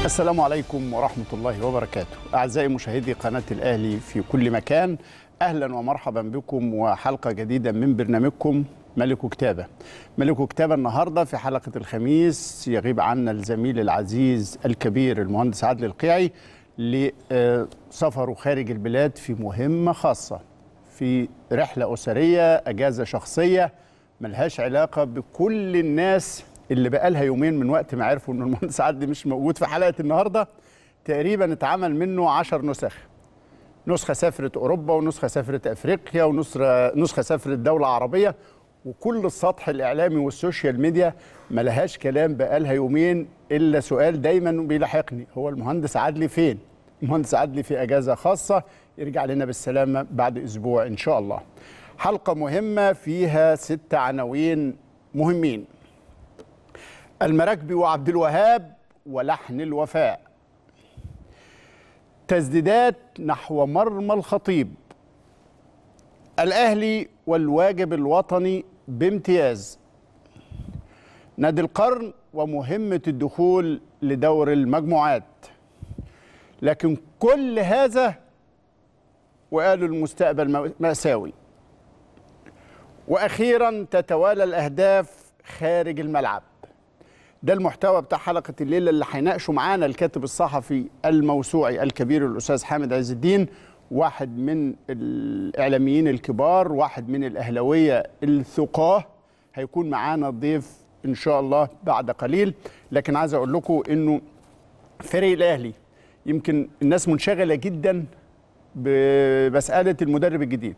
السلام عليكم ورحمة الله وبركاته أعزائي مشاهدي قناة الأهلي في كل مكان أهلا ومرحبا بكم وحلقة جديدة من برنامجكم ملك كتابة ملك كتابة النهاردة في حلقة الخميس يغيب عنا الزميل العزيز الكبير المهندس عادل القيعي لسفره خارج البلاد في مهمة خاصة في رحلة أسرية أجازة شخصية ملهاش علاقة بكل الناس اللي بقالها يومين من وقت ما عرفوا ان المهندس عادل مش موجود في حلقه النهارده تقريبا اتعمل منه 10 نسخ نسخه سافرت اوروبا ونسخه سافرت افريقيا ونسخه نسخه سافرت دوله عربيه وكل السطح الاعلامي والسوشيال ميديا ما لهاش كلام بقالها يومين الا سؤال دايما بيلاحقني هو المهندس عدلي فين؟ المهندس عدلي في اجازه خاصه يرجع لنا بالسلامه بعد اسبوع ان شاء الله. حلقه مهمه فيها ست عناوين مهمين. المراكبي وعبد الوهاب ولحن الوفاء تسديدات نحو مرمى الخطيب الاهلي والواجب الوطني بامتياز نادي القرن ومهمه الدخول لدور المجموعات لكن كل هذا وقالوا المستقبل مأساوي واخيرا تتوالى الاهداف خارج الملعب ده المحتوى بتاع حلقه الليله اللي هيناقشه معانا الكاتب الصحفي الموسوعي الكبير الاستاذ حامد عز الدين واحد من الاعلاميين الكبار واحد من الاهلاويه الثقاه هيكون معانا ضيف ان شاء الله بعد قليل لكن عايز اقول لكم انه فريق الاهلي يمكن الناس منشغله جدا بمساله المدرب الجديد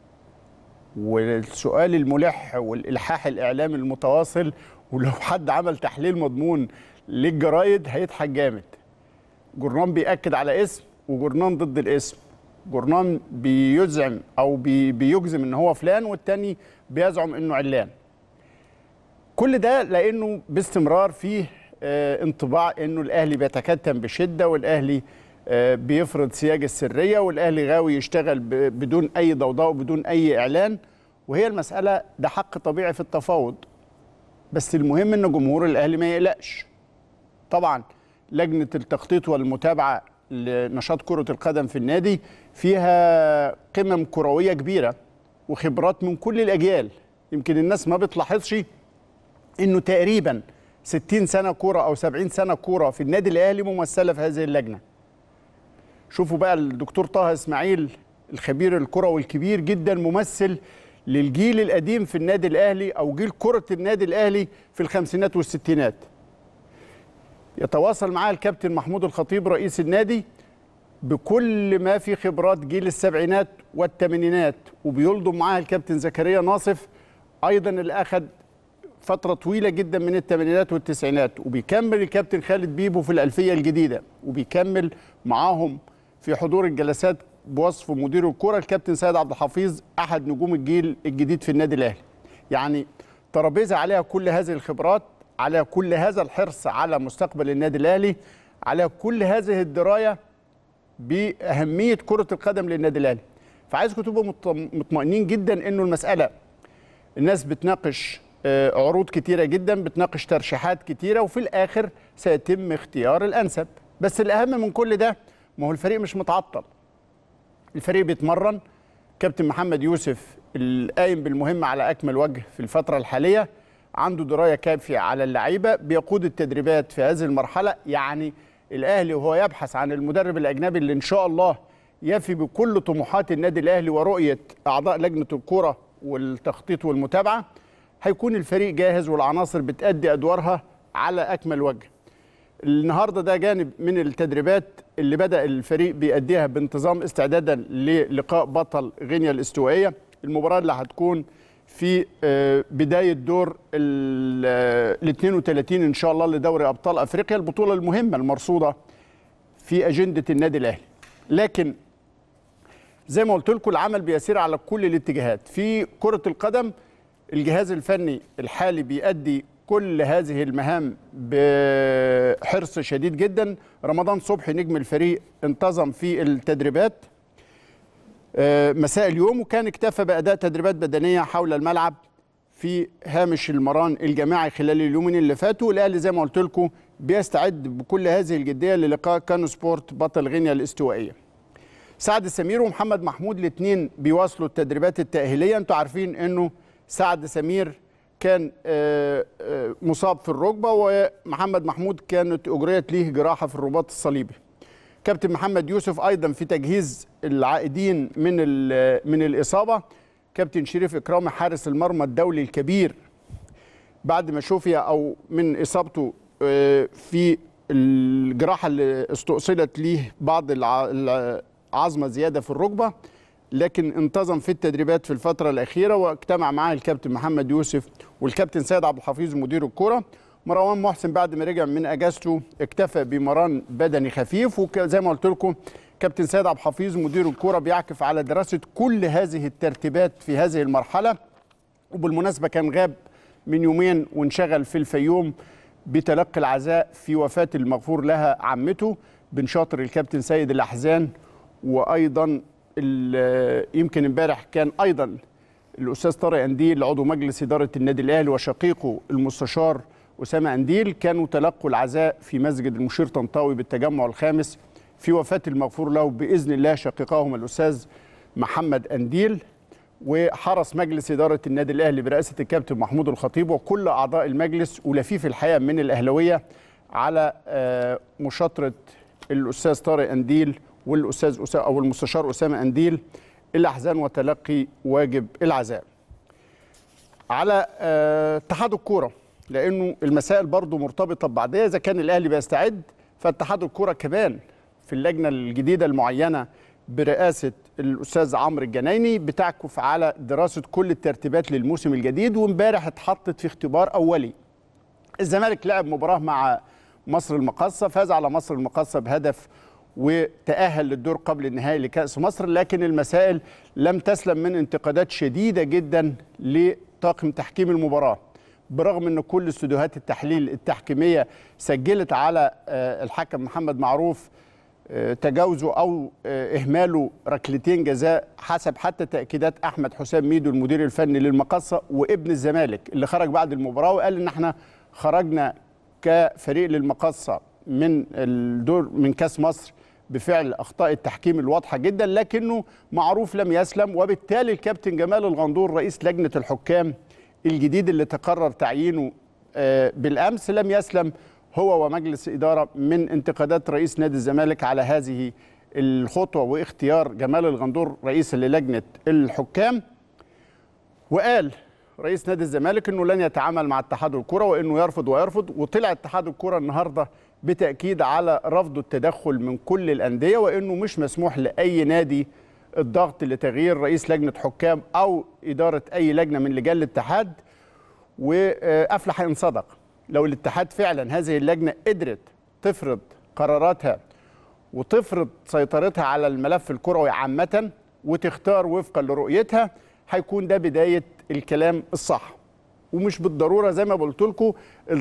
والسؤال الملح والالحاح الاعلامي المتواصل ولو حد عمل تحليل مضمون للجرايد هيضحك جامد جورنان بيأكد على اسم وجورنان ضد الاسم جورنان بيزعم او بي بيجزم ان هو فلان والتاني بيزعم انه علان كل ده لانه باستمرار فيه آه انطباع انه الاهلي بيتكتم بشده والاهلي آه بيفرض سياج السريه والاهلي غاوي يشتغل بدون اي ضوضاء وبدون اي اعلان وهي المساله ده حق طبيعي في التفاوض بس المهم ان جمهور الاهلي ما يقلقش طبعا لجنه التخطيط والمتابعه لنشاط كره القدم في النادي فيها قمم كرويه كبيره وخبرات من كل الاجيال يمكن الناس ما بتلاحظش انه تقريبا 60 سنه كوره او 70 سنه كوره في النادي الاهلي ممثله في هذه اللجنه شوفوا بقى الدكتور طه اسماعيل الخبير الكروي الكبير جدا ممثل للجيل القديم في النادي الاهلي او جيل كره النادي الاهلي في الخمسينات والستينات يتواصل معاه الكابتن محمود الخطيب رئيس النادي بكل ما في خبرات جيل السبعينات والثمانينات وبيلضم معاه الكابتن زكريا ناصف ايضا اللي اخذ فتره طويله جدا من الثمانينات والتسعينات وبيكمل الكابتن خالد بيبو في الالفيه الجديده وبيكمل معاهم في حضور الجلسات بوصف مدير الكره الكابتن سيد عبد الحفيظ احد نجوم الجيل الجديد في النادي الاهلي يعني ترابيزه عليها كل هذه الخبرات على كل هذا الحرص على مستقبل النادي الاهلي على كل هذه الدرايه باهميه كره القدم للنادي الاهلي فعايزكم تبقوا مطمئنين جدا انه المساله الناس بتناقش عروض كتيره جدا بتناقش ترشيحات كتيره وفي الاخر سيتم اختيار الانسب بس الاهم من كل ده ما هو الفريق مش متعطل الفريق بيتمرن كابتن محمد يوسف القايم بالمهمة على أكمل وجه في الفترة الحالية عنده دراية كافية على اللعيبة بيقود التدريبات في هذه المرحلة يعني الأهلي وهو يبحث عن المدرب الأجنبي اللي إن شاء الله يفي بكل طموحات النادي الأهلي ورؤية أعضاء لجنة الكرة والتخطيط والمتابعة هيكون الفريق جاهز والعناصر بتأدي أدوارها على أكمل وجه النهارده ده جانب من التدريبات اللي بدا الفريق بيأديها بانتظام استعدادا للقاء بطل غينيا الاستوائيه المباراه اللي هتكون في بدايه دور ال 32 ان شاء الله لدوري ابطال افريقيا البطوله المهمه المرصوده في اجنده النادي الاهلي لكن زي ما قلت لكم العمل بيسير على كل الاتجاهات في كره القدم الجهاز الفني الحالي بيأدي كل هذه المهام بحرص شديد جدا رمضان صبحي نجم الفريق انتظم في التدريبات مساء اليوم وكان اكتفى بأداء تدريبات بدنية حول الملعب في هامش المران الجماعي خلال اليومين اللي فاتوا الاهلي زي ما قلت لكم بيستعد بكل هذه الجديه للقاء كانو سبورت بطل غينيا الاستوائيه سعد سمير ومحمد محمود الاثنين بيواصلوا التدريبات التاهيليه انتوا عارفين انه سعد سمير كان آه، آه، مصاب في الركبه ومحمد محمود كانت اجريت ليه جراحه في الرباط الصليبي كابتن محمد يوسف ايضا في تجهيز العائدين من من الاصابه كابتن شريف اكرامي حارس المرمى الدولي الكبير بعد ما شفي او من اصابته آه، في الجراحه اللي استؤصلت ليه بعض العظمه زياده في الركبه لكن انتظم في التدريبات في الفتره الاخيره واجتمع معاه الكابتن محمد يوسف والكابتن سيد عبد الحفيظ مدير الكره مروان محسن بعد ما رجع من اجازته اكتفى بمران بدني خفيف وزي ما قلت لكم كابتن سيد عبد الحفيظ مدير الكره بيعكف على دراسه كل هذه الترتيبات في هذه المرحله وبالمناسبه كان غاب من يومين وانشغل في الفيوم بتلقي العزاء في وفاه المغفور لها عمته بن شاطر الكابتن سيد الاحزان وايضا يمكن امبارح كان ايضا الاستاذ طارق انديل عضو مجلس اداره النادي الاهلي وشقيقه المستشار اسامه انديل كانوا تلقوا العزاء في مسجد المشير طنطاوي بالتجمع الخامس في وفاه المغفور له باذن الله شقيقاهم الاستاذ محمد انديل وحرص مجلس اداره النادي الاهلي برئاسه الكابتن محمود الخطيب وكل اعضاء المجلس ولفيف الحقيقه من الاهلاويه على آه، مشاطره الاستاذ طارق انديل والاستاذ أسامة او المستشار اسامه انديل الاحزان وتلقي واجب العزاء. على آه، اتحاد الكوره لانه المسائل برضو مرتبطه ببعضها اذا كان الاهلي بيستعد فاتحاد الكوره كمان في اللجنه الجديده المعينه برئاسه الاستاذ عمرو الجنايني بتعكف على دراسه كل الترتيبات للموسم الجديد وامبارح اتحطت في اختبار اولي. الزمالك لعب مباراه مع مصر المقاصه فاز على مصر المقاصه بهدف وتأهل للدور قبل النهائي لكأس مصر لكن المسائل لم تسلم من انتقادات شديدة جدا لطاقم تحكيم المباراة برغم ان كل استوديوهات التحليل التحكيميه سجلت على آه، الحكم محمد معروف آه، تجاوزه او آه، اهماله ركلتين جزاء حسب حتى تاكيدات احمد حسام ميدو المدير الفني للمقصه وابن الزمالك اللي خرج بعد المباراه وقال ان احنا خرجنا كفريق للمقصه من الدور من كاس مصر بفعل اخطاء التحكيم الواضحه جدا لكنه معروف لم يسلم وبالتالي الكابتن جمال الغندور رئيس لجنه الحكام الجديد اللي تقرر تعيينه آه، بالامس لم يسلم هو ومجلس اداره من انتقادات رئيس نادي الزمالك على هذه الخطوه واختيار جمال الغندور رئيسا للجنه الحكام وقال رئيس نادي الزمالك انه لن يتعامل مع اتحاد الكره وانه يرفض ويرفض وطلع اتحاد الكره النهارده بتاكيد على رفض التدخل من كل الانديه وانه مش مسموح لاي نادي الضغط لتغيير رئيس لجنه حكام او اداره اي لجنه من لجان الاتحاد وافلح ان صدق لو الاتحاد فعلا هذه اللجنه قدرت تفرض قراراتها وتفرض سيطرتها على الملف الكروي عامه وتختار وفقا لرؤيتها هيكون ده بدايه الكلام الصح ومش بالضروره زي ما قلت لكم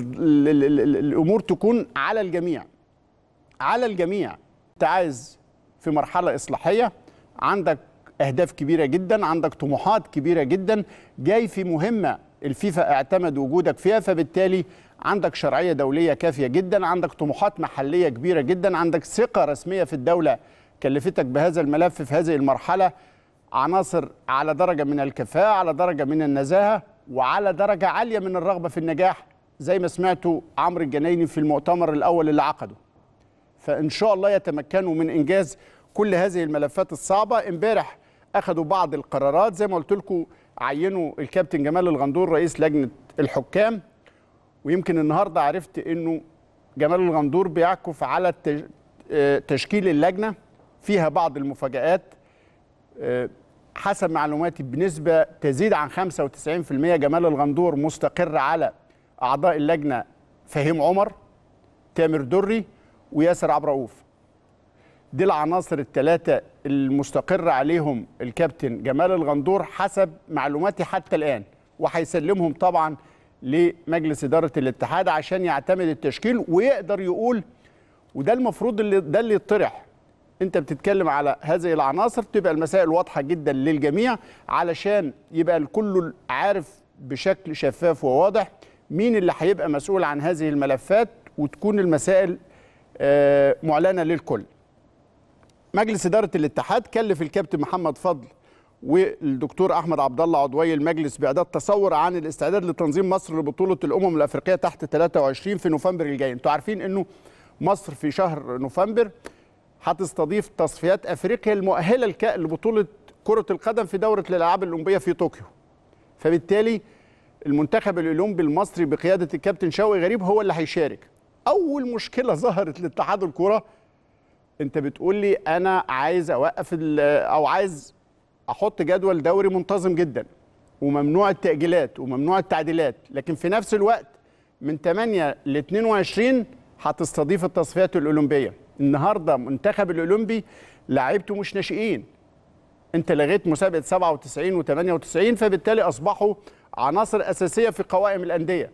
الامور تكون على الجميع على الجميع انت عايز في مرحله اصلاحيه عندك اهداف كبيره جدا عندك طموحات كبيره جدا جاي في مهمه الفيفا اعتمد وجودك فيها فبالتالي عندك شرعيه دوليه كافيه جدا عندك طموحات محليه كبيره جدا عندك ثقه رسميه في الدوله كلفتك بهذا الملف في هذه المرحله عناصر على درجه من الكفاءه على درجه من النزاهه وعلى درجه عاليه من الرغبه في النجاح زي ما سمعتوا عمرو الجنايني في المؤتمر الاول اللي عقده فان شاء الله يتمكنوا من انجاز كل هذه الملفات الصعبه امبارح اخذوا بعض القرارات زي ما قلت لكم عينوا الكابتن جمال الغندور رئيس لجنه الحكام ويمكن النهارده عرفت انه جمال الغندور بيعكف على آه، تشكيل اللجنه فيها بعض المفاجآت آه، حسب معلوماتي بنسبة تزيد عن 95% جمال الغندور مستقر على أعضاء اللجنة فهيم عمر تامر دري وياسر عبد الرؤوف دي العناصر الثلاثة المستقر عليهم الكابتن جمال الغندور حسب معلوماتي حتى الآن وهيسلمهم طبعا لمجلس إدارة الاتحاد عشان يعتمد التشكيل ويقدر يقول وده المفروض اللي ده اللي يطرح انت بتتكلم على هذه العناصر تبقى المسائل واضحه جدا للجميع علشان يبقى الكل عارف بشكل شفاف وواضح مين اللي هيبقى مسؤول عن هذه الملفات وتكون المسائل آه، معلنه للكل مجلس اداره الاتحاد كلف الكابتن محمد فضل والدكتور احمد عبد الله عضوي المجلس باعداد تصور عن الاستعداد لتنظيم مصر لبطوله الامم الافريقيه تحت 23 في نوفمبر الجاي انتوا عارفين انه مصر في شهر نوفمبر هتستضيف تصفيات افريقيا المؤهله لك- لبطوله كره القدم في دوره الالعاب الاولمبيه في طوكيو فبالتالي المنتخب الاولمبي المصري بقياده الكابتن شوقي غريب هو اللي هيشارك اول مشكله ظهرت لاتحاد الكره انت بتقول لي انا عايز اوقف ال- او عايز احط جدول دوري منتظم جدا وممنوع التاجيلات وممنوع التعديلات لكن في نفس الوقت من 8 ل 22 هتستضيف التصفيات الاولمبيه النهارده منتخب الاولمبي لعيبته مش ناشئين انت لغيت مسابقه 97 و98 فبالتالي اصبحوا عناصر اساسيه في قوائم الانديه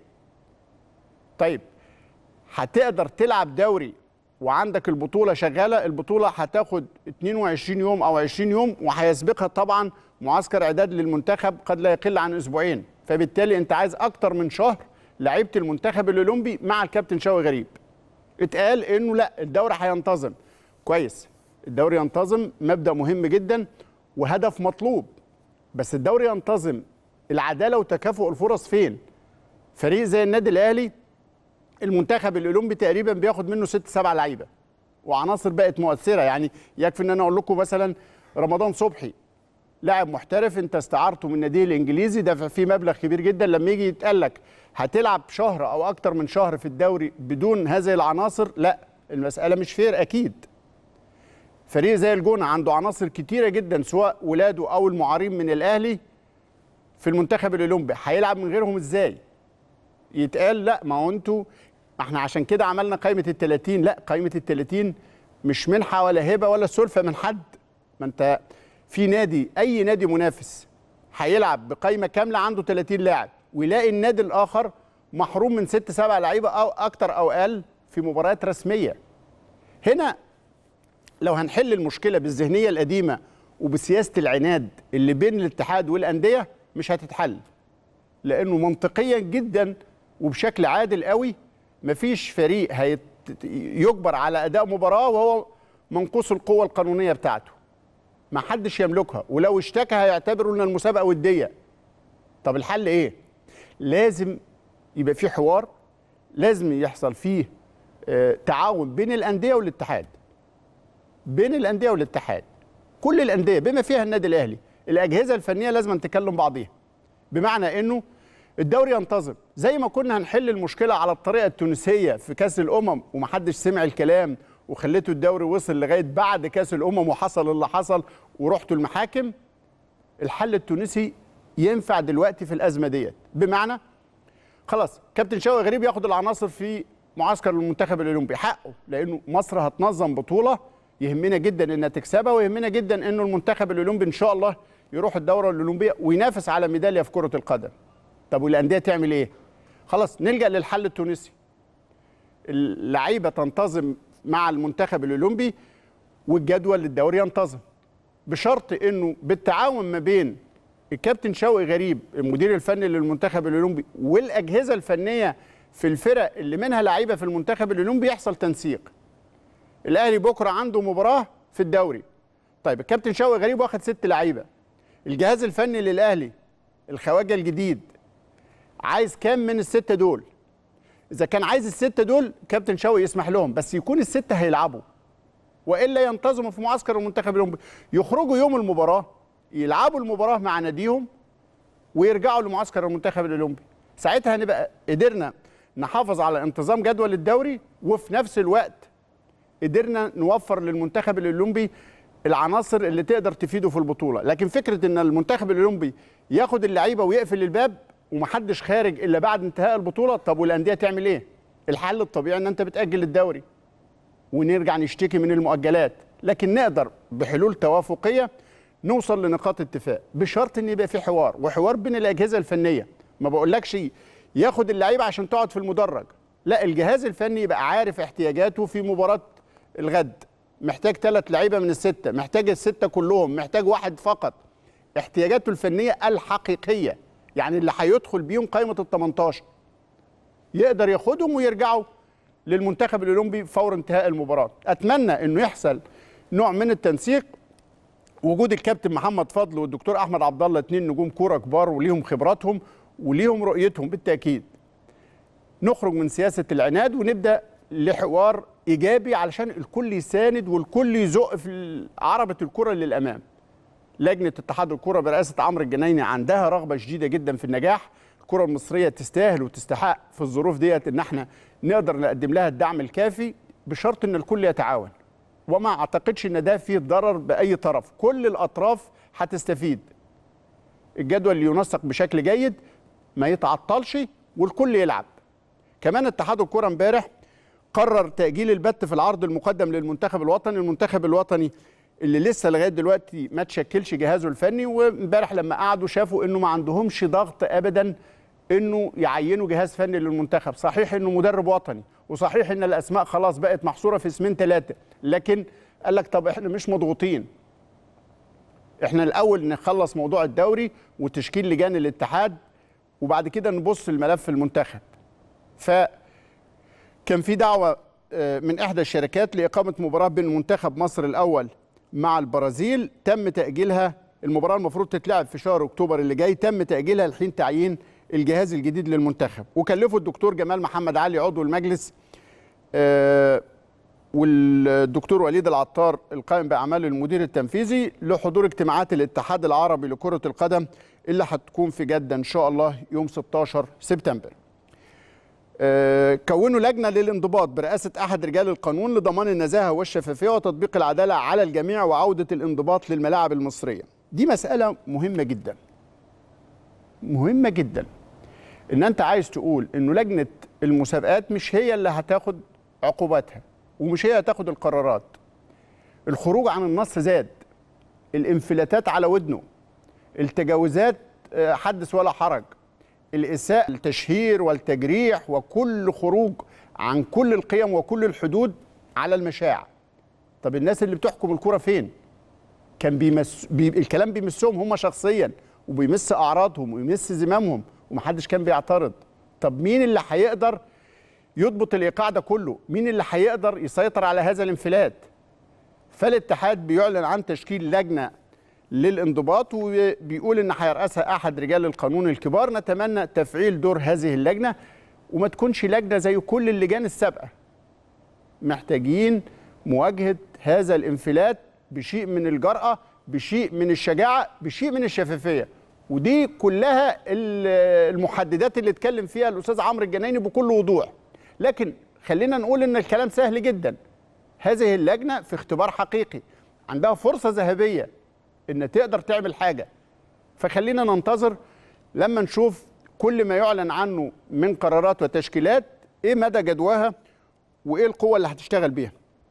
طيب هتقدر تلعب دوري وعندك البطوله شغاله البطوله هتاخد 22 يوم او 20 يوم وهيسبقها طبعا معسكر اعداد للمنتخب قد لا يقل عن اسبوعين فبالتالي انت عايز اكتر من شهر لعيبه المنتخب الاولمبي مع الكابتن شوقي غريب اتقال انه لا الدوري هينتظم كويس الدوري ينتظم مبدا مهم جدا وهدف مطلوب بس الدوري ينتظم العداله وتكافؤ الفرص فين فريق زي النادي الاهلي المنتخب الاولمبي تقريبا بياخد منه ست سبع لعيبه وعناصر بقت مؤثره يعني يكفي ان انا اقول لكم مثلا رمضان صبحي لاعب محترف انت استعارته من النادي الانجليزي دفع فيه مبلغ كبير جدا لما يجي يتقال لك هتلعب شهر او اكتر من شهر في الدوري بدون هذه العناصر لا المساله مش فير اكيد فريق زي الجونه عنده عناصر كتيره جدا سواء ولاده او المعارين من الاهلي في المنتخب الاولمبي هيلعب من غيرهم ازاي يتقال لا ما هو انتوا ما احنا عشان كده عملنا قائمه ال 30 لا قائمه ال 30 مش منحه ولا هبه ولا سلفه من حد ما انت في نادي اي نادي منافس هيلعب بقائمه كامله عنده 30 لاعب ويلاقي النادي الاخر محروم من ست سبع لعيبه او اكتر او اقل في مباريات رسميه هنا لو هنحل المشكله بالذهنيه القديمه وبسياسه العناد اللي بين الاتحاد والانديه مش هتتحل لانه منطقيا جدا وبشكل عادل قوي مفيش فريق هيت يجبر على اداء مباراه وهو منقوص القوه القانونيه بتاعته ما حدش يملكها ولو اشتكى هيعتبروا ان المسابقه وديه طب الحل ايه لازم يبقى في حوار لازم يحصل فيه آه، تعاون بين الانديه والاتحاد بين الانديه والاتحاد كل الانديه بما فيها النادي الاهلي الاجهزه الفنيه لازم أن تكلم بعضيها بمعنى انه الدوري ينتظم زي ما كنا هنحل المشكله على الطريقه التونسيه في كاس الامم ومحدش سمع الكلام وخليته الدوري وصل لغايه بعد كاس الامم وحصل اللي حصل ورحتوا المحاكم الحل التونسي ينفع دلوقتي في الازمه ديت بمعنى خلاص كابتن شوقي غريب ياخد العناصر في معسكر المنتخب الاولمبي حقه لانه مصر هتنظم بطوله يهمنا جدا انها تكسبها ويهمنا جدا انه المنتخب الاولمبي ان شاء الله يروح الدوره الاولمبيه وينافس على ميداليه في كره القدم طب والانديه تعمل ايه خلاص نلجا للحل التونسي اللعيبه تنتظم مع المنتخب الاولمبي والجدول للدوري ينتظم بشرط انه بالتعاون ما بين الكابتن شوقي غريب المدير الفني للمنتخب الاولمبي والاجهزه الفنيه في الفرق اللي منها لعيبه في المنتخب الاولمبي يحصل تنسيق الاهلي بكره عنده مباراه في الدوري طيب الكابتن شوقي غريب واخد ست لعيبه الجهاز الفني للاهلي الخواجه الجديد عايز كام من السته دول اذا كان عايز السته دول كابتن شوقي يسمح لهم بس يكون السته هيلعبوا والا ينتظموا في معسكر المنتخب الاولمبي يخرجوا يوم المباراه يلعبوا المباراه مع ناديهم ويرجعوا لمعسكر المنتخب الاولمبي ساعتها هنبقى قدرنا نحافظ على انتظام جدول الدوري وفي نفس الوقت قدرنا نوفر للمنتخب الاولمبي العناصر اللي تقدر تفيده في البطوله لكن فكره ان المنتخب الاولمبي ياخد اللعيبه ويقفل الباب ومحدش خارج الا بعد انتهاء البطوله طب والانديه تعمل ايه الحل الطبيعي ان انت بتاجل الدوري ونرجع نشتكي من المؤجلات لكن نقدر بحلول توافقيه نوصل لنقاط اتفاق بشرط ان يبقى في حوار وحوار بين الاجهزه الفنيه ما بقولكش ياخد اللعيبه عشان تقعد في المدرج لا الجهاز الفني يبقى عارف احتياجاته في مباراه الغد محتاج ثلاث لعيبه من السته محتاج السته كلهم محتاج واحد فقط احتياجاته الفنيه الحقيقيه يعني اللي هيدخل بيهم قائمه ال 18 يقدر ياخدهم ويرجعوا للمنتخب الاولمبي فور انتهاء المباراه اتمنى انه يحصل نوع من التنسيق وجود الكابتن محمد فضل والدكتور احمد عبد الله اثنين نجوم كوره كبار وليهم خبراتهم وليهم رؤيتهم بالتاكيد نخرج من سياسه العناد ونبدا لحوار ايجابي علشان الكل يساند والكل يزق في عربه الكره للامام لجنه اتحاد الكره برئاسه عمرو الجنايني عندها رغبه شديده جدا في النجاح الكره المصريه تستاهل وتستحق في الظروف ديت ان احنا نقدر نقدم لها الدعم الكافي بشرط ان الكل يتعاون وما اعتقدش ان ده فيه ضرر باي طرف كل الاطراف هتستفيد الجدول ينسق بشكل جيد ما يتعطلش والكل يلعب كمان اتحاد الكره امبارح قرر تاجيل البت في العرض المقدم للمنتخب الوطني المنتخب الوطني اللي لسه لغايه دلوقتي ما تشكلش جهازه الفني وامبارح لما قعدوا شافوا انه ما عندهمش ضغط ابدا انه يعينوا جهاز فني للمنتخب صحيح انه مدرب وطني وصحيح ان الاسماء خلاص بقت محصوره في اسمين ثلاثه لكن قال لك طب احنا مش مضغوطين احنا الاول نخلص موضوع الدوري وتشكيل لجان الاتحاد وبعد كده نبص الملف المنتخب فكان في دعوه من احدى الشركات لاقامه مباراه بين منتخب مصر الاول مع البرازيل تم تاجيلها المباراه المفروض تتلعب في شهر اكتوبر اللي جاي تم تاجيلها لحين تعيين الجهاز الجديد للمنتخب وكلفوا الدكتور جمال محمد علي عضو المجلس آه والدكتور وليد العطار القائم باعمال المدير التنفيذي لحضور اجتماعات الاتحاد العربي لكره القدم اللي هتكون في جده ان شاء الله يوم 16 سبتمبر. آه كونوا لجنه للانضباط برئاسه احد رجال القانون لضمان النزاهه والشفافيه وتطبيق العداله على الجميع وعوده الانضباط للملاعب المصريه. دي مساله مهمه جدا. مهمه جدا. ان انت عايز تقول انه لجنه المسابقات مش هي اللي هتاخد عقوباتها ومش هي هتاخد القرارات الخروج عن النص زاد الانفلاتات على ودنه التجاوزات حدث ولا حرج الاساءه التشهير والتجريح وكل خروج عن كل القيم وكل الحدود على المشاع طب الناس اللي بتحكم الكره فين كان بيمس بي... الكلام بيمسهم هم شخصيا وبيمس اعراضهم ويمس زمامهم ومحدش كان بيعترض طب مين اللي هيقدر يضبط الايقاع ده كله مين اللي هيقدر يسيطر على هذا الانفلات فالاتحاد بيعلن عن تشكيل لجنه للانضباط وبيقول ان هيرأسها احد رجال القانون الكبار نتمنى تفعيل دور هذه اللجنه وما تكونش لجنه زي كل اللجان السابقه محتاجين مواجهه هذا الانفلات بشيء من الجرأه بشيء من الشجاعه بشيء من الشفافيه ودي كلها المحددات اللي اتكلم فيها الاستاذ عمرو الجنايني بكل وضوح لكن خلينا نقول ان الكلام سهل جدا هذه اللجنه في اختبار حقيقي عندها فرصه ذهبيه ان تقدر تعمل حاجه فخلينا ننتظر لما نشوف كل ما يعلن عنه من قرارات وتشكيلات ايه مدى جدواها وايه القوه اللي هتشتغل بيها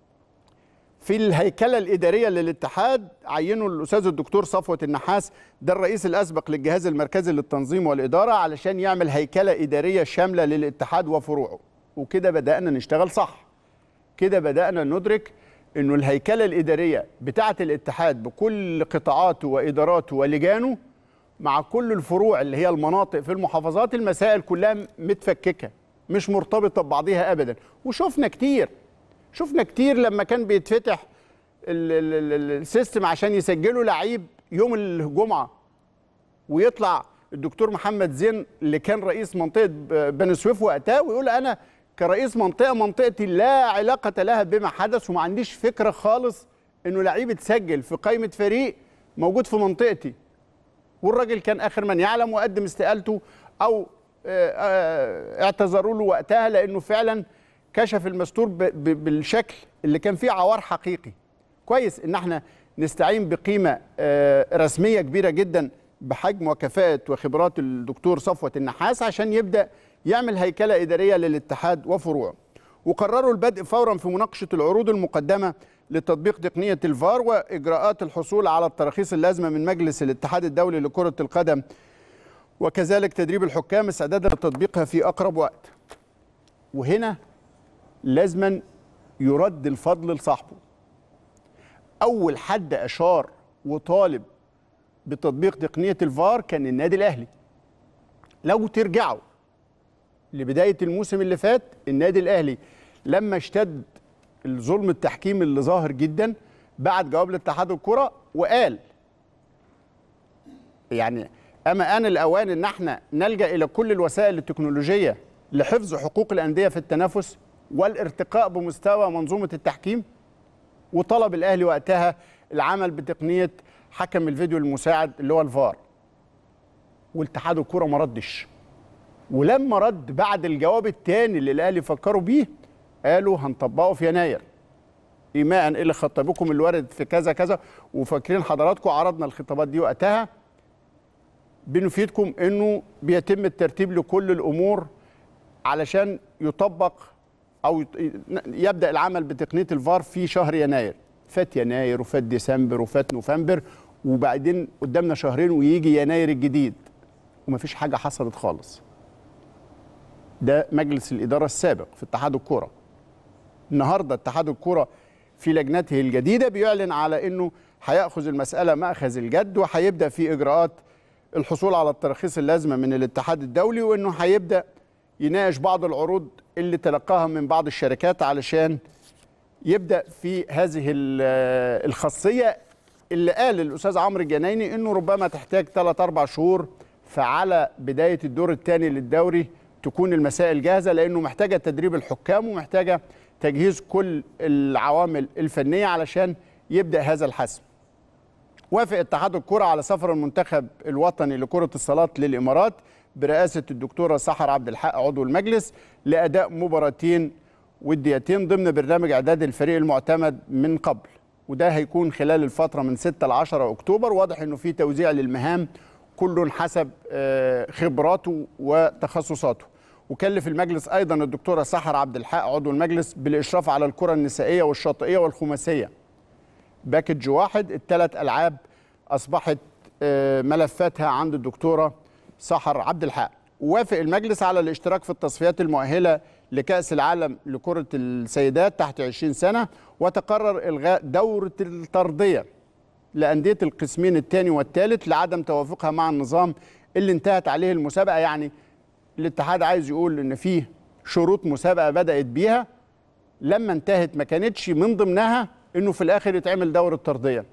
في الهيكله الاداريه للاتحاد عينوا الاستاذ الدكتور صفوه النحاس ده الرئيس الاسبق للجهاز المركزي للتنظيم والاداره علشان يعمل هيكله اداريه شامله للاتحاد وفروعه وكده بدانا نشتغل صح كده بدانا ندرك انه الهيكله الاداريه بتاعه الاتحاد بكل قطاعاته واداراته ولجانه مع كل الفروع اللي هي المناطق في المحافظات المسائل كلها متفككه مش مرتبطه ببعضها ابدا وشفنا كتير شفنا كتير لما كان بيتفتح السيستم عشان يسجلوا لعيب يوم الجمعه ويطلع الدكتور محمد زين اللي كان رئيس منطقه بني سويف وقتها ويقول انا كرئيس منطقه منطقتي لا علاقه لها بما حدث وما عنديش فكره خالص انه لعيب اتسجل في قائمه فريق موجود في منطقتي والراجل كان اخر من يعلم وقدم استقالته او اعتذروا له وقتها لانه فعلا كشف المستور بالشكل اللي كان فيه عوار حقيقي كويس ان احنا نستعين بقيمه رسميه كبيره جدا بحجم وكفاءه وخبرات الدكتور صفوه النحاس عشان يبدا يعمل هيكله اداريه للاتحاد وفروعه وقرروا البدء فورا في مناقشه العروض المقدمه لتطبيق تقنيه الفار واجراءات الحصول على التراخيص اللازمه من مجلس الاتحاد الدولي لكره القدم وكذلك تدريب الحكام استعدادا لتطبيقها في اقرب وقت وهنا لازما يرد الفضل لصاحبه اول حد اشار وطالب بتطبيق تقنيه الفار كان النادي الاهلي لو ترجعوا لبدايه الموسم اللي فات النادي الاهلي لما اشتد الظلم التحكيمي اللي ظاهر جدا بعد جواب لاتحاد الكره وقال يعني اما ان الاوان ان احنا نلجا الى كل الوسائل التكنولوجيه لحفظ حقوق الانديه في التنافس والارتقاء بمستوى منظومه التحكيم وطلب الاهلي وقتها العمل بتقنيه حكم الفيديو المساعد اللي هو الفار والاتحاد الكوره ما ردش ولما رد بعد الجواب الثاني اللي الاهلي فكروا بيه قالوا هنطبقه في يناير ايماء الى خطابكم الوارد في كذا كذا وفاكرين حضراتكم عرضنا الخطابات دي وقتها بنفيدكم انه بيتم الترتيب لكل الامور علشان يطبق او يبدا العمل بتقنيه الفار في شهر يناير فات يناير وفات ديسمبر وفات نوفمبر وبعدين قدامنا شهرين ويجي يناير الجديد ومفيش حاجه حصلت خالص ده مجلس الاداره السابق في اتحاد الكوره النهارده اتحاد الكوره في لجنته الجديده بيعلن على انه هياخذ المساله ماخذ الجد وهيبدا في اجراءات الحصول على التراخيص اللازمه من الاتحاد الدولي وانه هيبدا يناقش بعض العروض اللي تلقاها من بعض الشركات علشان يبدا في هذه الخاصيه اللي قال الاستاذ عمرو الجنايني انه ربما تحتاج 3 4 شهور فعلى بدايه الدور الثاني للدوري تكون المسائل جاهزه لانه محتاجه تدريب الحكام ومحتاجه تجهيز كل العوامل الفنيه علشان يبدا هذا الحسم. وافق اتحاد الكره على سفر المنتخب الوطني لكره الصالات للامارات برئاسه الدكتوره سحر عبد الحق عضو المجلس لاداء مباراتين وديتين ضمن برنامج اعداد الفريق المعتمد من قبل وده هيكون خلال الفتره من 6 ل 10 اكتوبر واضح انه في توزيع للمهام كل حسب خبراته وتخصصاته وكلف المجلس ايضا الدكتوره سحر عبد الحق عضو المجلس بالاشراف على الكره النسائيه والشاطئيه والخماسيه باكج واحد الثلاث العاب اصبحت ملفاتها عند الدكتوره سحر عبد الحق وافق المجلس على الاشتراك في التصفيات المؤهله لكاس العالم لكره السيدات تحت 20 سنه وتقرر الغاء دوره الترضيه لانديه القسمين الثاني والثالث لعدم توافقها مع النظام اللي انتهت عليه المسابقه يعني الاتحاد عايز يقول ان فيه شروط مسابقه بدات بيها لما انتهت ما كانتش من ضمنها انه في الاخر يتعمل دوره ترضيه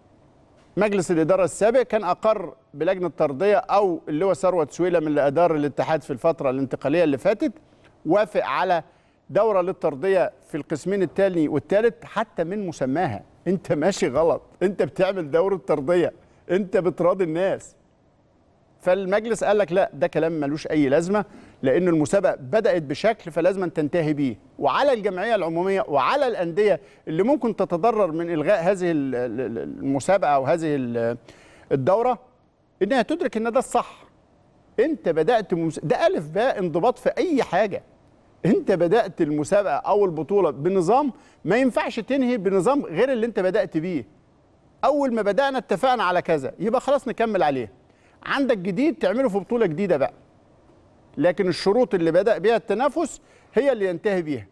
مجلس الاداره السابق كان اقر بلجنه ترضيه او اللي هو ثروت سويله من اللي ادار الاتحاد في الفتره الانتقاليه اللي فاتت وافق على دوره للترضيه في القسمين الثاني والثالث حتى من مسماها انت ماشي غلط انت بتعمل دوره ترضيه انت بتراضي الناس فالمجلس قال لك لا ده كلام ملوش اي لازمه لان المسابقه بدات بشكل فلازم تنتهي بيه وعلى الجمعيه العموميه وعلى الانديه اللي ممكن تتضرر من الغاء هذه المسابقه او هذه الدوره انها تدرك ان ده الصح انت بدات مس... ده الف باء انضباط في اي حاجه انت بدات المسابقه او البطوله بنظام ما ينفعش تنهي بنظام غير اللي انت بدات بيه اول ما بدانا اتفقنا على كذا يبقى خلاص نكمل عليه عندك جديد تعمله في بطوله جديده بقى لكن الشروط اللي بدا بها التنافس هي اللي ينتهي بيها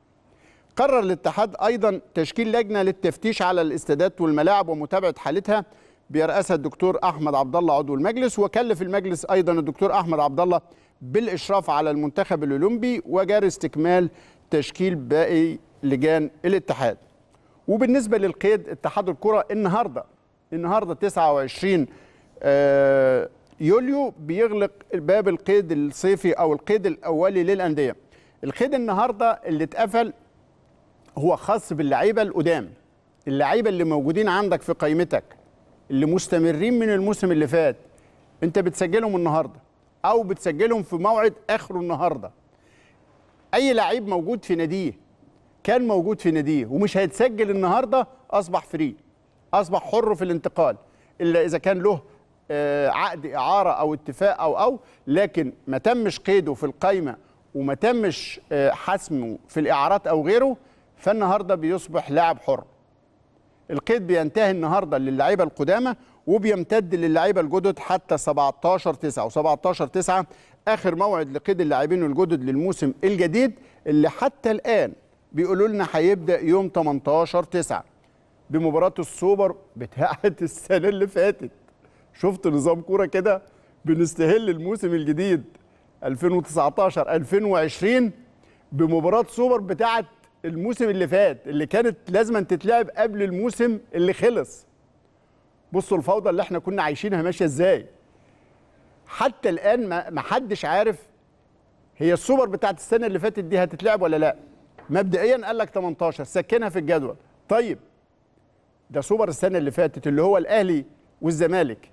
قرر الاتحاد ايضا تشكيل لجنه للتفتيش على الاستادات والملاعب ومتابعه حالتها برئاسه الدكتور احمد عبد الله عضو المجلس وكلف المجلس ايضا الدكتور احمد عبد الله بالاشراف على المنتخب الاولمبي وجاري استكمال تشكيل باقي لجان الاتحاد وبالنسبه للقيد اتحاد الكره النهارده النهارده 29 يوليو بيغلق باب القيد الصيفي او القيد الاولي للانديه القيد النهارده اللي اتقفل هو خاص باللعيبه القدام اللعيبه اللي موجودين عندك في قائمتك اللي مستمرين من الموسم اللي فات انت بتسجلهم النهارده او بتسجلهم في موعد اخره النهارده اي لعيب موجود في ناديه كان موجود في ناديه ومش هيتسجل النهارده اصبح فري اصبح حر في الانتقال الا اذا كان له عقد اعاره او اتفاق او او لكن ما تمش قيده في القايمه وما تمش حسمه في الاعارات او غيره فالنهارده بيصبح لاعب حر القيد بينتهي النهارده للعيبه القدامى وبيمتد للعيبه الجدد حتى 17 9 و17 9 اخر موعد لقيد اللاعبين الجدد للموسم الجديد اللي حتى الان بيقولوا لنا هيبدا يوم 18 9 بمباراه السوبر بتاعه السنه اللي فاتت شفت نظام كوره كده بنستهل الموسم الجديد 2019 2020 بمباراه سوبر بتاعه الموسم اللي فات اللي كانت لازم تتلعب قبل الموسم اللي خلص بصوا الفوضى اللي احنا كنا عايشينها ماشيه ازاي حتى الان ما ما حدش عارف هي السوبر بتاعت السنه اللي فاتت دي هتتلعب ولا لا مبدئيا قال لك 18 سكنها في الجدول طيب ده سوبر السنه اللي فاتت اللي هو الاهلي والزمالك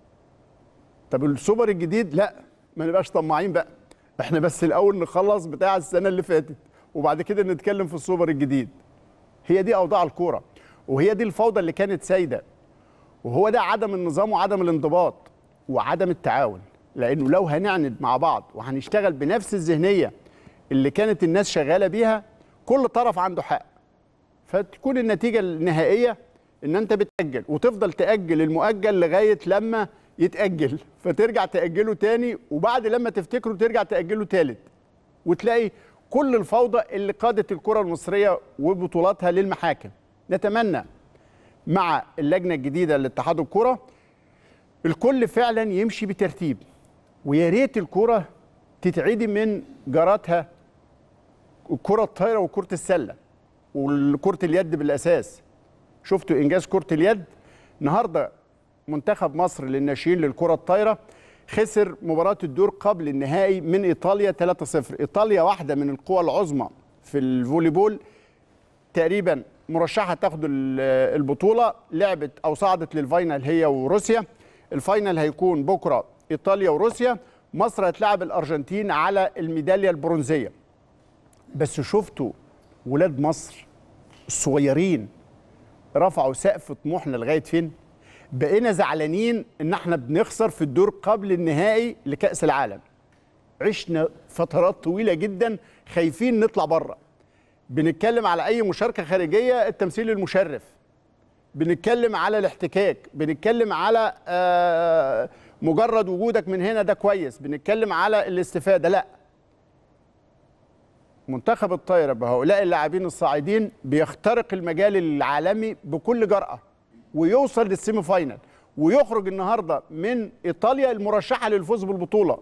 طب السوبر الجديد لا ما نبقاش طماعين بقى احنا بس الاول نخلص بتاع السنه اللي فاتت وبعد كده نتكلم في السوبر الجديد هي دي اوضاع الكوره وهي دي الفوضى اللي كانت سايده وهو ده عدم النظام وعدم الانضباط وعدم التعاون لانه لو هنعند مع بعض وهنشتغل بنفس الذهنيه اللي كانت الناس شغاله بيها كل طرف عنده حق فتكون النتيجه النهائيه ان انت بتاجل وتفضل تاجل المؤجل لغايه لما يتاجل فترجع تاجله تاني وبعد لما تفتكره ترجع تاجله تالت وتلاقي كل الفوضى اللي قادت الكره المصريه وبطولاتها للمحاكم نتمنى مع اللجنه الجديده لاتحاد الكره الكل فعلا يمشي بترتيب ويا ريت الكره تتعدي من جاراتها الكره الطايره وكره السله وكره اليد بالاساس شفتوا انجاز كره اليد النهارده منتخب مصر للناشئين للكره الطايره خسر مباراه الدور قبل النهائي من ايطاليا 3-0 ايطاليا واحده من القوى العظمى في الفوليبول تقريبا مرشحه تاخد البطوله لعبت او صعدت للفاينل هي وروسيا الفاينل هيكون بكره ايطاليا وروسيا مصر هتلاعب الارجنتين على الميداليه البرونزيه بس شفتوا ولاد مصر الصغيرين رفعوا سقف طموحنا لغايه فين بقينا زعلانين ان احنا بنخسر في الدور قبل النهائي لكاس العالم عشنا فترات طويله جدا خايفين نطلع بره بنتكلم على اي مشاركه خارجيه التمثيل المشرف بنتكلم على الاحتكاك بنتكلم على آه مجرد وجودك من هنا ده كويس بنتكلم على الاستفاده لا منتخب الطايره بهؤلاء اللاعبين الصاعدين بيخترق المجال العالمي بكل جرأه ويوصل للسيمي فاينل ويخرج النهارده من ايطاليا المرشحه للفوز بالبطوله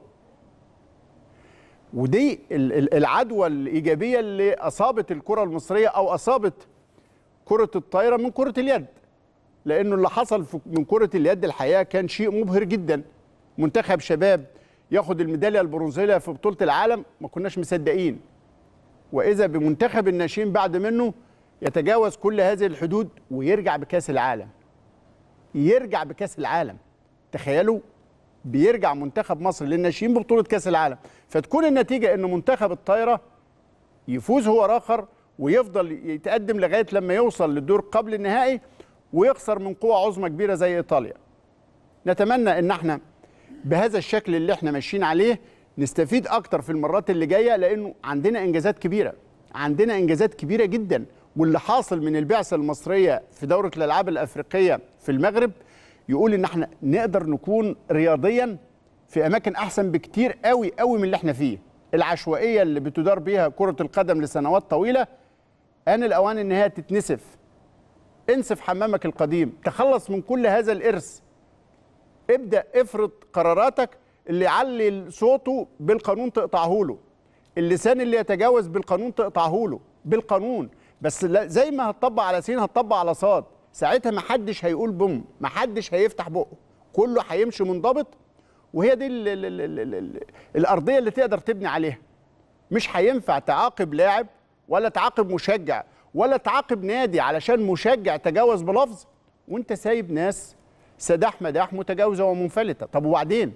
ودي العدوى الايجابيه اللي اصابت الكره المصريه او اصابت كره الطايره من كره اليد لانه اللي حصل من كره اليد الحقيقه كان شيء مبهر جدا منتخب شباب ياخد الميداليه البرونزيه في بطوله العالم ما كناش مصدقين واذا بمنتخب الناشئين بعد منه يتجاوز كل هذه الحدود ويرجع بكاس العالم يرجع بكاس العالم تخيلوا بيرجع منتخب مصر للناشئين ببطوله كاس العالم فتكون النتيجه ان منتخب الطايره يفوز هو اخر ويفضل يتقدم لغايه لما يوصل للدور قبل النهائي ويخسر من قوى عظمى كبيره زي ايطاليا نتمنى ان احنا بهذا الشكل اللي احنا ماشيين عليه نستفيد اكتر في المرات اللي جايه لانه عندنا انجازات كبيره عندنا انجازات كبيره جدا واللي حاصل من البعثه المصريه في دوره الالعاب الافريقيه في المغرب يقول ان احنا نقدر نكون رياضيا في اماكن احسن بكتير قوي قوي من اللي احنا فيه العشوائيه اللي بتدار بيها كره القدم لسنوات طويله ان الاوان ان هي تتنسف انسف حمامك القديم تخلص من كل هذا الارث ابدا افرض قراراتك اللي يعلي صوته بالقانون تقطعه له اللسان اللي يتجاوز بالقانون تقطعه له بالقانون بس زي ما هتطبق على سين هتطبق على صاد ساعتها ما حدش هيقول بوم ما حدش هيفتح بقه كله هيمشي منضبط وهي دي ال ال ال ال ال الارضيه اللي تقدر تبني عليها مش هينفع تعاقب لاعب ولا تعاقب مشجع ولا تعاقب نادي علشان مشجع تجاوز بلفظ وانت سايب ناس سداح مداح متجاوزه ومنفلته طب وبعدين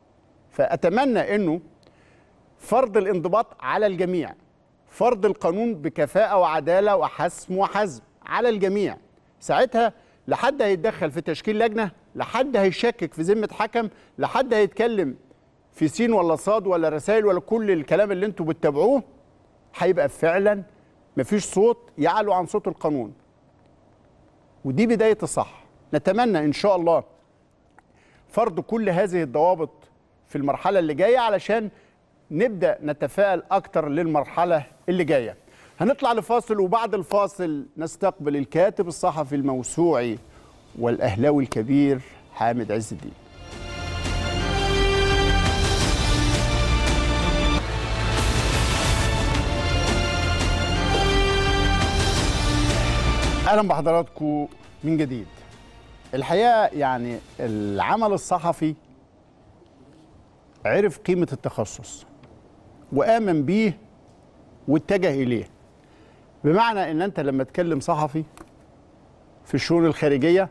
فاتمنى انه فرض الانضباط على الجميع فرض القانون بكفاءه وعداله وحسم وحزم على الجميع ساعتها لحد هيتدخل في تشكيل لجنه لحد هيشكك في ذمه حكم لحد هيتكلم في سين ولا صاد ولا رسائل ولا كل الكلام اللي انتوا بتتابعوه هيبقى فعلا مفيش صوت يعلو عن صوت القانون ودي بدايه الصح نتمنى ان شاء الله فرض كل هذه الضوابط في المرحله اللي جايه علشان نبدا نتفائل اكتر للمرحله اللي جايه هنطلع لفاصل وبعد الفاصل نستقبل الكاتب الصحفي الموسوعي والاهلاوي الكبير حامد عز الدين اهلا بحضراتكم من جديد الحقيقه يعني العمل الصحفي عرف قيمه التخصص وامن بيه واتجه اليه بمعنى ان انت لما تكلم صحفي في الشؤون الخارجيه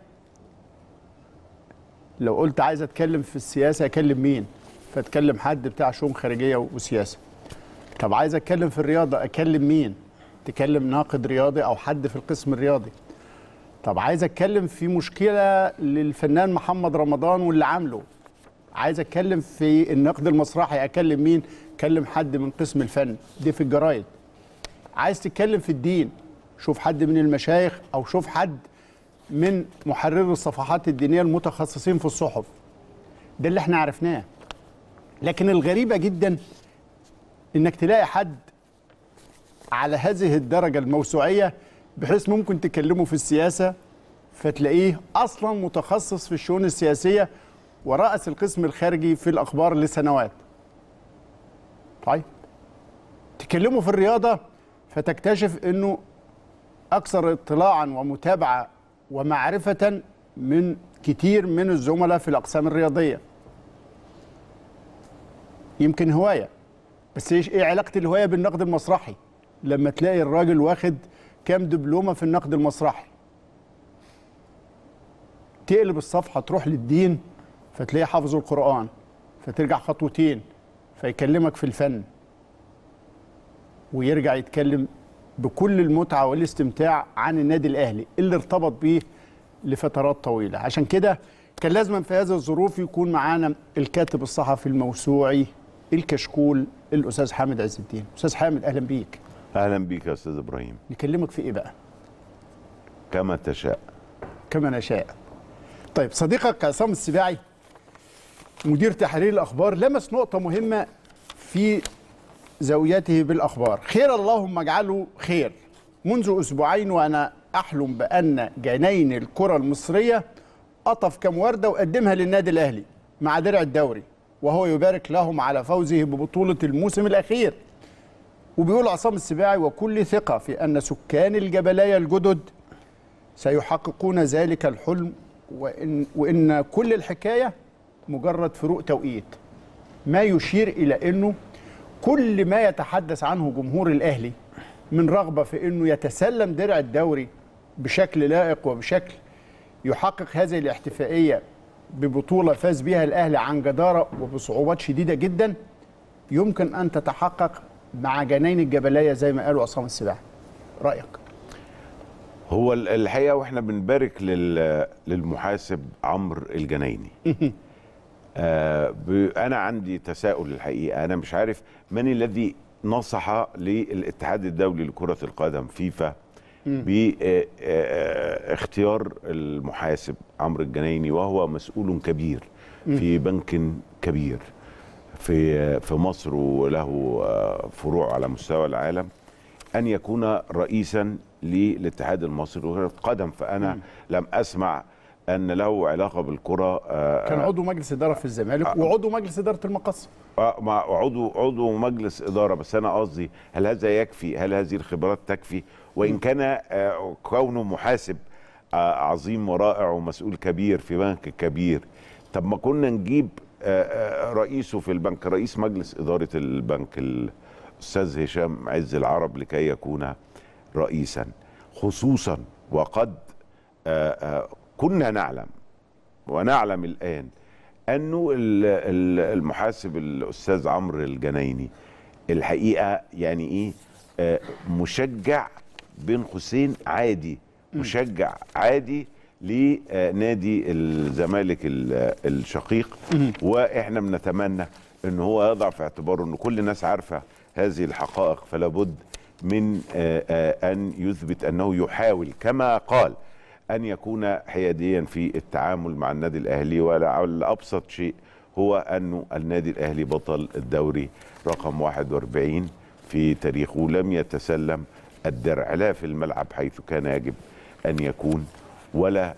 لو قلت عايز اتكلم في السياسه اكلم مين فاتكلم حد بتاع شؤون خارجيه وسياسه طب عايز اتكلم في الرياضه اكلم مين تكلم ناقد رياضي او حد في القسم الرياضي طب عايز اتكلم في مشكله للفنان محمد رمضان واللي عامله عايز اتكلم في النقد المسرحي اكلم مين اكلم حد من قسم الفن دي في الجرايد عايز تتكلم في الدين شوف حد من المشايخ او شوف حد من محرري الصفحات الدينيه المتخصصين في الصحف ده اللي احنا عرفناه لكن الغريبه جدا انك تلاقي حد على هذه الدرجه الموسوعيه بحيث ممكن تكلمه في السياسه فتلاقيه اصلا متخصص في الشؤون السياسيه ورأس القسم الخارجي في الاخبار لسنوات. طيب تكلمه في الرياضه فتكتشف انه اكثر اطلاعا ومتابعه ومعرفه من كتير من الزملاء في الاقسام الرياضيه. يمكن هوايه بس ايش ايه علاقه الهوايه بالنقد المسرحي؟ لما تلاقي الراجل واخد كام دبلومه في النقد المسرحي تقلب الصفحه تروح للدين فتلاقيه حافظ القران فترجع خطوتين فيكلمك في الفن ويرجع يتكلم بكل المتعه والاستمتاع عن النادي الاهلي اللي ارتبط بيه لفترات طويله عشان كده كان لازم في هذه الظروف يكون معانا الكاتب الصحفي الموسوعي الكشكول الاستاذ حامد عز الدين استاذ حامد اهلا بيك اهلا بيك يا استاذ ابراهيم نكلمك في ايه بقى كما تشاء كما نشاء طيب صديقك عصام السباعي مدير تحرير الاخبار لمس نقطه مهمه في زاويته بالاخبار خير اللهم اجعله خير منذ اسبوعين وانا احلم بان جناين الكره المصريه قطف كم ورده وقدمها للنادي الاهلي مع درع الدوري وهو يبارك لهم على فوزه ببطوله الموسم الاخير وبيقول عصام السباعي وكل ثقة في أن سكان الجبلاية الجدد سيحققون ذلك الحلم وإن, وإن كل الحكاية مجرد فروق توقيت ما يشير إلى أنه كل ما يتحدث عنه جمهور الأهلي من رغبة في أنه يتسلم درع الدوري بشكل لائق وبشكل يحقق هذه الاحتفائية ببطولة فاز بها الأهلي عن جدارة وبصعوبات شديدة جدا يمكن أن تتحقق مع جناين الجبليه زي ما قالوا عصام السباعي رايك هو الحقيقه واحنا بنبارك للمحاسب عمرو الجنايني آه انا عندي تساؤل الحقيقه انا مش عارف من الذي نصح للاتحاد الدولي لكره القدم فيفا باختيار المحاسب عمرو الجنايني وهو مسؤول كبير في بنك كبير في في مصر وله فروع على مستوى العالم ان يكون رئيسا للاتحاد المصري لكره القدم فانا م. لم اسمع ان له علاقه بالكره كان عضو مجلس اداره في الزمالك وعضو مجلس اداره المقص مع عضو عضو مجلس اداره بس انا قصدي هل هذا يكفي هل هذه الخبرات تكفي وان كان كونه محاسب عظيم ورائع ومسؤول كبير في بنك كبير طب ما كنا نجيب رئيسه في البنك رئيس مجلس إدارة البنك الأستاذ هشام عز العرب لكي يكون رئيسا خصوصا وقد كنا نعلم ونعلم الآن أنه المحاسب الأستاذ عمرو الجنايني الحقيقة يعني إيه مشجع بين قوسين عادي مشجع عادي لنادي الزمالك الشقيق واحنا بنتمنى ان هو يضع في اعتباره ان كل الناس عارفه هذه الحقائق فلا بد من ان يثبت انه يحاول كما قال ان يكون حياديا في التعامل مع النادي الاهلي ولا ابسط شيء هو انه النادي الاهلي بطل الدوري رقم 41 في تاريخه لم يتسلم الدرع لا في الملعب حيث كان يجب ان يكون ولا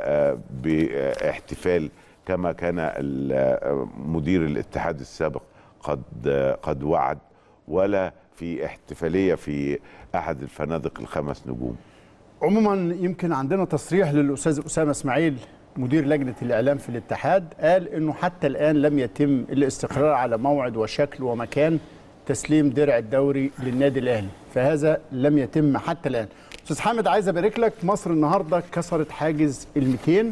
باحتفال كما كان مدير الاتحاد السابق قد قد وعد ولا في احتفاليه في احد الفنادق الخمس نجوم عموما يمكن عندنا تصريح للاستاذ اسامه اسماعيل مدير لجنه الاعلام في الاتحاد قال انه حتى الان لم يتم الاستقرار على موعد وشكل ومكان تسليم درع الدوري للنادي الاهلي فهذا لم يتم حتى الان استاذ حامد عايز ابارك لك مصر النهارده كسرت حاجز ال 200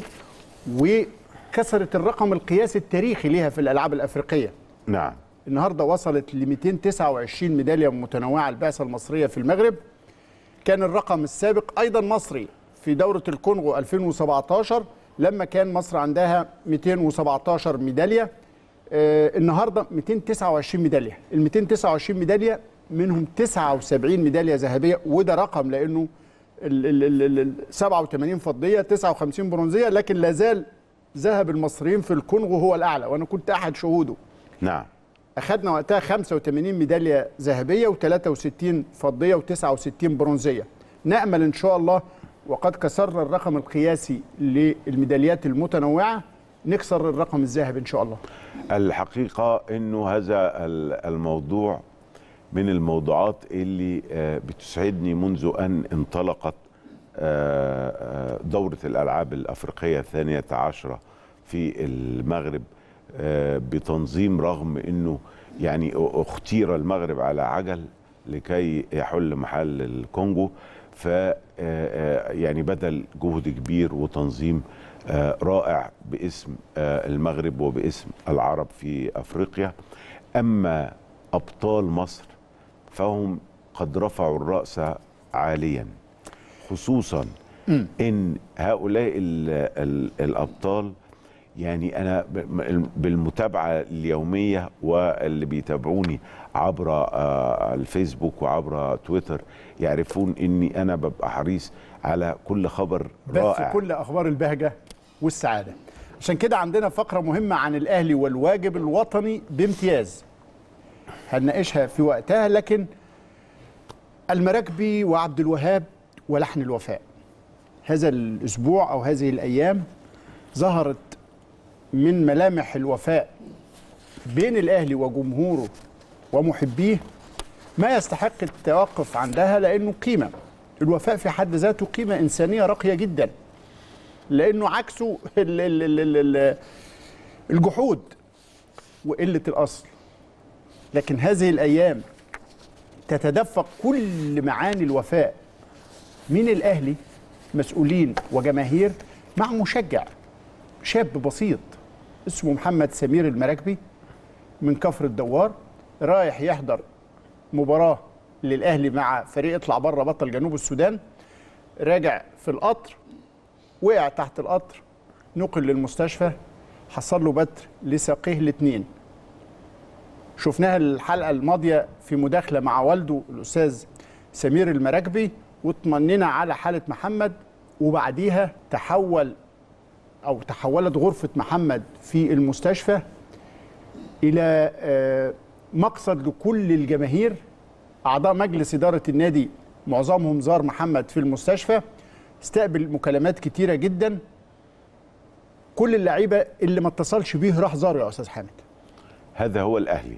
وكسرت الرقم القياسي التاريخي ليها في الالعاب الافريقيه نعم النهارده وصلت ل 229 ميداليه متنوعه البعثه المصريه في المغرب كان الرقم السابق ايضا مصري في دوره الكونغو 2017 لما كان مصر عندها 217 ميداليه آه النهارده 229 ميداليه ال 229 ميداليه منهم 79 ميداليه ذهبيه وده رقم لانه ال ال ال ال 87 فضيه 59 برونزيه لكن لا زال ذهب المصريين في الكونغو هو الاعلى وانا كنت احد شهوده نعم اخذنا وقتها 85 ميداليه ذهبيه و63 فضيه و69 برونزيه نامل ان شاء الله وقد كسرنا الرقم القياسي للميداليات المتنوعه نكسر الرقم الذهبي ان شاء الله الحقيقة انه هذا ال- الموضوع من الموضوعات اللي آه، بتسعدني منذ ان انطلقت آه، آه، دورة الالعاب الافريقية الثانية عشرة في المغرب آه، بتنظيم رغم انه يعني اختير المغرب على عجل لكي يحل محل الكونغو ف آه، آه، يعني بذل جهد كبير وتنظيم آه، رائع باسم آه، المغرب وباسم العرب في افريقيا اما ابطال مصر فهم قد رفعوا الراس عاليا خصوصا ان هؤلاء ال ال الابطال يعني انا ب- بالمتابعه اليوميه واللي بيتابعوني عبر آه، الفيسبوك وعبر تويتر يعرفون اني انا ببقى حريص على كل خبر بث رائع كل اخبار البهجه والسعاده عشان كده عندنا فقره مهمه عن الاهلي والواجب الوطني بامتياز هنناقشها في وقتها لكن المراكبي وعبد الوهاب ولحن الوفاء هذا الاسبوع او هذه الايام ظهرت من ملامح الوفاء بين الاهلي وجمهوره ومحبيه ما يستحق التوقف عندها لانه قيمه الوفاء في حد ذاته قيمه انسانيه راقيه جدا لانه عكسه ال ال ال ال ال الجحود وقله الاصل لكن هذه الايام تتدفق كل معاني الوفاء من الاهلي مسؤولين وجماهير مع مشجع شاب بسيط اسمه محمد سمير المراكبي من كفر الدوار رايح يحضر مباراه للاهلي مع فريق اطلع بره بطل جنوب السودان راجع في القطر وقع تحت القطر نقل للمستشفى حصل له بتر لساقيه الاثنين شفناها الحلقه الماضيه في مداخله مع والده الاستاذ سمير المراكبي واطمننا على حاله محمد وبعديها تحول او تحولت غرفه محمد في المستشفى الى آه، مقصد لكل الجماهير اعضاء مجلس اداره النادي معظمهم زار محمد في المستشفى استقبل مكالمات كتيره جدا كل اللعيبه اللي ما اتصلش بيه راح زاره يا استاذ حامد هذا هو الاهلي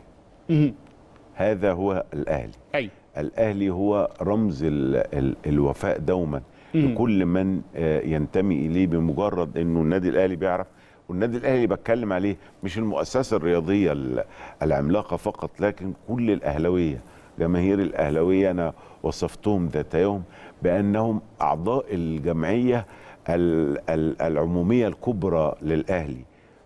هذا هو الاهلي ايوه الاهلي هو رمز ال ال الوفاء دوما لكل من آه، ينتمي اليه بمجرد انه النادي الاهلي بيعرف والنادي الاهلي بتكلم عليه مش المؤسسه الرياضيه ال- العملاقه فقط لكن كل الاهلاويه جماهير الاهلاويه انا وصفتهم ذات يوم بانهم اعضاء الجمعيه ال- ال- العموميه الكبرى للاهلي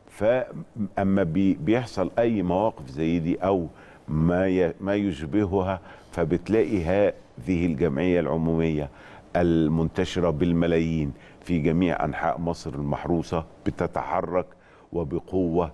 فاما بي بيحصل اي مواقف زي دي او ما ي- ما يشبهها فبتلاقي هذه الجمعيه العموميه المنتشره بالملايين في جميع انحاء مصر المحروسه بتتحرك وبقوه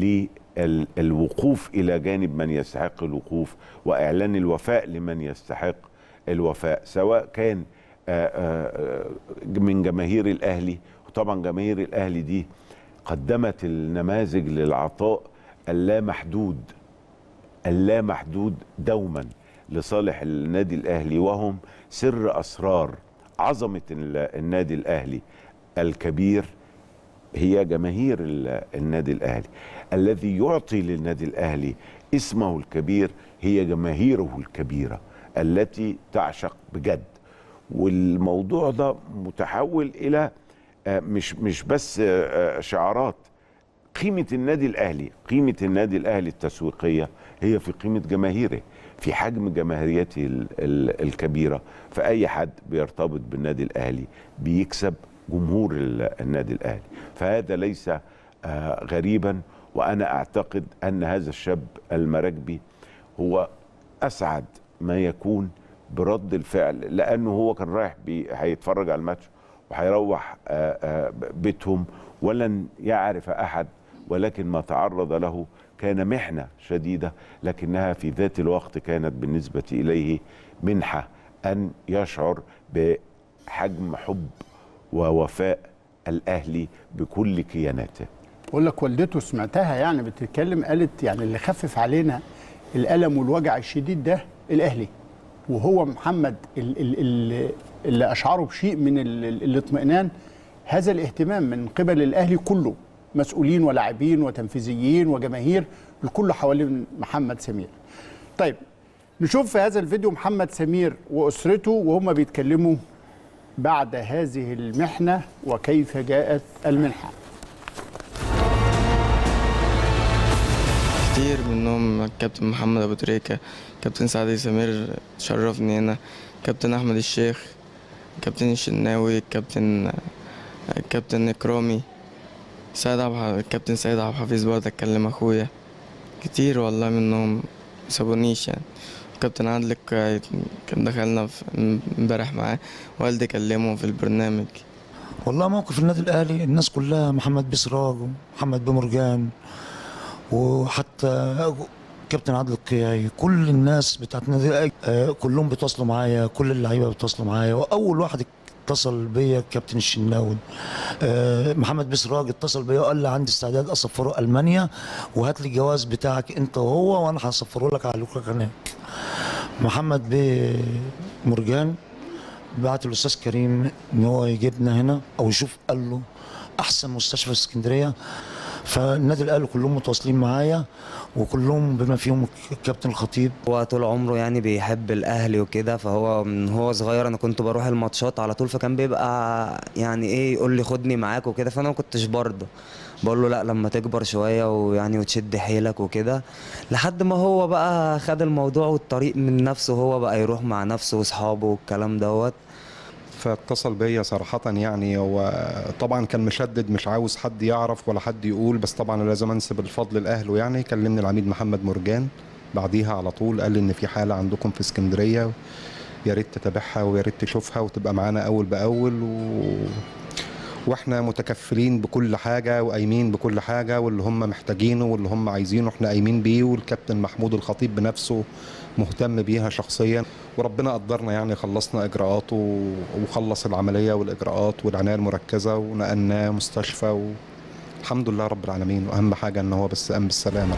للوقوف الى جانب من يستحق الوقوف واعلان الوفاء لمن يستحق الوفاء سواء كان آه، آه، آه، من جماهير الاهلي وطبعا جماهير الاهلي دي قدمت النماذج للعطاء اللامحدود اللامحدود دوما لصالح النادي الاهلي وهم سر اسرار عظمه ال- النادي الاهلي الكبير هي جماهير ال- النادي الاهلي الذي يعطي للنادي الاهلي اسمه الكبير هي جماهيره الكبيره التي تعشق بجد والموضوع ده متحول الى آه، مش مش بس آه، آه، شعارات قيمة النادي الأهلي قيمة النادي الأهلي التسويقية هي في قيمة جماهيره في حجم جماهيريته ال- ال- الكبيرة فأي حد بيرتبط بالنادي الأهلي بيكسب جمهور ال- النادي الأهلي فهذا ليس آه، غريبا وأنا أعتقد أن هذا الشاب المراكبي هو أسعد ما يكون برد الفعل لأنه هو كان رايح بي- هيتفرج على الماتش وهيروح آه، آه، بيتهم ولن يعرف احد ولكن ما تعرض له كان محنه شديده لكنها في ذات الوقت كانت بالنسبه اليه منحه ان يشعر بحجم حب ووفاء الاهلي بكل كياناته بقول لك والدته سمعتها يعني بتتكلم قالت يعني اللي خفف علينا الالم والوجع الشديد ده الاهلي وهو محمد ال- ال- ال- اللي اشعره بشيء من ال- ال- الاطمئنان هذا الاهتمام من قبل الاهلي كله مسؤولين ولاعبين وتنفيذيين وجماهير الكل حوالين محمد سمير طيب نشوف في هذا الفيديو محمد سمير واسرته وهم بيتكلموا بعد هذه المحنه وكيف جاءت المنحه كتير منهم الكابتن محمد ابو تريكه كابتن سعد سمير شرفني هنا كابتن احمد الشيخ كابتن الشناوي كابتن كابتن اكرامي سيد عبد الح- الكابتن سيد عبد الحفيظ برضه اتكلم اخويا كتير والله منهم مسابونيش يعني كابتن عادل ك- كان دخلنا في امبارح معاه والدي كلمه في البرنامج والله موقف النادي الاهلي الناس كلها محمد بسراج ومحمد بمرجان وحتى كابتن عادل القيعي كل الناس بتاعت النادي الاهلي آه، كلهم بيتواصلوا معايا كل اللعيبه بيتواصلوا معايا واول واحد اتصل بيا الكابتن الشناوي آه، محمد بسراج اتصل بيا وقال لي عندي استعداد اسفره المانيا وهات لي الجواز بتاعك انت وهو وانا هسفره لك على لوكا هناك محمد بيه مرجان بعت الاستاذ كريم ان هو يجيبنا هنا او يشوف قال له احسن مستشفى في اسكندريه فالنادي الاهلي كلهم متواصلين معايا وكلهم بما فيهم الكابتن الخطيب هو طول عمره يعني بيحب الاهلي وكده فهو من هو صغير انا كنت بروح الماتشات على طول فكان بيبقى يعني ايه يقول لي خدني معاك وكده فانا ما كنتش برضه بقول له لا لما تكبر شويه ويعني وتشد حيلك وكده لحد ما هو بقى خد الموضوع والطريق من نفسه هو بقى يروح مع نفسه واصحابه والكلام دوت فاتصل بيا صراحة يعني هو طبعا كان مشدد مش عاوز حد يعرف ولا حد يقول بس طبعا أنا لازم انسب الفضل لاهله يعني كلمني العميد محمد مرجان بعديها على طول قال لي ان في حالة عندكم في اسكندرية يا ريت تتابعها ويا ريت تشوفها وتبقى معانا اول باول و... واحنا متكفلين بكل حاجة وقايمين بكل حاجة واللي هم محتاجينه واللي هم عايزينه احنا قايمين بيه والكابتن محمود الخطيب بنفسه مهتم بيها شخصيا وربنا قدرنا يعني خلصنا اجراءاته وخلص العمليه والاجراءات والعنايه المركزه ونقلناه مستشفى والحمد لله رب العالمين واهم حاجه ان هو بس قام بالسلامه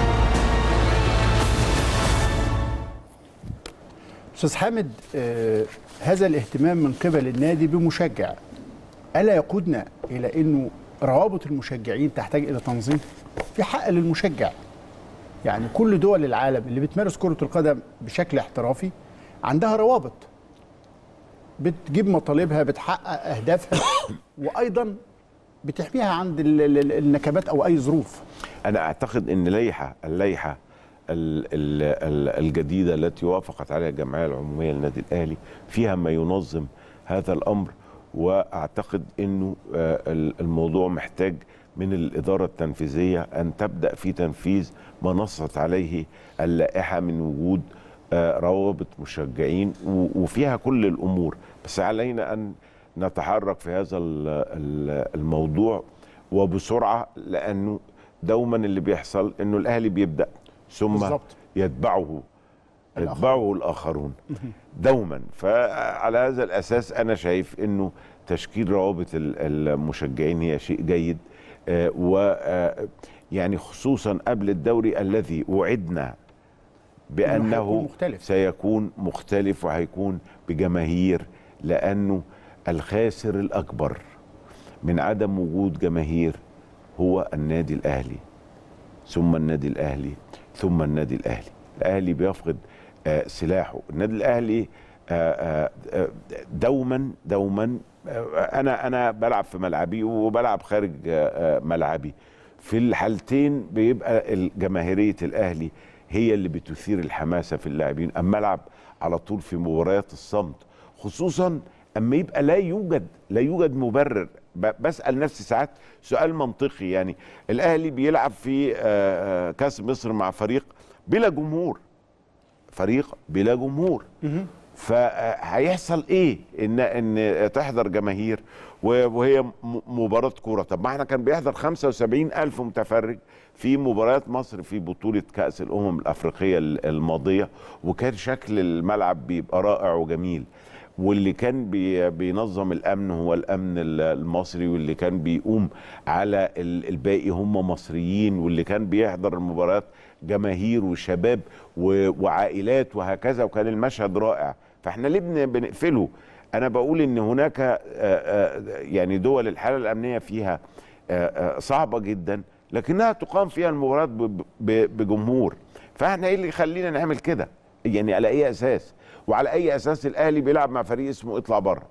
استاذ حامد آه هذا الاهتمام من قبل النادي بمشجع الا يقودنا الى انه روابط المشجعين تحتاج الى تنظيم في حق للمشجع يعني كل دول العالم اللي بتمارس كرة القدم بشكل احترافي عندها روابط بتجيب مطالبها بتحقق أهدافها وأيضا بتحميها عند ال- ال- النكبات أو أي ظروف انا اعتقد ان لائحه اللائحه ال- ال- ال- الجديده التي وافقت عليها الجمعيه العموميه للنادي الاهلي فيها ما ينظم هذا الامر واعتقد انه آه، ال- الموضوع محتاج من الاداره التنفيذيه ان تبدا في تنفيذ ما نصت عليه اللائحه من وجود آه، روابط مشجعين و- وفيها كل الامور بس علينا ان نتحرك في هذا ال- ال- الموضوع وبسرعه لانه دوما اللي بيحصل انه الاهلي بيبدا ثم بالظبط. يتبعه يتبعه الاخرون دوما فعلى هذا الاساس انا شايف انه تشكيل روابط ال- المشجعين هي شيء جيد آه، و آه، يعني خصوصا قبل الدوري الذي وعدنا هيكون بانه مختلف. سيكون مختلف وهيكون بجماهير لانه الخاسر الاكبر من عدم وجود جماهير هو النادي الاهلي ثم النادي الاهلي ثم النادي الاهلي الاهلي بيفقد آه، سلاحه النادي الاهلي آه، آه، دوما دوما آه، انا انا بلعب في ملعبي وبلعب خارج آه، آه، ملعبي في الحالتين بيبقى جماهيريه الاهلي هي اللي بتثير الحماسه في اللاعبين اما العب على طول في مباريات الصمت خصوصا اما يبقى لا يوجد لا يوجد مبرر ب- بسال نفسي ساعات سؤال منطقي يعني الاهلي بيلعب في آه، آه، كاس مصر مع فريق بلا جمهور فريق بلا جمهور فهيحصل ايه ان ان تحضر جماهير و- وهي م- مباراه كوره طب ما احنا كان بيحضر 75 الف متفرج في مباريات مصر في بطوله كاس الامم الافريقيه ال- الماضيه وكان شكل الملعب بيبقى رائع وجميل واللي كان بي بينظم الامن هو الامن ال- المصري واللي كان بيقوم على ال- الباقي هم مصريين واللي كان بيحضر المباريات جماهير وشباب و- وعائلات وهكذا وكان المشهد رائع فاحنا ليه بن- بنقفله انا بقول ان هناك آه، آه، يعني دول الحاله الامنيه فيها آه، آه، صعبه جدا لكنها تقام فيها المباريات ب- ب- بجمهور فاحنا ايه اللي يخلينا نعمل كده يعني على اي اساس وعلى اي اساس الاهلي بيلعب مع فريق اسمه اطلع بره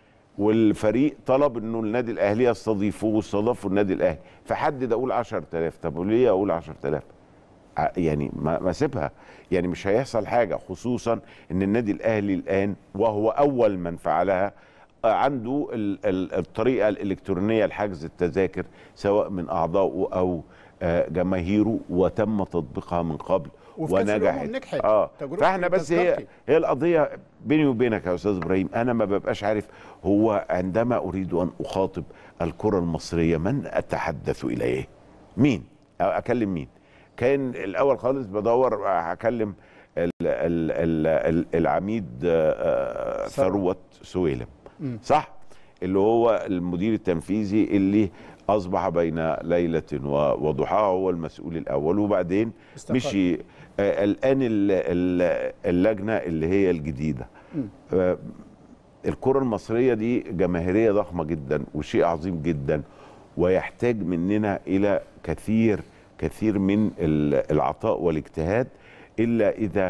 والفريق طلب انه النادي الاهلي يستضيفوه واستضافوا النادي الاهلي فحدد اقول 10000 طب وليه اقول 10000 ع- يعني ما ما سيبها يعني مش هيحصل حاجه خصوصا ان النادي الاهلي الان وهو اول من فعلها آه، عنده ال- ال- الطريقه الالكترونيه لحجز التذاكر سواء من اعضائه او آه، جماهيره وتم تطبيقها من قبل وفي كأس الأمم ونجحت نجحت. اه تجربة فاحنا بس هي تذكرتي. هي القضيه بيني وبينك يا استاذ ابراهيم انا ما ببقاش عارف هو عندما اريد ان اخاطب الكره المصريه من اتحدث اليه مين أو اكلم مين كان الاول خالص بدور هكلم ال- ال- ال- ال- العميد آه، آه، ثروت. ثروت سويلم صح اللي هو المدير التنفيذي اللي اصبح بين ليله و- وضحاها هو المسؤول الاول وبعدين استقال. مشي آه، الان ال- ال- اللجنه اللي هي الجديده آه، الكره المصريه دي جماهيريه ضخمه جدا وشيء عظيم جدا ويحتاج مننا الى كثير كثير من ال- العطاء والاجتهاد الا اذا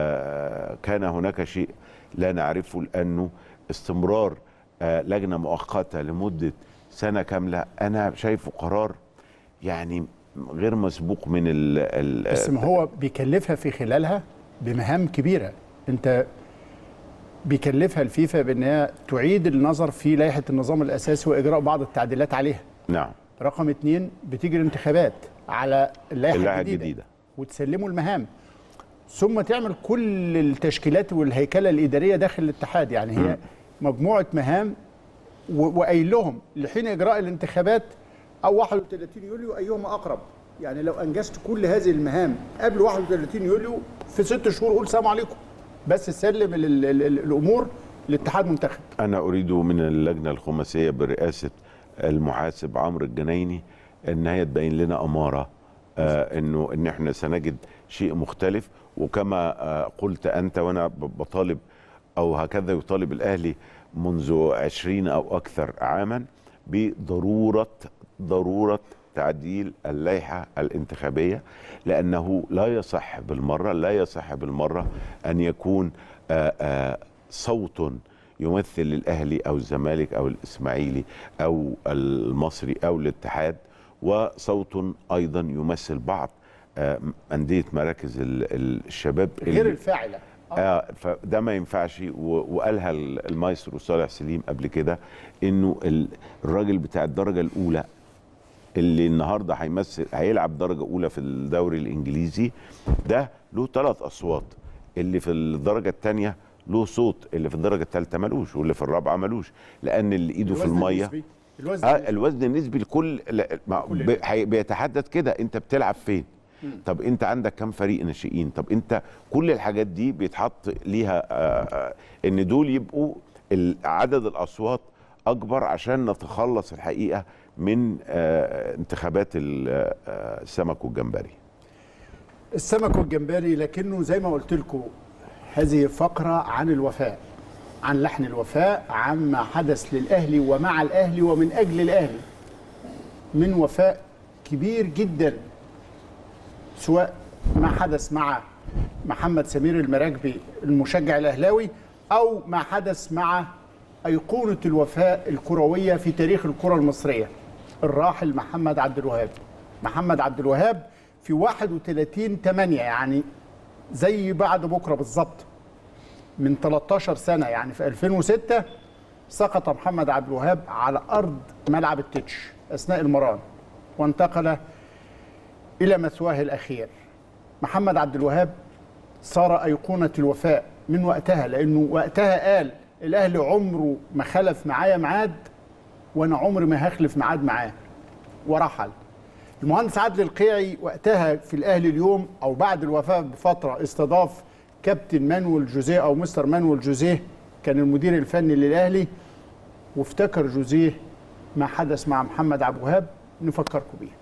آه، كان هناك شيء لا نعرفه لانه استمرار آه، لجنه مؤقته لمده سنه كامله انا شايفه قرار يعني غير مسبوق من ال ال بس ما هو بيكلفها في خلالها بمهام كبيره انت بيكلفها الفيفا بان هي تعيد النظر في لائحه النظام الاساسي واجراء بعض التعديلات عليها نعم رقم اتنين بتيجي الانتخابات على اللائحه اللائحة الجديدة, الجديدة. وتسلموا المهام ثم تعمل كل التشكيلات والهيكله الاداريه داخل الاتحاد يعني هي مجموعه مهام و- وقايل لهم لحين اجراء الانتخابات او 31 يوليو ايهما اقرب يعني لو انجزت كل هذه المهام قبل 31 يوليو في ست شهور قول سلام عليكم بس سلم ال ال ال الامور لاتحاد منتخب أنا أريد من اللجنة الخماسية برئاسة المحاسب عمرو الجنايني إن هي تبين لنا أمارة آه إنه إن إحنا سنجد شيء مختلف وكما آه قلت أنت وأنا ب- بطالب أو هكذا يطالب الأهلي منذ عشرين أو أكثر عاما بضرورة ضرورة تعديل اللائحة الانتخابية لأنه لا يصح بالمرة لا يصح بالمرة أن يكون آه آه صوت يمثل الاهلي او الزمالك او الاسماعيلي او المصري او الاتحاد وصوت ايضا يمثل بعض آه، انديه مراكز ال- الشباب غير اللي- الفاعله آه فده ما ينفعش و- وقالها ال- المايسترو صالح سليم قبل كده انه ال- الراجل بتاع الدرجه الاولى اللي النهارده هيمثل هيلعب درجه اولى في الدوري الانجليزي ده له ثلاث اصوات اللي في الدرجه الثانيه له صوت اللي في الدرجه الثالثه ملوش واللي في الرابعه ملوش لان اللي ايده في الوزن الميه النسبي. الوزن اه النسبي. الوزن النسبي لكل لا، ما- كل ب- هي- بيتحدد كده انت بتلعب فين طب انت عندك كم فريق ناشئين طب انت كل الحاجات دي بيتحط ليها آه، آه، ان دول يبقوا ال- عدد الاصوات اكبر عشان نتخلص الحقيقه من آه، انتخابات ال- آه، السمك والجمبري السمك والجمبري لكنه زي ما قلت لكم هذه فقرة عن الوفاء عن لحن الوفاء عما حدث للأهلي ومع الأهلي ومن أجل الأهلي من وفاء كبير جدا سواء ما حدث مع محمد سمير المراكبي المشجع الأهلاوي او ما حدث مع ايقونه الوفاء الكرويه في تاريخ الكره المصريه الراحل محمد عبد الوهاب محمد عبد الوهاب في 31 8 يعني زي بعد بكره بالظبط من 13 سنه يعني في 2006 سقط محمد عبد الوهاب على ارض ملعب التتش اثناء المران وانتقل الى مثواه الاخير محمد عبد الوهاب صار ايقونه الوفاء من وقتها لانه وقتها قال الاهلي عمره ما خلف معايا ميعاد وانا عمري ما هخلف ميعاد معاه ورحل المهندس عادل القيعي وقتها في الاهلي اليوم او بعد الوفاه بفتره استضاف كابتن مانويل جوزيه او مستر مانويل جوزيه كان المدير الفني للاهلي وافتكر جوزيه ما حدث مع محمد عبد الوهاب نفكركم بيه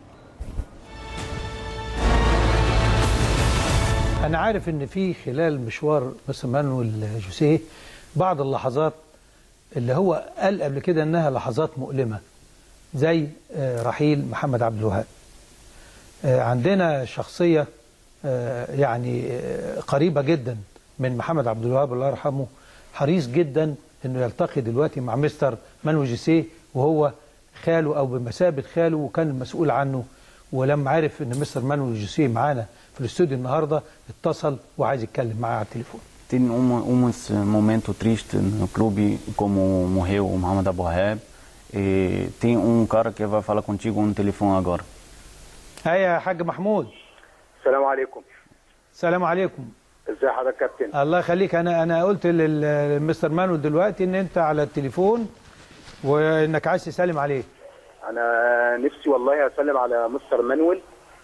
انا عارف ان في خلال مشوار مستر مانويل جوسيه بعض اللحظات اللي هو قال قبل كده انها لحظات مؤلمه زي آه، رحيل محمد عبد الوهاب آه، عندنا شخصيه آه، يعني آه، قريبه جدا من محمد عبد الوهاب الله يرحمه حريص جدا انه يلتقي دلوقتي مع مستر مانويل جوسيه وهو خاله او بمثابه خاله وكان المسؤول عنه ولما عرف ان مستر مانويل جوسيه معانا في الاستوديو النهارده اتصل وعايز يتكلم معاه على التليفون Tem um, um momento triste no clube, como morreu o Mohamed Abu Wahab. E tem um cara que vai falar contigo no telefone agora. هيا يا حاج محمود السلام عليكم السلام عليكم ازي حضرتك يا كابتن الله يخليك انا انا قلت لل- للمستر مانويل دلوقتي ان انت على التليفون وانك عايز تسلم عليه انا نفسي والله اسلم على مستر مانويل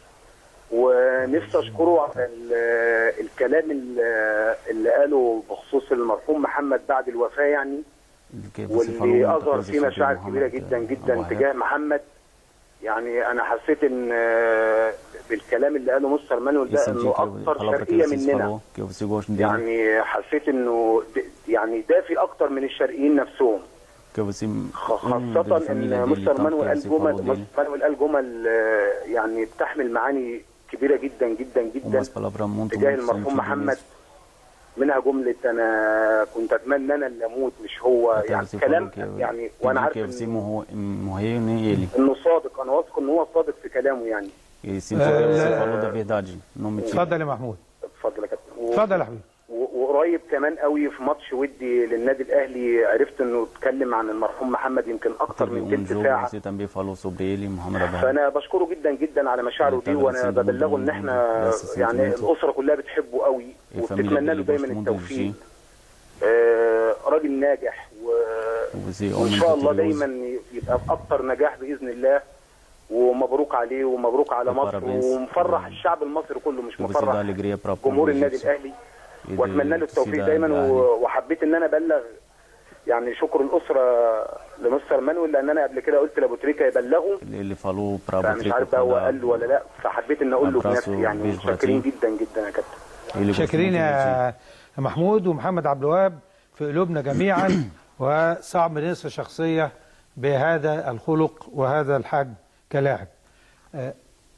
ونفسي اشكره على ال- الكلام ال- اللي قاله بخصوص المرحوم محمد بعد الوفاه يعني Que você واللي falou muita اظهر coisa فيه sobre مشاعر Mohamed, كبيره eh, جدا Abu جدا Wahab. تجاه محمد يعني انا حسيت ان آه، بالكلام اللي قاله مستر مانويل E ده senti انه que a اكثر palavra que شرقيه vocês مننا falou, que você gosta dele, يعني حسيت انه د- يعني دافي اكتر من الشرقيين نفسهم que você um خاصة da família ان dele, مستر tanto مانويل que قال você جمل falou dele, مستر مانويل قال جمل آه، يعني بتحمل معاني كبيرة جدا جدا جدا umas palavras muito, تجاه muito المرحوم sentido محمد mesmo. منها جملة انا كنت اتمنى انا اللي اموت مش هو Até يعني você كلام falou que, يعني pediu وانا que عارف você إن- morreu, morreu nem ele. انه صادق انا واثق ان هو صادق في كلامه يعني E sinto que você falou da verdade, não mentira. اتفضل يا محمود اتفضل يا كابتن و- اتفضل يا حبيبي و- وقريب كمان قوي في ماتش ودي للنادي الاهلي عرفت انه اتكلم عن المرحوم محمد يمكن اكتر Teve من um تلت jogo, ساعة você também falou sobre ele, Mohamed Abu Wahab. فانا بشكره جدا جدا على مشاعره دي وانا ببلغه ان احنا يعني الاسره كلها بتحبه قوي E a família وبتتمنى له dele دايما gosta muito do التوفيق Gi. آه، راجل ناجح و... وزي وان homem شاء الله vitorioso. دايما يبقى باكتر نجاح باذن الله ومبروك عليه ومبروك على مصر Parabéns. ومفرح الشعب المصري كله مش Que você dá مفرح alegria para o جمهور povo النادي egípcio. الاهلي E de واتمنى له التوفيق torcida دايما do و- Ahly. وحبيت ان انا ابلغ يعني شكر الاسره لمستر مانويل لان انا قبل كده قلت لابو تريكه يبلغه Ele falou para a فمش Botrica عارف بقى هو falar- قال له ولا لا فحبيت ان اقول له أبراسه بنفسي يعني بيج متشكرين باتين. جدا جدا يا كابتن ele gostou شاكرين muito do Gi. يا محمود ومحمد عبد الوهاب في قلوبنا جميعا وصعب ننسى شخصيه بهذا الخلق وهذا الحجم كلاعب آه،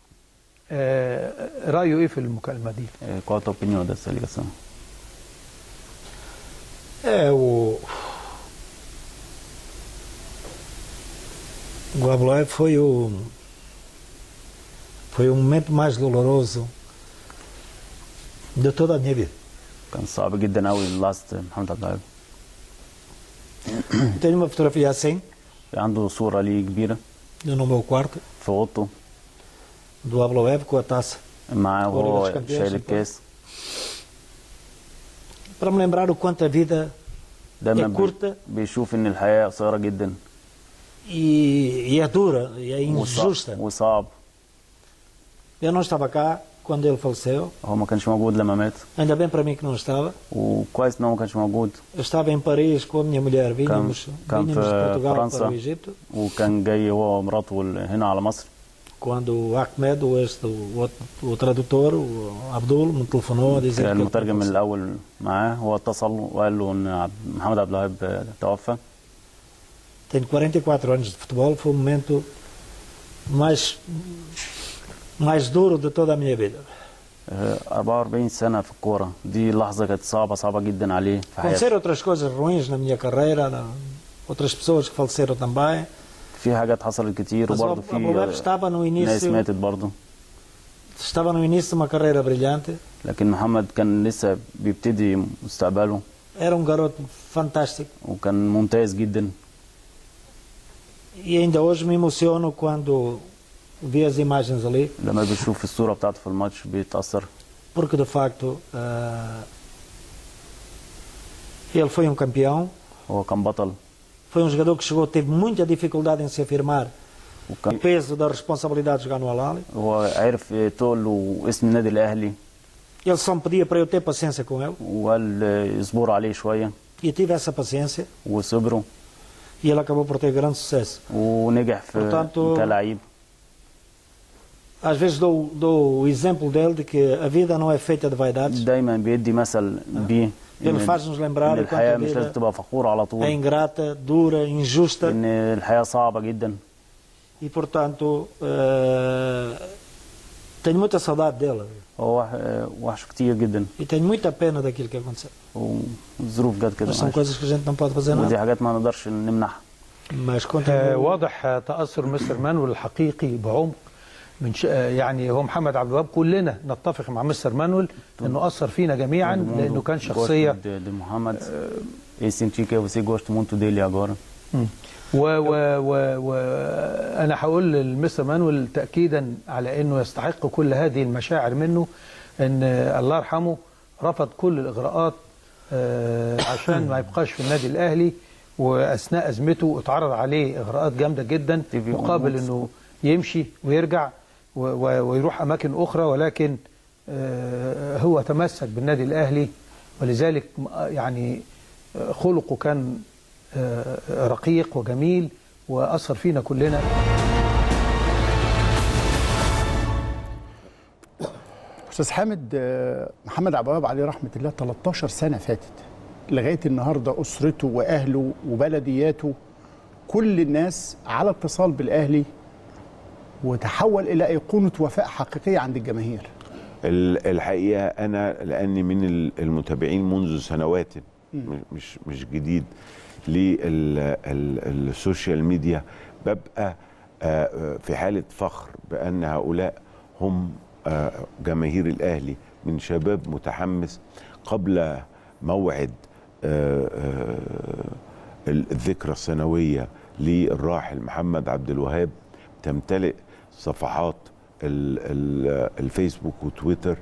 آه، رايه ايه في المكالمه دي Eh, Qual a tua opinião dessa ligação? É, o. O Abloé foi o. Foi o momento mais doloroso de toda a minha vida. كان صعب جدا قوي لاست محمد عبد الوهاب Tenho uma fotografia assim, عنده صورة ليه كبيرة no meu quarto, في اوضته do Abloé com a taça. معاه Olha وهو das campeões, شايل então. الكاس Para me lembrar o quanto a vida دايما É بي- curta. بيشوف ان الحياة قصيرة جدا e, e é dura, e é وصعب, injusta. وصعب Eu não estava cá quando ele faleceu, هو ما كانش موجود لما مات ainda bem para mim que não estava. وكويس ان هو ما كانش موجود Eu estava em Paris com a minha mulher, vínhamos, كان vínhamos de في Portugal فرنسا. para o Egito. وكان جاي هو ومراته هنا على مصر quando o Ahmed, o, este, o, outro- o tradutor, o Abdul, me telefonou a dizer كان que ele المترجم tinha الاول معاه هو اتصل وقال له ان عبد- محمد عبد الوهاب توفى Tenho 44 anos de futebol, foi o momento mais, mais duro de toda a minha vida. آه، 44 سنة في الكورة دي لحظة كانت صعبة صعبة جدا عليه في حياته Aconteceram outras coisas ruins na minha carreira, na- outras pessoas que faleceram também. في حاجات حصلت كتير بس وبرضه أبو- في أبو بكر estava no ناس início- ماتت برضه Estava no início de uma carreira brilhante. لكن محمد كان لسه بيبتدي مستقبله Era um garoto fantástico. وكان ممتاز جدا E ainda hoje me emociono quando vi as imagens ali, لما بيشوف الصورة بتاعته في الماتش بيتأثر porque de facto ah, ele foi um campeão. هو كان بطل Foi um jogador que chegou, teve muita dificuldade em se afirmar. O وكان peso da responsabilidade de jogar no Al-Ahly. هو عرف تقول له اسم النادي الأهلي Ele só me pedia para eu ter paciência com ele. وقال يصبر عليه شوية E eu tive essa paciência. وصبروا E ele acabou por ter grande sucesso. ونجح في Portanto- كلاعب Às vezes dou, dou o exemplo dele de que a vida não é feita de vaidades. دايما بيدي مثل بيه Ele إن- faz-nos lembrar إن o quanto الحياة a مش لازم vida تبقى فخورة على é طول ingrata, dura, injusta. إن الحياة صعبة جدا E, portanto, eh, tenho muita saudade dele. هو وح- وحش كتير جدا E tenho muita pena daquilo que aconteceu. والظروف جت كده Mas são معلش. coisas que a gente não pode fazer ودي nada. حاجات ما نقدرش نمنعها Mas آه، continua. واضح آه، تأثر مستر مانويل الحقيقي بعمق من ش... آه، يعني هو محمد عبد الوهاب كلنا نتفق مع مستر مانويل انه اثر فينا جميعا لانه كان شخصيه Gosto de, de Muhammad e senti que você gosta muito dele agora و و و و انا هقول للمستر مانويل تاكيدا على انه يستحق كل هذه المشاعر منه ان آه، الله يرحمه رفض كل الاغراءات آه، عشان ما يبقاش في النادي الاهلي واثناء ازمته اتعرض عليه اغراءات جامده جدا تيفي مقابل أونوكس. انه يمشي ويرجع و- و- ويروح اماكن اخرى ولكن آه، هو تمسك بالنادي الاهلي ولذلك م- يعني آه، خلقه كان آه، رقيق وجميل واثر فينا كلنا استاذ حامد آه، محمد عبد الوهاب عليه رحمه الله 13 سنه فاتت لغايه النهارده اسرته واهله وبلدياته كل الناس على اتصال بالاهلي وتحول الى ايقونه وفاء حقيقيه عند الجماهير ال- الحقيقه انا لاني من ال- المتابعين منذ سنوات م- مش مش جديد للسوشيال ميديا ببقى آه، آه، في حاله فخر بان هؤلاء هم آه، جماهير الاهلي من شباب متحمس قبل موعد آه، آه، الذكرى السنويه للراحل محمد عبد الوهاب تمتلئ صفحات ال- ال- الفيسبوك وتويتر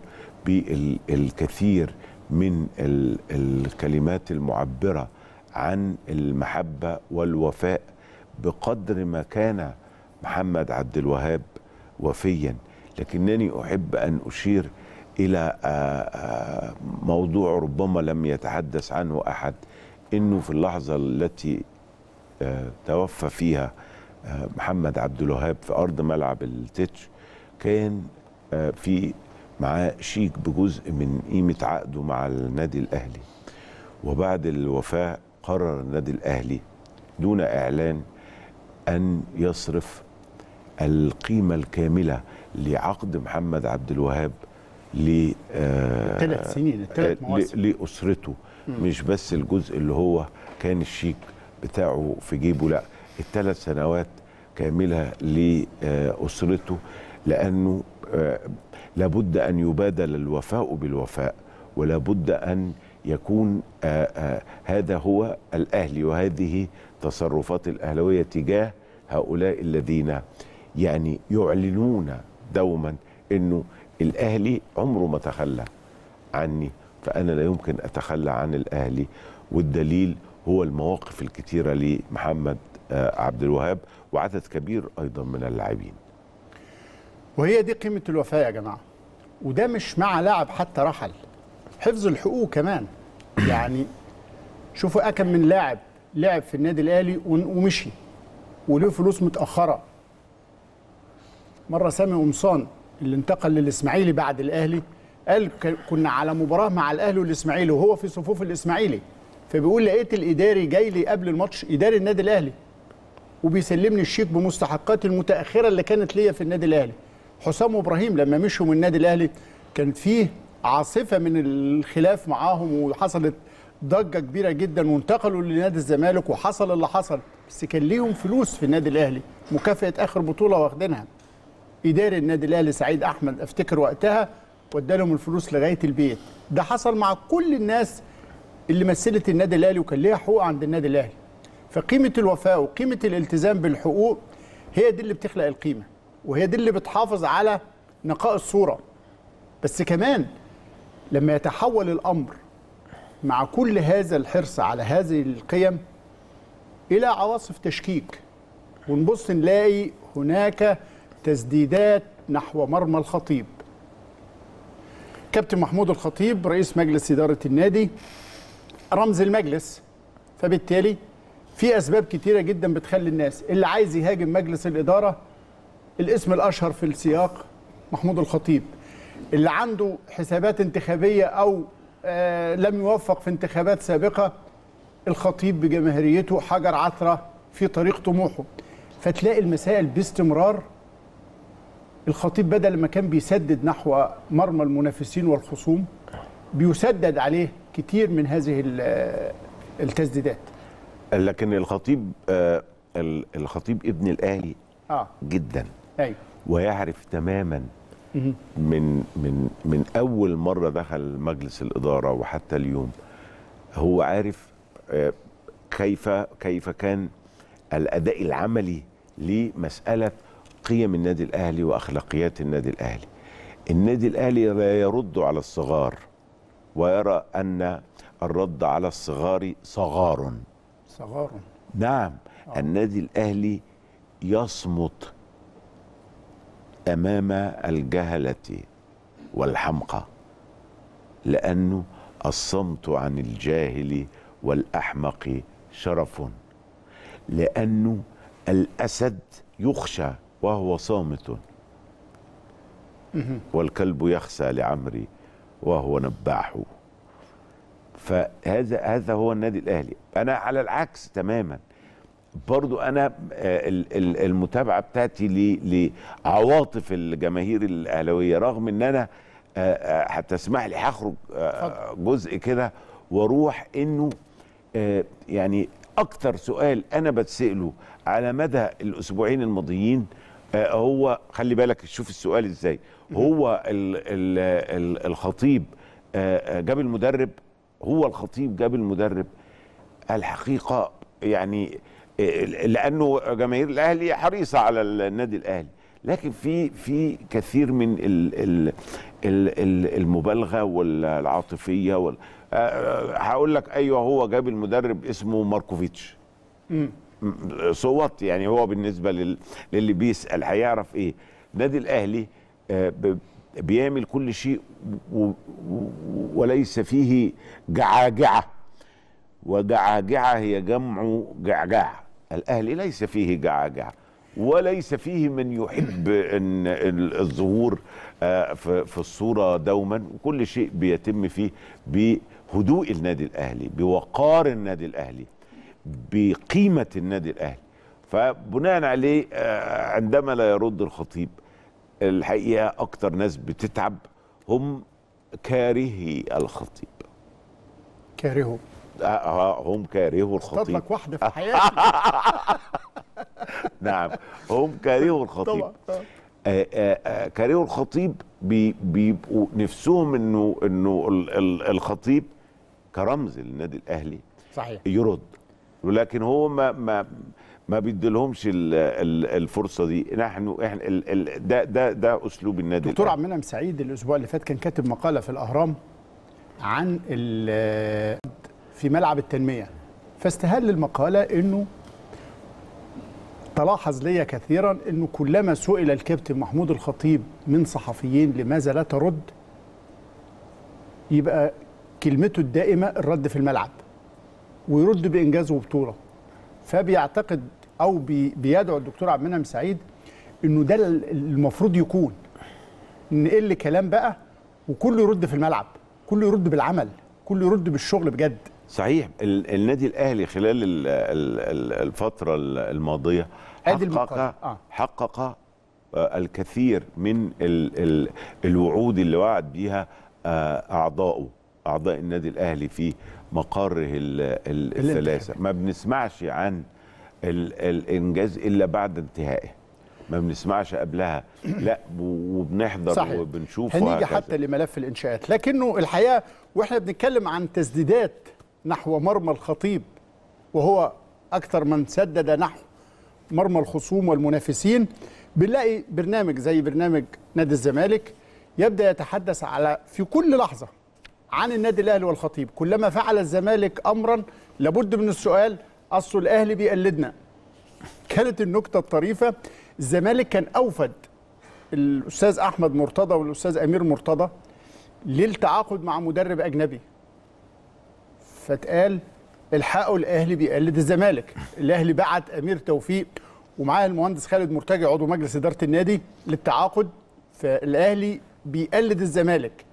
بالكثير من ال- الكلمات المعبره عن المحبه والوفاء بقدر ما كان محمد عبد الوهاب وفيا لكنني احب ان اشير الى آه، آه، موضوع ربما لم يتحدث عنه احد انه في اللحظه التي آه، توفى فيها آه، محمد عبد الوهاب في ارض ملعب التتش كان آه، في معاه شيك بجزء من قيمه عقده مع النادي الاهلي وبعد الوفاه قرر النادي الاهلي دون اعلان ان يصرف القيمه الكامله لعقد محمد عبد الوهاب ل آه، الثلاث سنين، الثلاث آه، مواسم. ل- لاسرته مش بس الجزء اللي هو كان الشيك بتاعه في جيبه لا الثلاث سنوات كامله لاسرته لانه آه، لابد ان يبادل الوفاء بالوفاء ولابد ان يكون آه، آه، هذا هو الاهلي وهذه تصرفات الاهلاويه تجاه هؤلاء الذين يعني يعلنون دوما انه الاهلي عمره ما تخلى عني فانا لا يمكن اتخلى عن الاهلي والدليل هو المواقف الكتيره لمحمد آه، عبد الوهاب وعدد كبير ايضا من اللاعبين وهي دي قيمه الوفاء يا جماعه وده مش مع لاعب حتى رحل حفظ الحقوق كمان يعني شوفوا اكم من لاعب لعب في النادي الاهلي ون- ومشي وله فلوس متاخره مره سامي قمصان اللي انتقل للاسماعيلي بعد الاهلي قال ك- كنا على مباراه مع الاهلي والاسماعيلي وهو في صفوف الاسماعيلي فبيقول لقيت الاداري جاي لي قبل الماتش اداري النادي الاهلي وبيسلمني الشيك بمستحقاتي المتاخره اللي كانت ليا في النادي الاهلي حسام ابراهيم لما مشوا من النادي الاهلي كانت فيه عاصفه من الخلاف معاهم وحصلت ضجه كبيره جدا وانتقلوا لنادي الزمالك وحصل اللي حصل بس كان ليهم فلوس في النادي الاهلي مكافاه اخر بطوله واخدينها اداري النادي الاهلي سعيد احمد افتكر وقتها وادالهم الفلوس لغايه البيت ده حصل مع كل الناس اللي مثلت النادي الاهلي وكان ليها حقوق عند النادي الاهلي فقيمه الوفاء وقيمه الالتزام بالحقوق هي دي اللي بتخلق القيمه وهي دي اللي بتحافظ على نقاء الصوره بس كمان لما يتحول الامر مع كل هذا الحرص على هذه القيم الى عواصف تشكيك ونبص نلاقي هناك تسديدات نحو مرمى الخطيب كابتن محمود الخطيب رئيس مجلس اداره النادي رمز المجلس فبالتالي في اسباب كتيره جدا بتخلي الناس اللي عايز يهاجم مجلس الاداره الاسم الاشهر في السياق محمود الخطيب اللي عنده حسابات انتخابيه او آه لم يوفق في انتخابات سابقه الخطيب بجماهيريته حجر عثره في طريق طموحه فتلاقي المسائل باستمرار الخطيب بدل ما كان بيسدد نحو مرمى المنافسين والخصوم بيسدد عليه كتير من هذه ال- التسديدات لكن الخطيب آه ال- الخطيب ابن الاهلي اه جدا ايوه ويعرف تماما مهم. من من من اول مره دخل مجلس الاداره وحتى اليوم هو عارف آه، كيف كيف كان الاداء العملي لمساله قيم النادي الاهلي واخلاقيات النادي الاهلي. النادي الاهلي لا يرد على الصغار ويرى ان الرد على الصغار صغار. صغار نعم النادي الاهلي يصمت امام الجهله والحمقى لانه الصمت عن الجاهل والاحمق شرف لانه الاسد يخشى وهو صامت والكلب يخسى لعمري وهو نباح فهذا هذا هو النادي الاهلي انا على العكس تماما برضو انا آه، ال- ال- المتابعه بتاعتي ل- لعواطف الجماهير الاهلاويه رغم ان انا آه، آه، هتسمح لي هخرج آه، جزء كده واروح انه آه، يعني اكتر سؤال انا بتساله على مدى الاسبوعين الماضيين آه، هو خلي بالك شوف السؤال ازاي هو ال ال ال الخطيب آه، آه، جاب المدرب هو الخطيب جاب المدرب الحقيقه يعني آه، لانه جماهير الاهلي حريصه على النادي الاهلي لكن في في كثير من ال ال ال ال المبالغه والعاطفيه وال آه، هقول لك ايوه هو جاب المدرب اسمه ماركوفيتش صوت يعني هو بالنسبه لل... للي بيسال هيعرف ايه النادي الاهلي آه، ب... بيعمل كل شيء و... و... وليس فيه جعاجعه وجعاجعه هي جمع جعجع الاهلي ليس فيه جعاجعه وليس فيه من يحب ان ال- الظهور آه، في في الصوره دوما وكل شيء بيتم فيه بهدوء النادي الاهلي بوقار النادي الاهلي بقيمه النادي الاهلي فبناء عليه آه، عندما لا يرد الخطيب الحقيقه اكتر ناس بتتعب هم كارهي الخطيب كارهه آه، آه، هم كارهوا اختار الخطيب لك واحده في حياتي نعم هم كارهوا الخطيب طبعا آه. آه، آه، آه، كارهوا الخطيب بي- بيبقوا نفسهم انه انه ال- ال- الخطيب كرمز للنادي الاهلي صحيح يرد ولكن هو ما ما ما بيديلهمش ال- ال- الفرصه دي نحن احنا ال- ال- ده ده ده اسلوب النادي دكتور الأهلي. عبد المنعم سعيد الاسبوع اللي فات كان كاتب مقاله في الاهرام عن ال- في ملعب التنميه فاستهل المقاله انه تلاحظ لي كثيرا انه كلما سئل الكابتن محمود الخطيب من صحفيين لماذا لا ترد يبقى كلمته الدائمه الرد في الملعب ويرد بانجاز وبطوله فبيعتقد او بي بيدعو الدكتور عبد المنعم سعيد انه ده ال- المفروض يكون نقل كلام بقى وكله يرد في الملعب كله يرد بالعمل كله يرد بالشغل بجد صحيح ال- النادي الاهلي خلال ال- ال- ال- الفتره ال- الماضيه أدي حقق المقارنة. آه. حقق آه، الكثير من ال ال الوعود اللي وعد بيها آه، اعضائه اعضاء النادي الاهلي في مقره ال- ال- الثلاثه ما بنسمعش عن ال الانجاز الا بعد انتهائه ما بنسمعش قبلها لا وبنحضر صحيح. وبنشوف هنيجي وهكذا. حتى لملف الانشاءات لكنه الحقيقه واحنا بنتكلم عن تسديدات نحو مرمى الخطيب وهو اكثر من سدد نحو مرمى الخصوم والمنافسين بنلاقي برنامج زي برنامج نادي الزمالك يبدا يتحدث على في كل لحظه عن النادي الاهلي والخطيب كلما فعل الزمالك امرا لابد من السؤال اصل الاهلي بيقلدنا كانت النكته الطريفه الزمالك كان اوفد الاستاذ احمد مرتضى والاستاذ امير مرتضى للتعاقد مع مدرب اجنبي فاتقال الحقوا الاهلي بيقلد الزمالك الاهلي بعت امير توفيق ومعاه المهندس خالد مرتجي عضو مجلس اداره النادي للتعاقد فالاهلي بيقلد الزمالك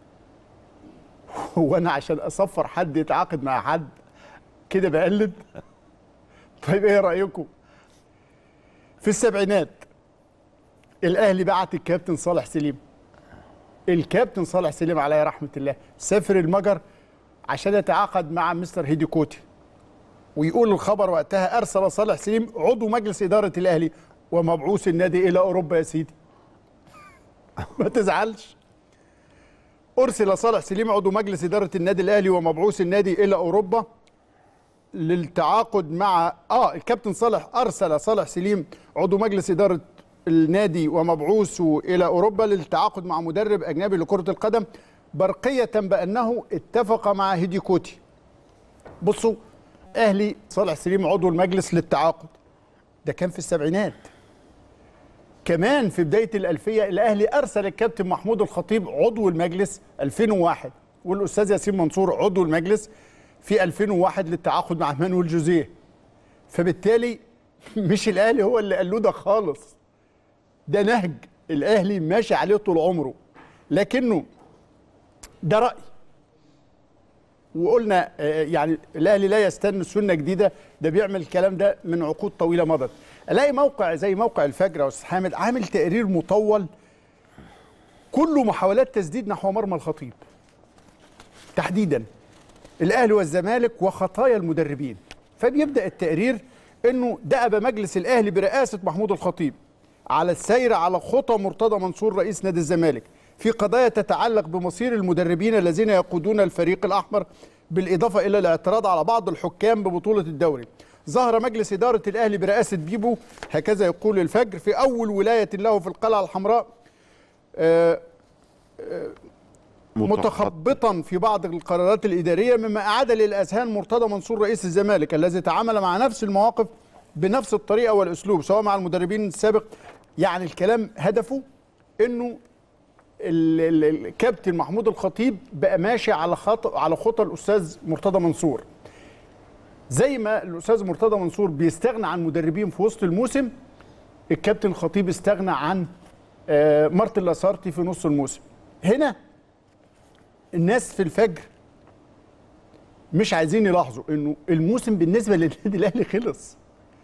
هو انا عشان اصفر حد يتعاقد مع حد كده بقلد طيب ايه رايكم في السبعينات الاهلي بعت الكابتن صالح سليم الكابتن صالح سليم عليه رحمه الله سافر المجر عشان يتعاقد مع مستر هيدي كوتي ويقول الخبر وقتها ارسل صالح سليم عضو مجلس اداره الاهلي ومبعوث النادي الى اوروبا يا سيدي ما تزعلش ارسل صالح سليم عضو مجلس اداره النادي الاهلي ومبعوث النادي الى اوروبا للتعاقد مع اه الكابتن صالح ارسل صالح سليم عضو مجلس اداره النادي ومبعوثه الى اوروبا للتعاقد مع مدرب اجنبي لكره القدم برقيه بانه اتفق مع هيدي كوتي بصوا اهلي صالح سليم عضو المجلس للتعاقد ده كان في السبعينات كمان في بدايه الالفيه الاهلي ارسل الكابتن محمود الخطيب عضو المجلس 2001 والاستاذ ياسين منصور عضو المجلس في 2001 للتعاقد مع مانويل جوزيه فبالتالي مش الاهلي هو اللي قال له ده خالص ده نهج الاهلي ماشي عليه طول عمره لكنه ده راي وقلنا آه، يعني الاهلي لا يستنى سنه جديده ده بيعمل الكلام ده من عقود طويله مضت الاقي موقع زي موقع الفجر يا استاذ حامد عامل تقرير مطول كله محاولات تسديد نحو مرمى الخطيب تحديدا الاهلي والزمالك وخطايا المدربين فبيبدا التقرير انه دأب مجلس الاهلي برئاسه محمود الخطيب على السير على خطى مرتضى منصور رئيس نادي الزمالك في قضايا تتعلق بمصير المدربين الذين يقودون الفريق الاحمر بالاضافه الى الاعتراض على بعض الحكام ببطوله الدوري ظهر مجلس اداره الاهلي برئاسه بيبو هكذا يقول الفجر في اول ولايه له في القلعه الحمراء آه، آه، متخبطا في بعض القرارات الإدارية مما أعاد للأذهان مرتضى منصور رئيس الزمالك الذي تعامل مع نفس المواقف بنفس الطريقة والأسلوب سواء مع المدربين السابق يعني الكلام هدفه أنه ال- ال- الكابتن محمود الخطيب بقى ماشي على خط على خطى الأستاذ مرتضى منصور زي ما الأستاذ مرتضى منصور بيستغنى عن مدربين في وسط الموسم الكابتن الخطيب استغنى عن آه، مارتن لاسارتي في نص الموسم هنا الناس في الفجر مش عايزين يلاحظوا انه الموسم بالنسبه للنادي الاهلي خلص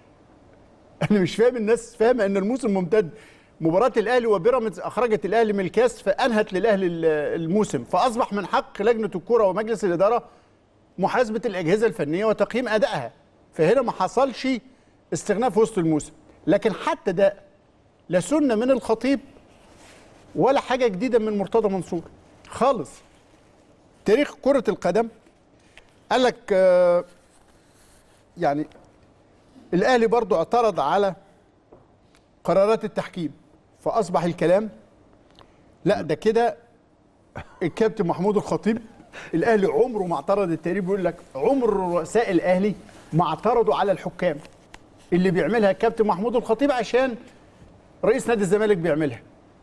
انا مش فاهم الناس فاهمه ان الموسم ممتد مباراه الاهلي وبيراميدز اخرجت الاهلي من الكاس فانهت للاهلي ال- الموسم فاصبح من حق لجنه الكره ومجلس الاداره محاسبه الاجهزه الفنيه وتقييم ادائها فهنا ما حصلش استغناء في وسط الموسم لكن حتى ده لا سنه من الخطيب ولا حاجه جديده من مرتضى منصور خالص تاريخ كرة القدم قال لك آه، يعني الأهلي برضو اعترض على قرارات التحكيم فأصبح الكلام لا ده كده الكابتن محمود الخطيب الأهلي عمره ما اعترض التقرير بيقول لك عمر رؤساء الأهلي ما اعترضوا على الحكام اللي بيعملها الكابتن محمود الخطيب عشان رئيس نادي الزمالك بيعملها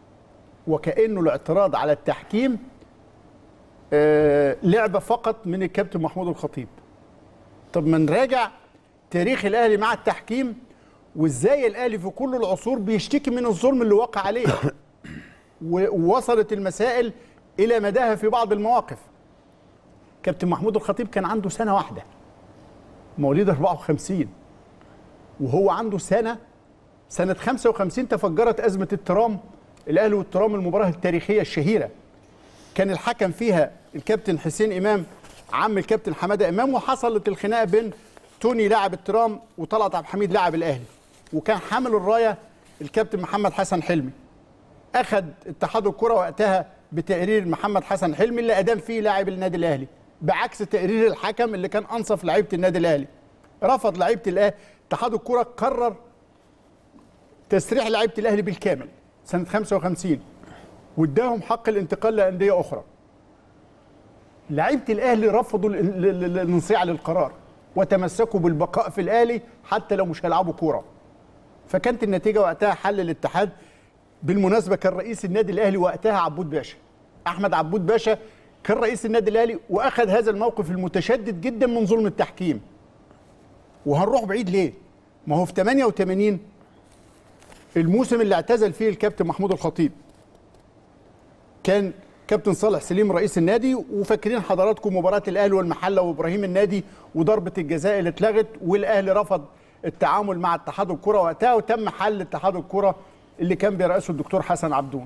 وكأنه الاعتراض على التحكيم آه، لعبه فقط من الكابتن محمود الخطيب طب ما نراجع تاريخ الاهلي مع التحكيم وازاي الاهلي في كل العصور بيشتكي من الظلم اللي وقع عليه و- ووصلت المسائل الى مداها في بعض المواقف كابتن محمود الخطيب كان عنده سنه واحده مواليد 54 وهو عنده سنه سنه 55 تفجرت ازمه الترام الاهلي والترام المباراه التاريخيه الشهيره كان الحكم فيها الكابتن حسين امام عم الكابتن حماده امام وحصلت الخناقه بين توني لاعب الترام وطلعت عبد الحميد لاعب الاهلي وكان حامل الرايه الكابتن محمد حسن حلمي اخذ اتحاد الكره وقتها بتقرير محمد حسن حلمي اللي ادام فيه لاعب النادي الاهلي بعكس تقرير الحكم اللي كان انصف لعيبه النادي الاهلي رفض لعيبه الاهلي اتحاد الكره قرر تسريح لعيبه الاهلي بالكامل سنه 55 واداهم حق الانتقال لانديه اخرى لعيبه الاهلي رفضوا ال- ال- ال- الانصياع للقرار وتمسكوا بالبقاء في الاهلي حتى لو مش هيلعبوا كوره فكانت النتيجه وقتها حل الاتحاد بالمناسبه كان رئيس النادي الاهلي وقتها عبود باشا احمد عبود باشا كان رئيس النادي الاهلي واخذ هذا الموقف المتشدد جدا من ظلم التحكيم وهنروح بعيد ليه ما هو في 88 الموسم اللي اعتزل فيه الكابتن محمود الخطيب كان كابتن صالح سليم رئيس النادي وفاكرين حضراتكم مباراه الاهلي والمحله وابراهيم النادي وضربه الجزاء اللي اتلغت والاهلي رفض التعامل مع اتحاد الكره وقتها وتم حل اتحاد الكره اللي كان بيرأسه الدكتور حسن عبدون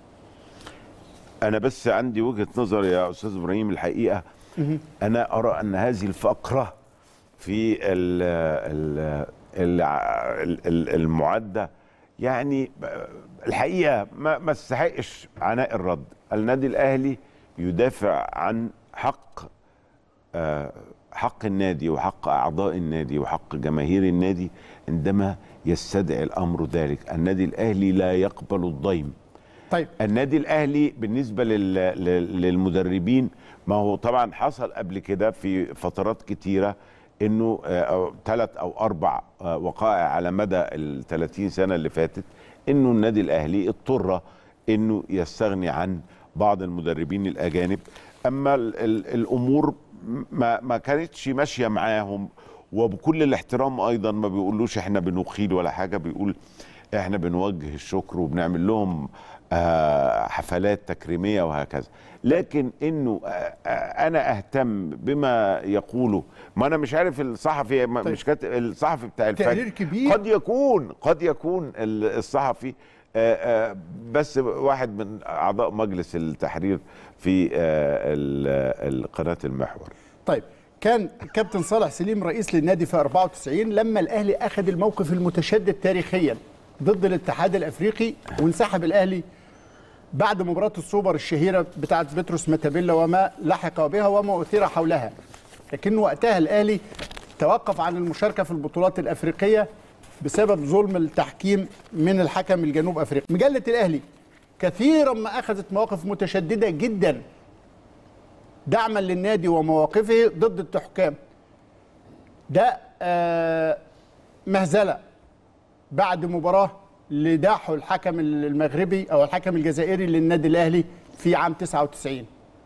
انا بس عندي وجهه نظر يا استاذ ابراهيم الحقيقه انا ارى ان هذه الفقره في ال ال ال ال المعده يعني الحقيقه ما ما تستحقش عناء الرد النادي الاهلي يدافع عن حق آه، حق النادي وحق اعضاء النادي وحق جماهير النادي عندما يستدعي الامر ذلك النادي الاهلي لا يقبل الضيم طيب النادي الاهلي بالنسبه لل... لل- للمدربين ما هو طبعا حصل قبل كده في فترات كتيره انه ثلاث او اربع آه، وقائع على مدى ال 30 سنه اللي فاتت انه النادي الاهلي اضطر انه يستغني عن بعض المدربين الاجانب اما ال ال الامور ما ما كانتش ماشيه معاهم وبكل الاحترام ايضا ما بيقولوش احنا بنخيل ولا حاجه بيقول احنا بنوجه الشكر وبنعمل لهم آه، حفلات تكريميه وهكذا لكن انه آه، آه، انا اهتم بما يقوله ما انا مش عارف الصحفي ما- طيب. مش كاتب الصحفي بتاع الفجر تقرير كبير. قد يكون قد يكون ال- الصحفي آه، آه، بس واحد من اعضاء مجلس التحرير في آه، ال- ال- قناه المحور طيب كان كابتن صالح سليم رئيس للنادي في 94 لما الاهلي اخذ الموقف المتشدد تاريخيا ضد الاتحاد الافريقي وانسحب الاهلي بعد مباراه السوبر الشهيره بتاعه بتروس ماتابيلا وما لحق بها وما اثير حولها لكن وقتها الاهلي توقف عن المشاركه في البطولات الافريقيه بسبب ظلم التحكيم من الحكم الجنوب افريقي مجله الاهلي كثيرا ما اخذت مواقف متشدده جدا دعما للنادي ومواقفه ضد الحكام ده آه، مهزله بعد مباراه لداحوا الحكم المغربي او الحكم الجزائري للنادي الاهلي في عام 99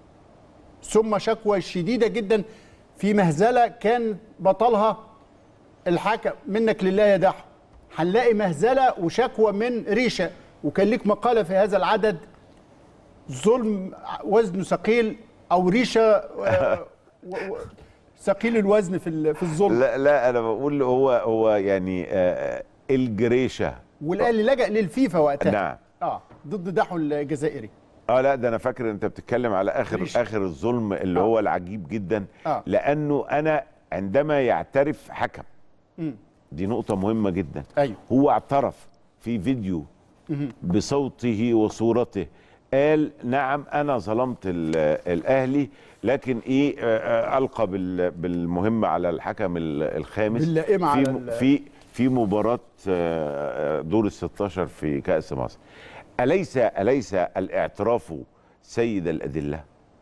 ثم شكوى شديده جدا في مهزله كان بطلها الحكم منك لله يا داحو هنلاقي مهزله وشكوى من ريشه وكان ليك مقاله في هذا العدد ظلم وزنه ثقيل او ريشه آه، و- و- ثقيل الوزن في ال- في الظلم لا لا انا بقول هو هو يعني آه، الجريشه والاهلي لجأ للفيفا وقتها نعم اه ضد داحو الجزائري اه لا ده انا فاكر انت بتتكلم على اخر ريش. اخر الظلم اللي آه. هو العجيب جدا آه. لانه انا عندما يعترف حكم مم. دي نقطه مهمه جدا ايوه هو اعترف في فيديو بصوته وصورته قال نعم انا ظلمت ال- الاهلي لكن ايه آه، آه، القى بال- بالمهمه على الحكم ال- الخامس باللائمة في على م- ال- في في مباراه آه، آه، دور ال 16 في كاس مصر اليس اليس الاعتراف سيد الادله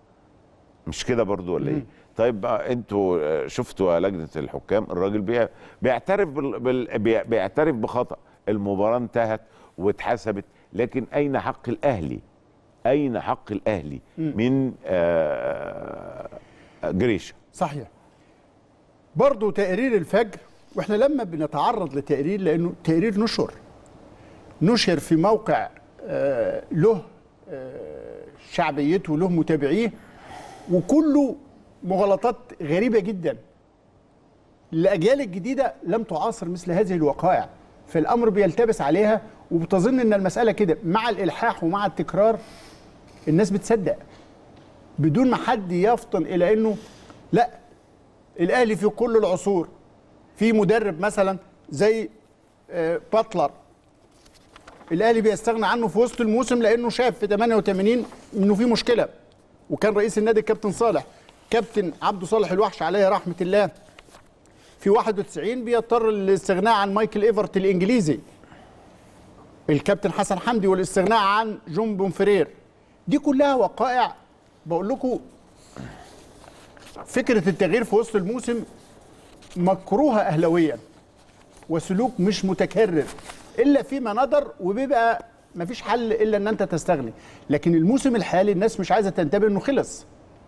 مش كده برضو ولا ايه طيب بقى انتوا آه، شفتوا لجنه الحكام الراجل بي- بيعترف بال... بال... بي- بيعترف بخطا المباراه انتهت واتحسبت لكن اين حق الاهلي اين حق الاهلي من آه، جريشه صحيح برضو تقرير الفجر واحنا لما بنتعرض لتقرير لانه تقرير نشر نشر في موقع آه، له آه، شعبيته له متابعيه وكله مغالطات غريبه جدا الاجيال الجديده لم تعاصر مثل هذه الوقائع فالامر بيلتبس عليها وبتظن ان المساله كده مع الالحاح ومع التكرار الناس بتصدق بدون ما حد يفطن الى انه لا الاهلي في كل العصور في مدرب مثلا زي آه، باتلر الاهلي بيستغنى عنه في وسط الموسم لانه شاف في 88 انه في مشكله وكان رئيس النادي الكابتن صالح كابتن عبده صالح الوحش عليه رحمه الله في 91 بيضطر للاستغناء عن مايكل ايفرت الانجليزي الكابتن حسن حمدي والاستغناء عن جون بونفرير دي كلها وقائع بقول لكم فكره التغيير في وسط الموسم مكروهه اهلاويا وسلوك مش متكرر الا فيما ندر وبيبقى مفيش حل الا ان انت تستغني لكن الموسم الحالي الناس مش عايزه تنتبه انه خلص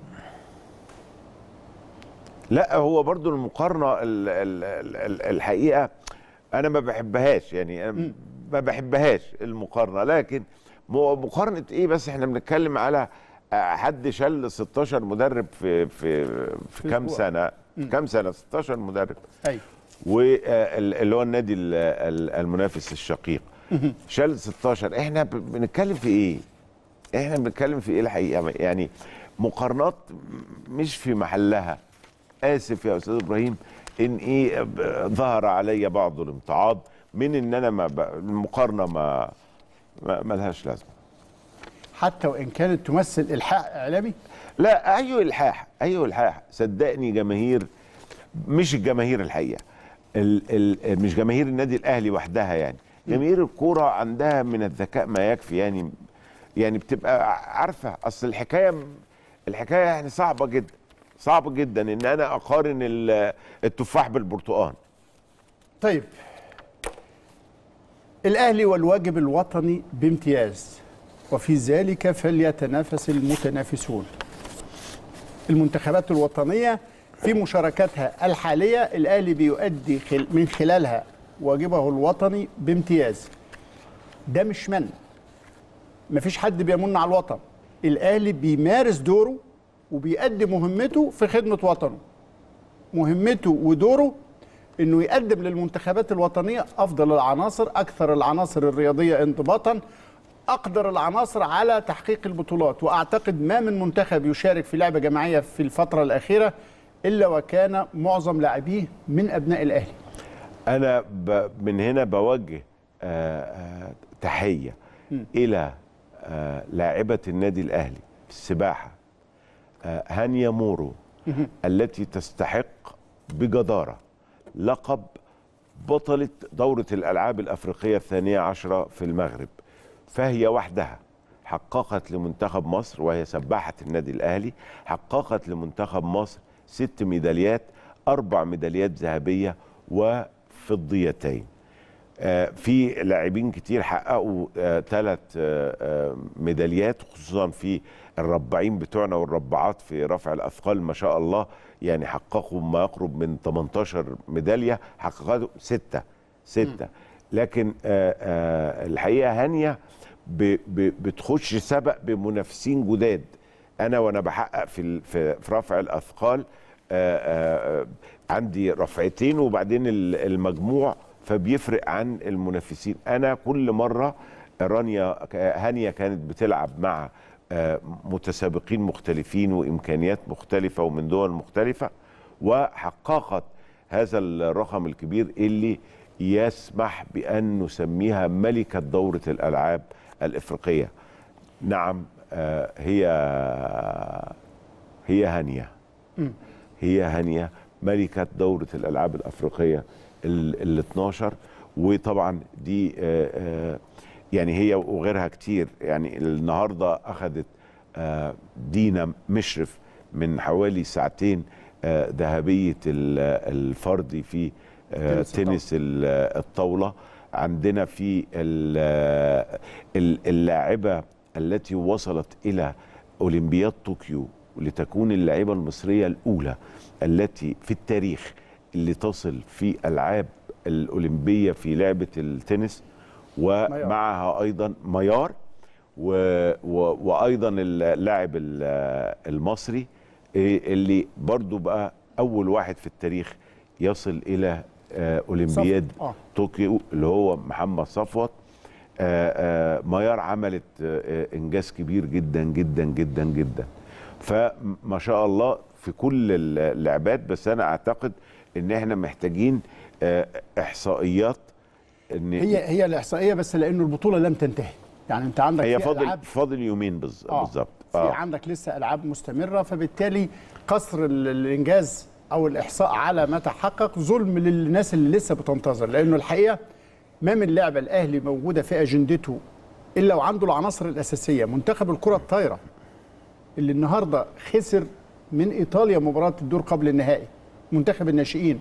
لا هو برضو المقارنه ال ال ال ال الحقيقه انا ما بحبهاش يعني أنا ما بحبهاش المقارنه لكن م- مقارنه ايه بس احنا بنتكلم على آه، حد شل 16 مدرب في في في كام أسبوع. سنه في كام سنه 16 مدرب ايوه واللي هو النادي ال- ال- المنافس الشقيق شال 16 احنا ب- بنتكلم في ايه احنا بنتكلم في ايه الحقيقه يعني مقارنات مش في محلها اسف يا استاذ ابراهيم ان ايه ب- ظهر علي بعض الامتعاض من ان انا ما ب- المقارنه ما ما ملهاش لازمه حتى وان كانت تمثل الحاح اعلامي لا ايوه الحاح ايوه الحاح صدقني جماهير مش الجماهير الحقيقه ال ال مش جماهير النادي الاهلي وحدها يعني جماهير الكوره عندها من الذكاء ما يكفي يعني يعني بتبقى عارفه اصل الحكايه الحكايه يعني صعبه جدا صعب جدا ان انا اقارن ال- التفاح بالبرتقال طيب الاهلي والواجب الوطني بامتياز وفي ذلك فليتنافس المتنافسون المنتخبات الوطنيه في مشاركاتها الحاليه الاهلي بيؤدي خل- من خلالها واجبه الوطني بامتياز ده مش من مفيش حد بيمن على الوطن الاهلي بيمارس دوره وبيأدي مهمته في خدمه وطنه مهمته ودوره انه يقدم للمنتخبات الوطنيه افضل العناصر اكثر العناصر الرياضيه انضباطا اقدر العناصر على تحقيق البطولات واعتقد ما من منتخب يشارك في لعبه جماعيه في الفتره الاخيره الا وكان معظم لاعبيه من ابناء الاهلي انا ب من هنا بوجه آه، آه، تحيه الى آه، لاعبه النادي الاهلي في السباحه آه، هانيا مورو التي تستحق بجداره لقب بطله دوره الالعاب الافريقيه الثانيه عشره في المغرب فهي وحدها حققت لمنتخب مصر وهي سباحه النادي الاهلي حققت لمنتخب مصر ست ميداليات اربع ميداليات ذهبيه وفضيتين آه، في لاعبين كتير حققوا ثلاث ميداليات خصوصا في الرباعين بتوعنا والرباعات في رفع الاثقال ما شاء الله يعني حققوا ما يقرب من 18 ميداليه حققوا سته سته لكن آه، آه، الحقيقه هانيه ب- ب- بتخش سبق بمنافسين جداد انا وانا بحقق في ال- في في رفع الاثقال آه، آه، آه، عندي رفعتين وبعدين ال- المجموع فبيفرق عن المنافسين انا كل مره رانيا ك- هانيه كانت بتلعب مع آه، متسابقين مختلفين وامكانيات مختلفه ومن دول مختلفه وحققت هذا الرقم الكبير اللي يسمح بان نسميها ملكه دوره الالعاب الافريقيه نعم آه، هي هي هانيه هي هانيه ملكه دوره الالعاب الافريقيه ال ال 12 وطبعا دي آه، آه، يعني هي وغيرها كتير يعني النهارده اخذت آه، دينا مشرف من حوالي ساعتين آه، ذهبيه ال- الفردي في آه، تنس الطاولة. تنس ال- الطاوله عندنا في ال- ال- اللاعبه التي وصلت الى اولمبياد طوكيو لتكون اللاعبه المصريه الاولى التي في التاريخ اللي تصل في العاب الاولمبيه في لعبه التنس ومعها ايضا ميار و و وايضا اللاعب ال- المصري إيه اللي برضو بقى اول واحد في التاريخ يصل الى آه، اولمبياد صفوت، آه. طوكيو اللي هو محمد صفوت آه، آه، ميار عملت آه، آه، انجاز كبير جدا جدا جدا جدا فما شاء الله في كل اللعبات بس انا اعتقد ان احنا محتاجين آه، احصائيات ان هي هي الاحصائيه بس لانه البطوله لم تنتهي يعني انت عندك هي في فاضل ألعاب فاضل يومين بز- آه، بالظبط في عندك لسه العاب مستمره فبالتالي قصر ال- الانجاز او الاحصاء على ما تحقق ظلم للناس اللي لسه بتنتظر لانه الحقيقه ما من لعبه الاهلي موجوده في اجندته الا وعنده العناصر الاساسيه منتخب الكره الطايره اللي النهارده خسر من ايطاليا مباراه الدور قبل النهائي منتخب الناشئين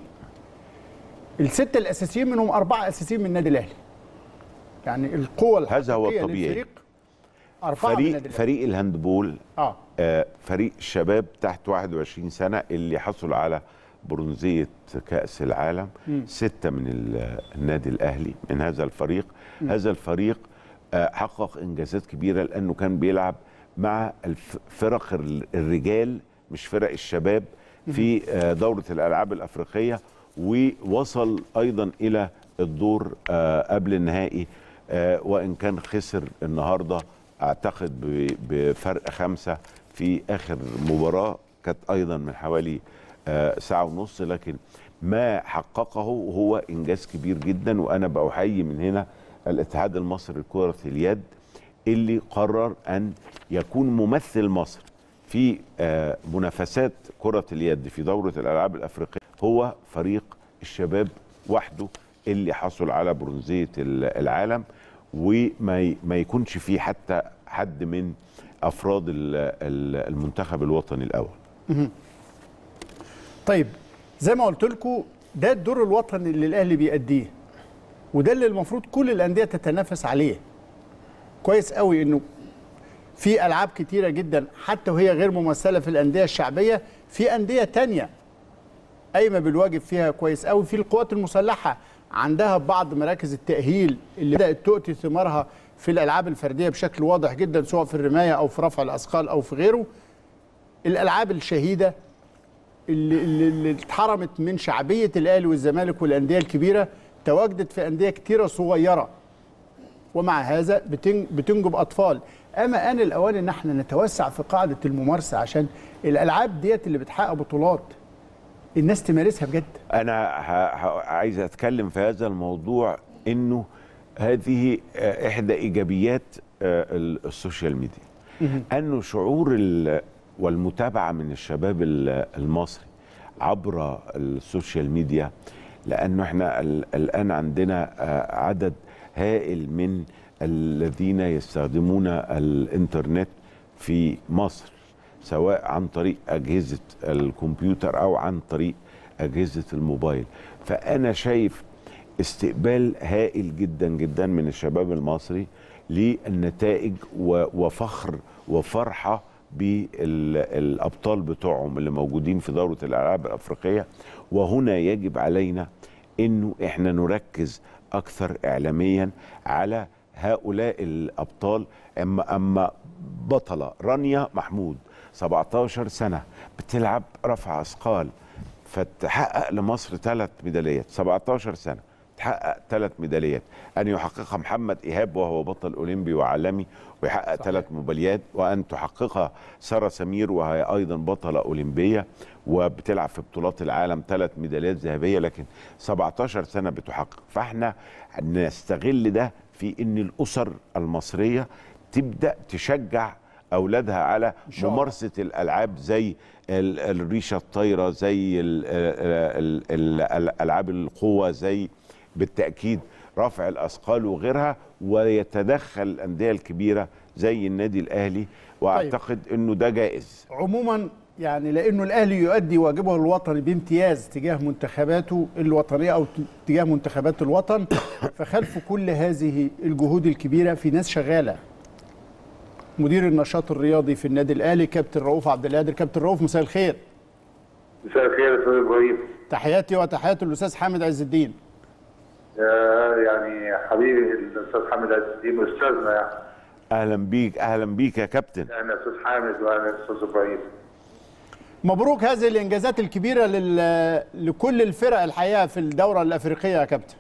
السته الاساسيين منهم اربعه اساسيين من النادي الاهلي يعني القوه هذا هو الحقيقية الطبيعي. للفريق اربعه من النادي فريق الاهلي فريق الهاندبول اه آه، فريق الشباب تحت 21 سنة اللي حصل على برونزية كأس العالم مم. ستة من ال- النادي الأهلي من هذا الفريق مم. هذا الفريق آه، حقق إنجازات كبيرة لأنه كان بيلعب مع الف- فرق ال- الرجال مش فرق الشباب في آه، دورة الألعاب الأفريقية ووصل أيضا إلى الدور آه، قبل النهائي آه، وإن كان خسر النهاردة أعتقد ب- بفرق خمسة في آخر مباراة كانت أيضا من حوالي آه، ساعة ونص لكن ما حققه هو إنجاز كبير جدا وأنا بأحيي من هنا الاتحاد المصري لكرة اليد اللي قرر أن يكون ممثل مصر في آه، منافسات كرة اليد في دورة الألعاب الأفريقية هو فريق الشباب وحده اللي حصل على برونزية ال- العالم وما ي- ما يكونش فيه حتى حد من أفراد ال- ال- المنتخب الوطني الأول مهم. طيب زي ما قلت لكم ده الدور الوطني اللي الاهلي بيأديه وده اللي المفروض كل الانديه تتنافس عليه كويس قوي انه في العاب كتيره جدا حتى وهي غير ممثله في الانديه الشعبيه في انديه تانية قايمه بالواجب فيها كويس قوي في القوات المسلحه عندها بعض مراكز التاهيل اللي بدات تؤتي ثمارها في الالعاب الفرديه بشكل واضح جدا سواء في الرمايه او في رفع الاثقال او في غيره الالعاب الشهيده اللي, اللي, اللي اتحرمت من شعبيه الاهلي والزمالك والانديه الكبيره تواجدت في انديه كتيره صغيره ومع هذا بتن- بتنجب اطفال اما ان الاوان ان احنا نتوسع في قاعده الممارسه عشان الالعاب ديت اللي بتحقق بطولات الناس تمارسها بجد انا ه- ه- عايز اتكلم في هذا الموضوع انه هذه آه، احدى ايجابيات آه، ال- السوشيال ميديا انه شعور ال- والمتابعه من الشباب ال- المصري عبر السوشيال ميديا لانه احنا ال- الان عندنا آه، عدد هائل من الذين يستخدمون الانترنت في مصر سواء عن طريق اجهزه الكمبيوتر او عن طريق اجهزه الموبايل فانا شايف استقبال هائل جدا جدا من الشباب المصري للنتائج و- وفخر وفرحه بالابطال بتوعهم اللي موجودين في دوره الالعاب الافريقيه وهنا يجب علينا انه احنا نركز اكثر اعلاميا على هؤلاء الابطال اما اما بطله رانيا محمود 17 سنه بتلعب رفع اثقال فتحقق لمصر ثلاث ميداليات 17 سنه تحقق ثلاث ميداليات ان يحققها محمد ايهاب وهو بطل اولمبي وعالمي ويحقق ثلاث ميداليات وان تحققها ساره سمير وهي ايضا بطله اولمبيه وبتلعب في بطولات العالم ثلاث ميداليات ذهبيه لكن 17 سنه بتحقق فاحنا نستغل ده في ان الاسر المصريه تبدا تشجع اولادها على شاء الله. ممارسه الالعاب زي ال- الريشه الطايره زي ال- ال- ال- ال- العاب القوه زي بالتاكيد رفع الاثقال وغيرها ويتدخل الانديه الكبيره زي النادي الاهلي واعتقد انه ده جائز عموما يعني لانه الاهلي يؤدي واجبه الوطني بامتياز تجاه منتخباته الوطنيه او تجاه منتخبات الوطن فخلف كل هذه الجهود الكبيره في ناس شغاله مدير النشاط الرياضي في النادي الاهلي كابتن رؤوف عبد القادر كابتن رؤوف مساء الخير مساء الخير يا استاذ ابراهيم تحياتي وتحيات الاستاذ حامد عز الدين آه، يعني حبيبي الاستاذ حامد عز الدين استاذنا يعني اهلا بيك اهلا بيك يا كابتن اهلا استاذ حامد واهلا استاذ ابراهيم مبروك هذه الانجازات الكبيره لل... لكل الفرق الحقيقه في الدوره الافريقيه يا كابتن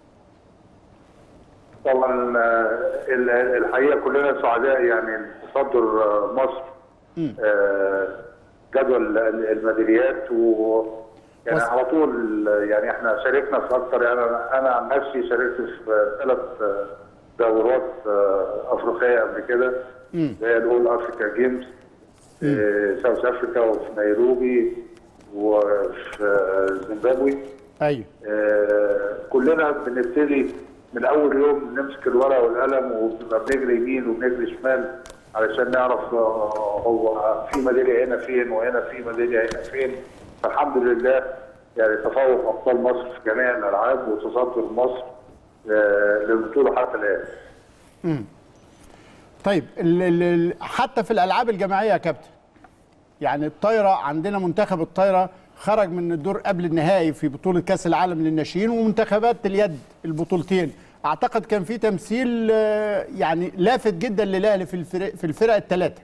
طبعا آه، ال- الحقيقه كلنا سعداء يعني تصدر آه، مصر آه، جدول ال- الميداليات و يعني وس- على طول يعني احنا شاركنا في اكثر يعني انا انا عن نفسي شاركت في ثلاث آه، دورات آه، افريقيه قبل كده مم. زي الاول افريكا جيمز في ساوث افريكا وفي نيروبي وفي آه، زيمبابوي ايوه آه، كلنا بنبتدي من اول يوم نمسك الورقه والقلم وبنبقى بنجري يمين وبنجري شمال علشان نعرف آه، هو في ميداليه هنا فين وهنا في ميداليه هنا فين فالحمد لله يعني تفوق ابطال مصر في جميع الالعاب وتصدر مصر آه، للبطوله حتى الان. مم. طيب ال... ال... ال- حتى في الالعاب الجماعيه يا كابتن يعني الطايره عندنا منتخب الطايره خرج من الدور قبل النهائي في بطوله كاس العالم للناشئين ومنتخبات اليد البطولتين اعتقد كان في تمثيل آه، يعني لافت جدا للاهلي في الفرق في الفرق الثلاثه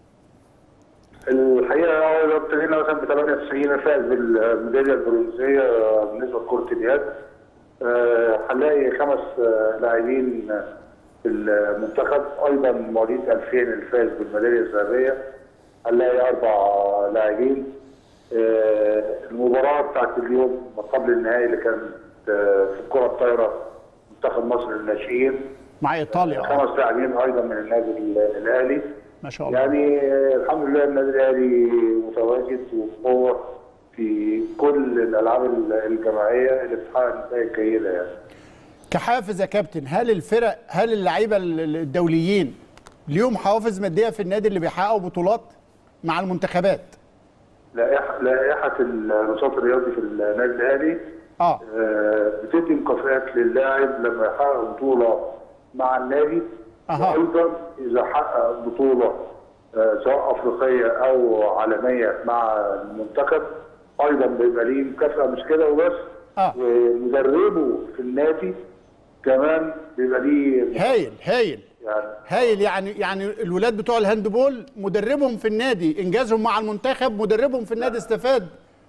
الحقيقه هو لو ابتدينا مثلا ب 98 فاز بالميداليه البرونزيه بالنسبه لكره اليد آه، هنلاقي خمس آه، لاعبين في المنتخب ايضا مواليد 2000 اللي فاز بالميداليه الذهبيه هنلاقي اربع لاعبين آه، المباراه بتاعت اليوم قبل النهائي اللي كانت آه، في الكره الطايره منتخب مصر للناشئين مع ايطاليا خمس لاعبين ايضا من النادي الاهلي ما شاء الله يعني آه، الحمد لله النادي الاهلي متواجد وبقوه في كل الالعاب الجماعيه اللي بتحقق نتائج جيده يعني. كحافز يا كابتن هل الفرق هل اللعيبه ال- الدوليين ليهم حوافز ماديه في النادي اللي بيحققوا بطولات مع المنتخبات لائحه لائحه النشاط الرياضي في النادي الاهلي اه آه، بتدي مكافآت للاعب لما يحقق بطوله مع النادي أها. وايضا اذا حقق بطوله آه، سواء افريقيه او عالميه مع المنتخب ايضا بيبقى ليه مكافاه مش كده وبس آه. ومدربه في النادي كمان بيبقى ليه هايل هايل يعني هايل يعني يعني الولاد بتوع الهاندبول مدربهم في النادي انجازهم مع المنتخب مدربهم في النادي استفاد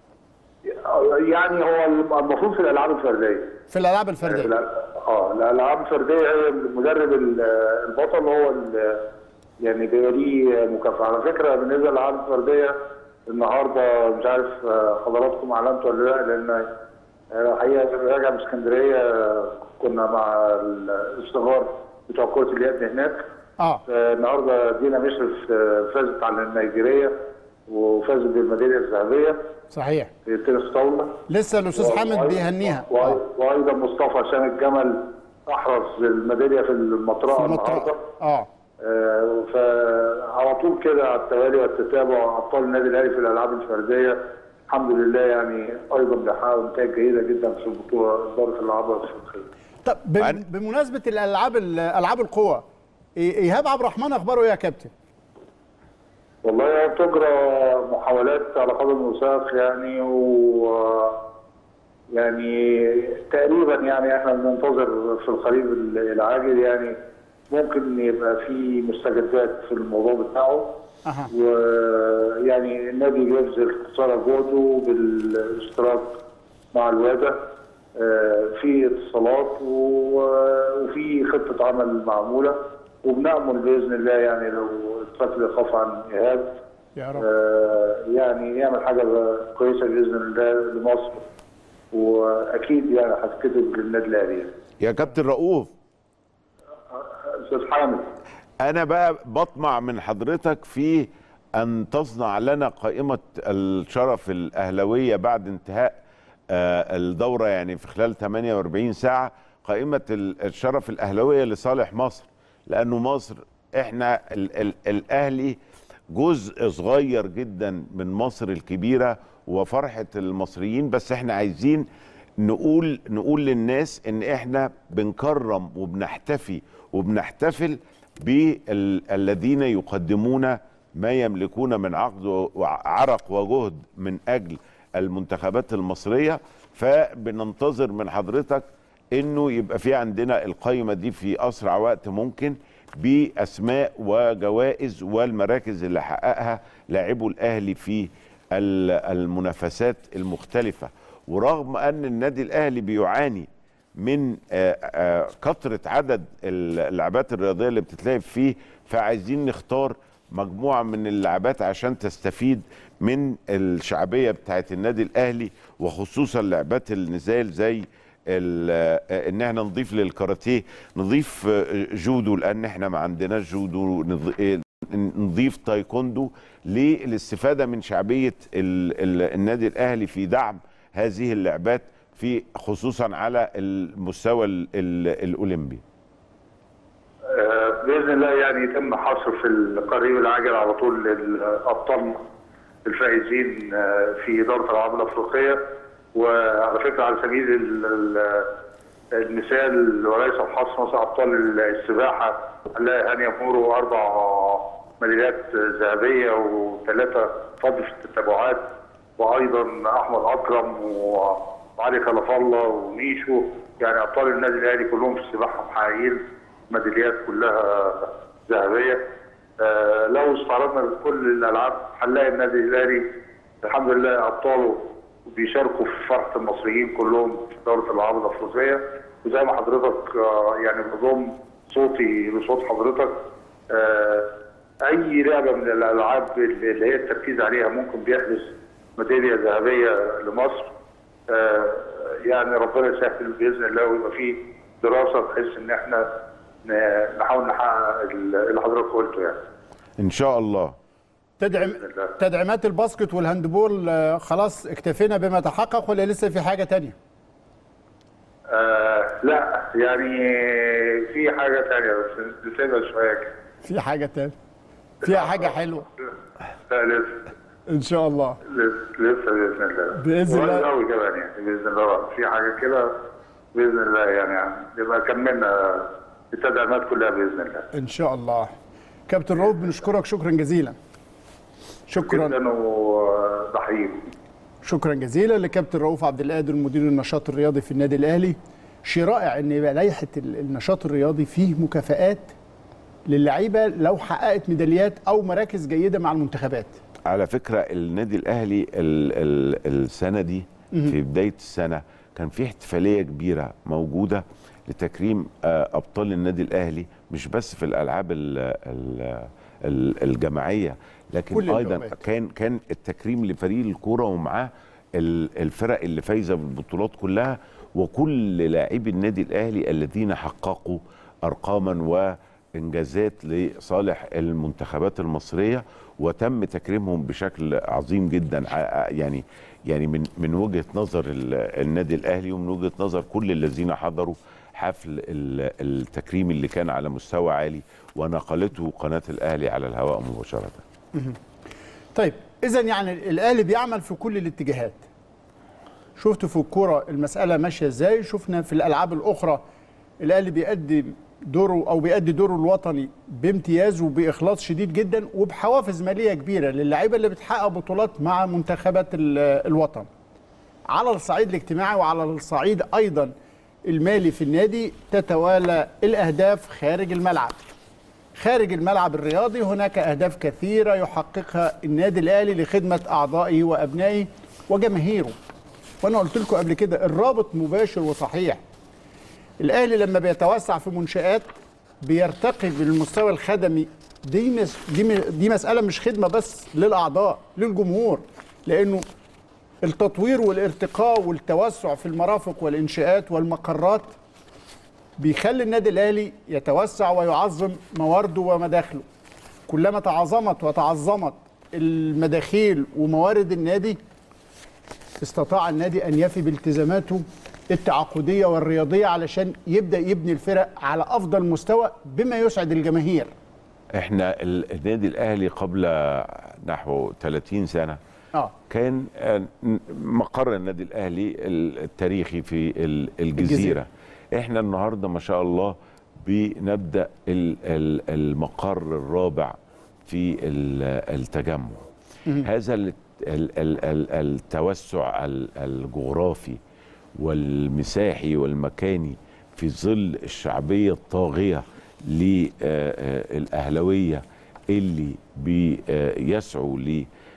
يعني هو المفروض في الالعاب الفرديه في الالعاب يعني الفرديه الأ- اه الالعاب الفرديه هي المدرب ال- البطل هو ال- يعني بيبقى ليه مكافاه على فكره بالنسبه للالعاب الفرديه النهارده مش عارف آه، حضراتكم اعلنتوا ولا لا لان آه، الحقيقه راجع من اسكندريه آه، كنا مع الصغار بتوع كره اليد هناك اه آه، النهارده دينا مشرف آه، فازت على النيجيريه وفازت بالميداليه الذهبيه صحيح في التنس طاوله لسه الاستاذ حامد وأيضاً- بيهنيها وأي- آه. وايضا مصطفى هشام الجمل احرز الميداليه في المطرقه في النهارده المطرقه اه آه، فعلى طول كده على التوالي والتتابع ابطال النادي الاهلي في الالعاب الفرديه الحمد لله يعني ايضا بيحققوا نتائج جيده جدا في البطوله دورة الالعاب الافريقيه. طب بم- بمناسبه الالعاب العاب القوى إي- ايهاب عبد الرحمن اخباره ايه يا كابتن والله بتجرى محاولات على قدم وساق يعني و يعني تقريبا يعني احنا بننتظر في القريب العاجل يعني ممكن يبقى في مستجدات في الموضوع بتاعه اها ويعني النادي بيبذل قصارى جهده بالاشتراك مع الوادة آه، في اتصالات و- وفي خطة عمل معمولة وبنأمل بإذن الله يعني لو اتفك الإيقاف عن إيهاب يا رب آه، يعني يعمل حاجة كويسة بإذن الله لمصر وأكيد يعني هتكتب للنادي الأهلي يعني. يا كابتن رؤوف أستاذ حامد انا بقى بطمع من حضرتك في ان تصنع لنا قائمه الشرف الاهلاويه بعد انتهاء آه، الدوره يعني في خلال 48 ساعه قائمه ال- الشرف الاهلاويه لصالح مصر لانه مصر احنا ال ال الاهلي جزء صغير جدا من مصر الكبيره وفرحه المصريين بس احنا عايزين نقول نقول للناس ان احنا بنكرم وبنحتفي وبنحتفل بالذين يقدمون ما يملكون من عقد وعرق وجهد من اجل المنتخبات المصريه فبننتظر من حضرتك انه يبقى في عندنا القائمه دي في اسرع وقت ممكن باسماء وجوائز والمراكز اللي حققها لاعبو الاهلي في ال- المنافسات المختلفه ورغم ان النادي الاهلي بيعاني من آه، آه، كثره عدد اللعبات الرياضيه اللي بتتلعب فيه فعايزين نختار مجموعه من اللعبات عشان تستفيد من الشعبيه بتاعت النادي الاهلي وخصوصا لعبات النزال زي ال- آه، ان احنا نضيف للكاراتيه نضيف آه، جودو لان احنا ما عندناش جودو نض- آه، نضيف تايكوندو للاستفاده من شعبيه ال ال النادي الاهلي في دعم هذه اللعبات في خصوصا على المستوى ال ال الاولمبي آه، باذن الله يعني يتم حصر في القريب العاجل على طول الابطال الفائزين آه، في دوره الالعاب الافريقيه وعلى فكره على سبيل ال- ال- المثال وليس الحصر مثلا ابطال السباحه هنلاقي هانيا مورو اربع ميداليات ذهبيه وثلاثه فضل في التتابعات وايضا احمد اكرم و- وعلي خلف الله وميشو يعني ابطال النادي الاهلي كلهم في السباحه محققين ميداليات كلها ذهبيه آه، لو استعرضنا كل الالعاب هنلاقي النادي الاهلي الحمد لله ابطاله بيشاركوا في فرحه المصريين كلهم في دوره الالعاب الافريقيه وزي ما حضرتك آه، يعني بضم صوتي لصوت حضرتك آه، اي لعبه من الالعاب اللي هي التركيز عليها ممكن بيحدث ميداليه ذهبيه لمصر آه، يعني ربنا يسهل باذن الله ويبقى في دراسه بحيث ان احنا ن- نحاول نحقق اللي حضرتك قلته يعني ان شاء الله تدعم تدعيمات الباسكت والهاندبول آه، خلاص اكتفينا بما تحقق ولا لسه في حاجه تانية؟ آه لا يعني في حاجه ثانيه بس نسيبها شويه كده في حاجه تانية فيها حاجه حلوه لا لسه ان شاء الله لسه لسه باذن الله بإذن الله. قريب قوي كمان يعني باذن الله في حاجه كده باذن الله يعني نبقى كملنا التدعيمات كلها باذن الله ان شاء الله كابتن رؤوف بنشكرك شكرا جزيلا شكرا جدا وبحييكم شكرا جزيلا لكابتن رؤوف عبد القادر مدير النشاط الرياضي في النادي الاهلي شيء رائع ان يبقى لائحه ال- النشاط الرياضي فيه مكافآت للعيبه لو حققت ميداليات او مراكز جيده مع المنتخبات على فكره النادي الاهلي ال ال السنه دي مهم. في بدايه السنه كان في احتفاليه كبيره موجوده لتكريم آه، ابطال النادي الاهلي مش بس في الالعاب ال ال ال الجماعيه لكن كل ايضا الأوقات. كان كان التكريم لفريق الكوره ومعاه ال- الفرق اللي فايزه بالبطولات كلها وكل لاعبي النادي الاهلي الذين حققوا ارقاما وانجازات لصالح المنتخبات المصريه وتم تكريمهم بشكل عظيم جدا ع- يعني يعني من من وجهه نظر ال- النادي الاهلي ومن وجهه نظر كل الذين حضروا حفل ال- التكريم اللي كان على مستوى عالي ونقلته قناه الاهلي على الهواء مباشره مهم. طيب اذا يعني الاهلي بيعمل في كل الاتجاهات شفتوا في الكوره المساله ماشيه ازاي شفنا في الالعاب الاخرى الاهلي بيأدي دوره او بيأدي دوره الوطني بامتياز وباخلاص شديد جدا وبحوافز ماليه كبيره للاعيبه اللي بتحقق بطولات مع منتخبات ال- الوطن على الصعيد الاجتماعي وعلى الصعيد ايضا المالي في النادي تتوالى الاهداف خارج الملعب خارج الملعب الرياضي هناك أهداف كثيرة يحققها النادي الأهلي لخدمة أعضائه وأبنائه وجماهيره وأنا قلت لكم قبل كده الرابط مباشر وصحيح الأهلي لما بيتوسع في منشآت بيرتقي بالمستوى الخدمي دي مس دي, م- دي مسألة مش خدمة بس للأعضاء للجمهور لأنه التطوير والارتقاء والتوسع في المرافق والإنشاءات والمقرات بيخلي النادي الاهلي يتوسع ويعظم موارده ومداخله كلما تعظمت وتعظمت المداخيل وموارد النادي استطاع النادي ان يفي بالتزاماته التعاقديه والرياضيه علشان يبدا يبني الفرق على افضل مستوى بما يسعد الجماهير احنا ال- النادي الاهلي قبل نحو 30 سنه اه كان آه، مقر النادي الاهلي التاريخي في ال- الجزيره الجزيرة. احنا النهارده ما شاء الله بنبدا ال- ال- المقر الرابع في ال- التجمع مم. هذا ال- ال- ال- ال- التوسع ال- الجغرافي والمساحي والمكاني في ظل الشعبيه الطاغيه للاهلاويه اللي بيسعوا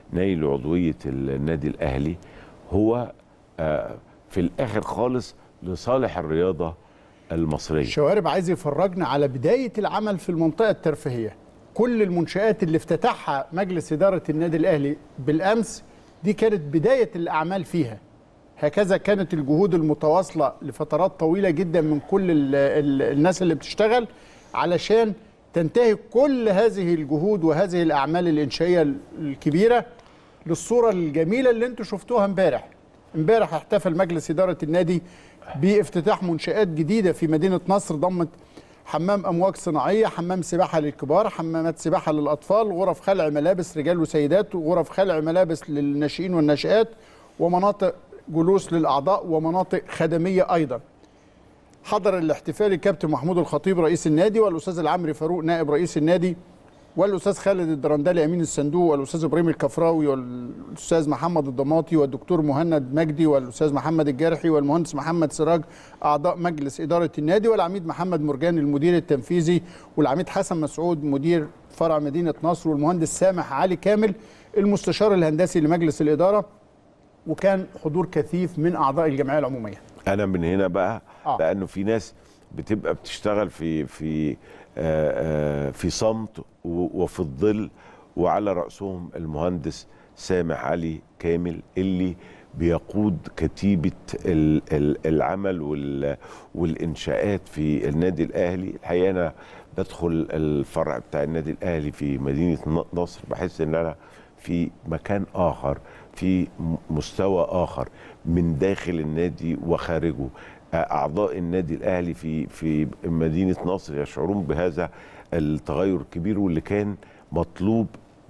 نيل عضويه النادي الاهلي هو آه، في الاخر خالص لصالح الرياضه المصريه الشوارب عايز يفرجنا على بداية العمل في المنطقة الترفيهية كل المنشآت اللي افتتحها مجلس إدارة النادي الأهلي بالأمس دي كانت بداية الأعمال فيها هكذا كانت الجهود المتواصلة لفترات طويلة جدا من كل ال ال الناس اللي بتشتغل علشان تنتهي كل هذه الجهود وهذه الأعمال الإنشائية الكبيرة للصورة الجميلة اللي انتوا شفتوها امبارح امبارح احتفل مجلس إدارة النادي بافتتاح منشآت جديدة في مدينة نصر ضمت حمام أمواج صناعية حمام سباحة للكبار حمامات سباحة للأطفال غرف خلع ملابس رجال وسيدات وغرف خلع ملابس للناشئين والناشئات ومناطق جلوس للأعضاء ومناطق خدمية أيضا حضر الاحتفال الكابتن محمود الخطيب رئيس النادي والأستاذ العمري فاروق نائب رئيس النادي والاستاذ خالد الدرندلي امين الصندوق والاستاذ ابراهيم الكفراوي والاستاذ محمد الضماطي والدكتور مهند مجدي والاستاذ محمد الجارحي والمهندس محمد سراج اعضاء مجلس اداره النادي والعميد محمد مرجان المدير التنفيذي والعميد حسن مسعود مدير فرع مدينه نصر والمهندس سامح علي كامل المستشار الهندسي لمجلس الاداره وكان حضور كثيف من اعضاء الجمعيه العموميه انا من هنا بقى آه. لانه في ناس بتبقى بتشتغل في في آه، آه، في صمت و- وفي الظل وعلى راسهم المهندس سامح علي كامل اللي بيقود كتيبه ال- ال- العمل وال- والانشاءات في النادي الاهلي الحقيقه انا بدخل الفرع بتاع النادي الاهلي في مدينه ن- نصر بحس ان انا في مكان اخر في م- مستوى اخر من داخل النادي وخارجه اعضاء النادي الاهلي في في مدينه نصر يشعرون بهذا التغير الكبير واللي كان مطلوب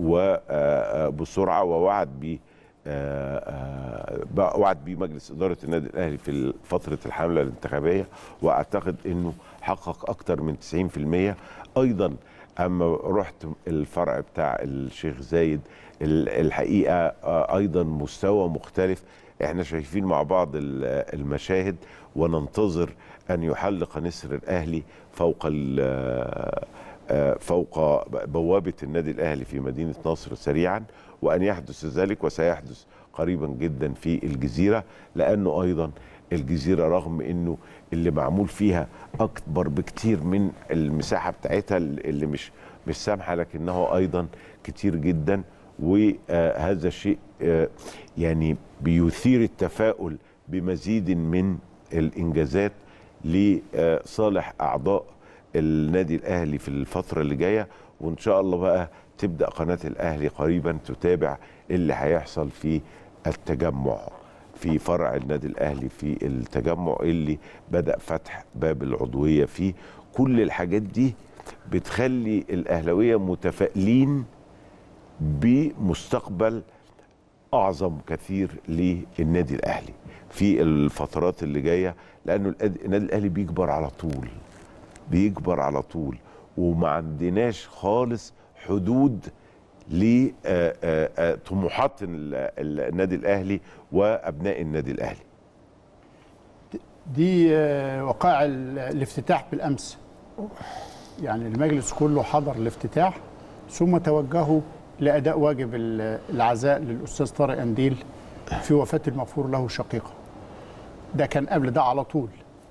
وبسرعه ووعد به آه، آه، وعد به مجلس اداره النادي الاهلي في فتره الحمله الانتخابيه واعتقد انه حقق اكثر من 90% ايضا اما رحت الفرع بتاع الشيخ زايد ال- الحقيقه آه، ايضا مستوى مختلف احنا شايفين مع بعض ال- المشاهد وننتظر ان يحلق نسر الاهلي فوق ال- آه، فوق بوابه النادي الاهلي في مدينه نصر سريعا وان يحدث ذلك وسيحدث قريبا جدا في الجزيره لانه ايضا الجزيره رغم انه اللي معمول فيها اكبر بكتير من المساحه بتاعتها اللي مش مش سامحه لكنه ايضا كتير جدا وهذا الشيء آه، يعني بيثير التفاؤل بمزيد من الانجازات لصالح اعضاء النادي الاهلي في الفتره اللي جايه وان شاء الله بقى تبدا قناه الاهلي قريبا تتابع اللي هيحصل في التجمع في فرع النادي الاهلي في التجمع اللي بدا فتح باب العضويه فيه كل الحاجات دي بتخلي الاهلاويه متفائلين بمستقبل اعظم كثير للنادي الاهلي في الفترات اللي جايه لانه الأد- النادي الاهلي بيكبر على طول بيكبر على طول وما عندناش خالص حدود لطموحات النادي الاهلي وابناء النادي الاهلي دي آه، وقائع ال- الافتتاح بالامس يعني المجلس كله حضر الافتتاح ثم توجهوا لاداء واجب ال- العزاء للاستاذ طارق انديل في وفاه المغفور له شقيقه ده كان قبل ده على طول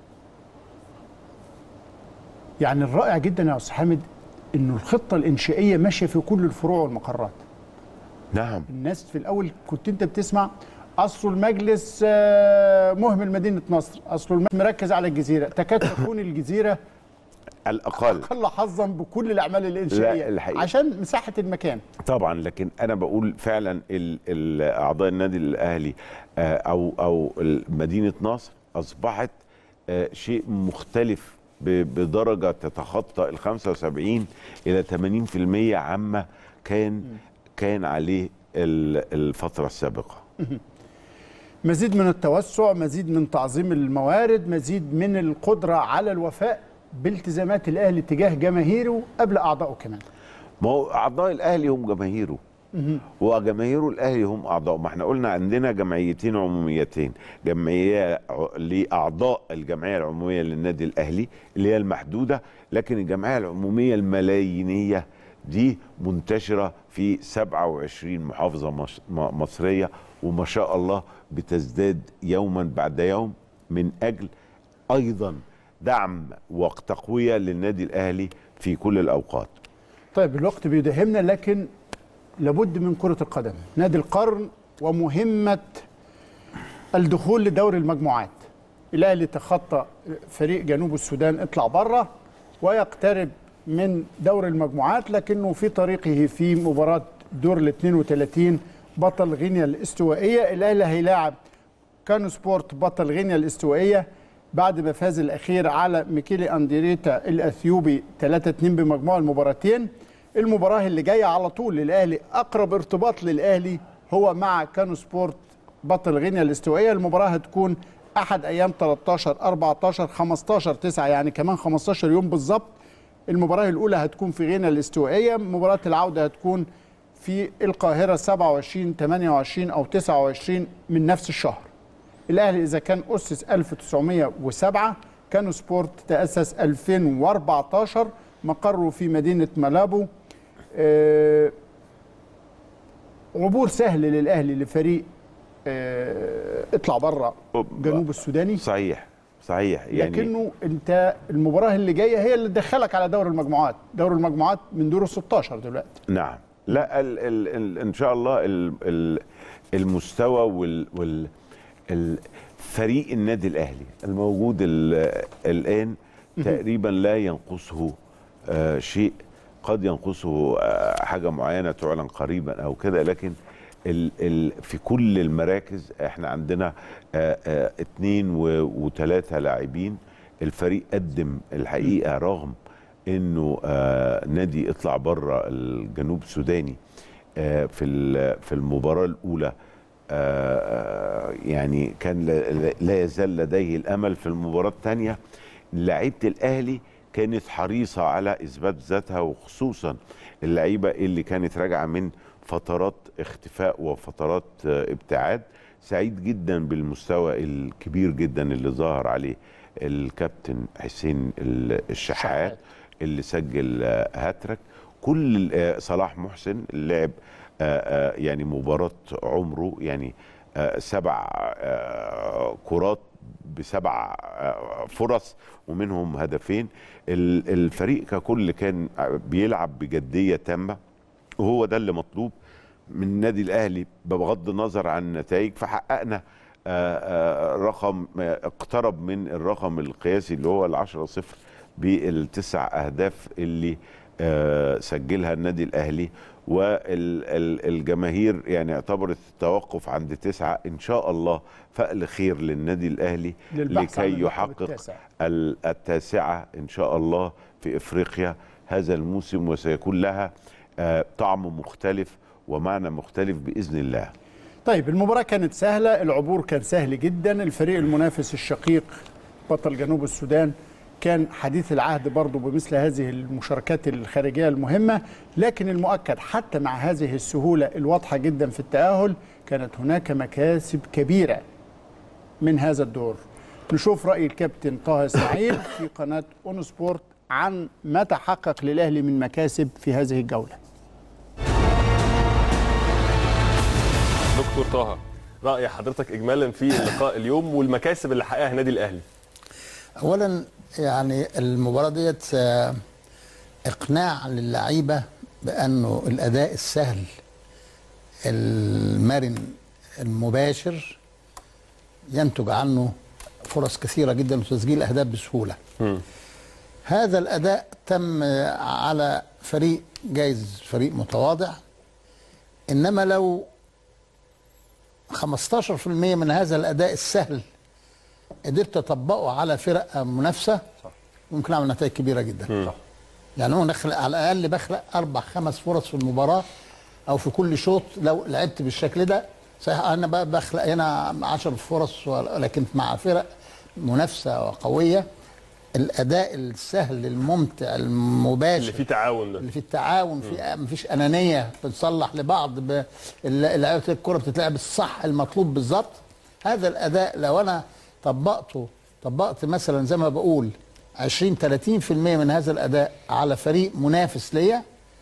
يعني الرائع جدا يا استاذ حامد انه الخطه الانشائيه ماشيه في كل الفروع والمقرات نعم الناس في الاول كنت انت بتسمع اصل المجلس آه، مهمل مدينه نصر اصل المجلس مركز على الجزيره تكاد تكون الجزيره الاقل اقل حظا بكل الاعمال الانشائيه لا، الحقيقة. عشان مساحه المكان طبعا لكن انا بقول فعلا ال- ال- اعضاء النادي الاهلي آه، او او ال- مدينه نصر اصبحت آه، شيء مختلف ب- بدرجه تتخطى ال 75 الى 80% عما كان كان عليه ال- الفتره السابقه مزيد من التوسع مزيد من تعظيم الموارد مزيد من القدره على الوفاء بالتزامات الاهلي تجاه جماهيره قبل اعضائه كمان ما هو اعضاء الاهلي هم جماهيره وجماهير الاهلي هم اعضاء ما احنا قلنا عندنا جمعيتين عموميتين جمعيه ع- لاعضاء الجمعيه العموميه للنادي الاهلي اللي هي المحدوده لكن الجمعيه العموميه الملايينيه دي منتشره في 27 محافظه مش- م- مصريه وما شاء الله بتزداد يوما بعد يوم من اجل ايضا دعم وتقويه للنادي الاهلي في كل الاوقات طيب الوقت بيداهمنا لكن لابد من كرة القدم نادي القرن ومهمة الدخول لدور المجموعات الأهلي تخطى فريق جنوب السودان اطلع بره ويقترب من دور المجموعات لكنه في طريقه في مباراة دور ال 32 بطل غينيا الاستوائية الأهلي هيلاعب كانو سبورت بطل غينيا الاستوائية بعد ما فاز الأخير على ميكيلي أنديريتا الأثيوبي 3-2 بمجموع المباراتين المباراة اللي جاية على طول للأهلي أقرب ارتباط للأهلي هو مع كانو سبورت بطل غينيا الاستوائية المباراة هتكون أحد أيام 13 14 15 9 يعني كمان 15 يوم بالظبط المباراة الأولى هتكون في غينيا الاستوائية مباراة العودة هتكون في القاهرة 27 28 أو 29 من نفس الشهر الأهلي إذا كان أسس 1907 كانوا سبورت تأسس 2014 مقره في مدينة ملابو آه، عبور سهل للأهلي لفريق آه، اطلع بره جنوب السوداني صحيح صحيح يعني لكنه انت المباراه اللي جايه هي اللي تدخلك على دور المجموعات دور المجموعات من دور ال 16 دلوقتي نعم لا ال ال ال ان شاء الله ال ال المستوى وال وال ال- فريق النادي الاهلي الموجود ال- الان تقريبا لا ينقصه آه شيء قد ينقصه آه حاجه معينه تعلن قريبا او كده لكن ال ال في كل المراكز احنا عندنا آه آه اتنين و- وتلاته لاعبين الفريق قدم الحقيقه رغم انه آه نادي اطلع بره الجنوب السوداني آه في ال- في المباراه الاولى آه آه، يعني كان لا- لا يزال لديه الامل في المباراه الثانيه لعيبه الاهلي كانت حريصه على اثبات ذاتها وخصوصا اللعيبه اللي كانت راجعه من فترات اختفاء وفترات آه، ابتعاد سعيد جدا بالمستوى الكبير جدا اللي ظهر عليه الكابتن حسين ال- الشحات اللي سجل آه، هاتريك كل آه، صلاح محسن اللي لعب آه، آه، يعني مباراة عمره يعني آه، سبع آه، كرات بسبع آه، فرص ومنهم هدفين ال- الفريق ككل كان بيلعب بجدية تامة وهو ده اللي مطلوب من النادي الاهلي بغض النظر عن النتائج فحققنا آه، آه، رقم آه، اقترب من الرقم القياسي اللي هو العشرة صفر بالتسع اهداف اللي آه، سجلها النادي الاهلي والجماهير يعني اعتبرت التوقف عند تسعة ان شاء الله فأل خير للنادي الاهلي للبحث عن لكي اللقب يحقق التاسع. ال- التاسعة إن شاء الله في إفريقيا هذا الموسم وسيكون لها آه، طعم مختلف ومعنى مختلف بإذن الله طيب المباراة كانت سهلة العبور كان سهل جدا الفريق المنافس الشقيق بطل جنوب السودان كان حديث العهد برضه بمثل هذه المشاركات الخارجية المهمة لكن المؤكد حتى مع هذه السهولة الواضحة جدا في التأهل كانت هناك مكاسب كبيرة من هذا الدور نشوف رأي الكابتن طه اسماعيل في قناة اون سبورت عن ما تحقق للأهلي من مكاسب في هذه الجولة دكتور طه رأي حضرتك إجمالا في اللقاء اليوم والمكاسب اللي حققها النادي الأهلي اولا يعني المباراه ديت آه، اقناع للعيبه بانه الاداء السهل المرن المباشر ينتج عنه فرص كثيره جدا وتسجيل اهداف بسهوله هذا الاداء تم آه، على فريق جايز فريق متواضع انما لو 15% من هذا الاداء السهل قدرت اطبقه على فرق منافسه ممكن اعمل نتائج كبيره جدا يعني هو نخلق على الاقل بخلق اربع خمس فرص في المباراه او في كل شوط لو لعبت بالشكل ده صحيح انا بقى بخلق هنا 10 فرص ولكن مع فرق منافسه وقويه الاداء السهل الممتع المباشر اللي فيه تعاون ده اللي في التعاون في مفيش انانيه بنصلح لبعض ب- الل- لعيبه الكره بتتلعب الصح المطلوب بالظبط هذا الاداء لو انا طبقته طبقت مثلا زي ما بقول 20 30% من هذا الاداء على فريق منافس ليا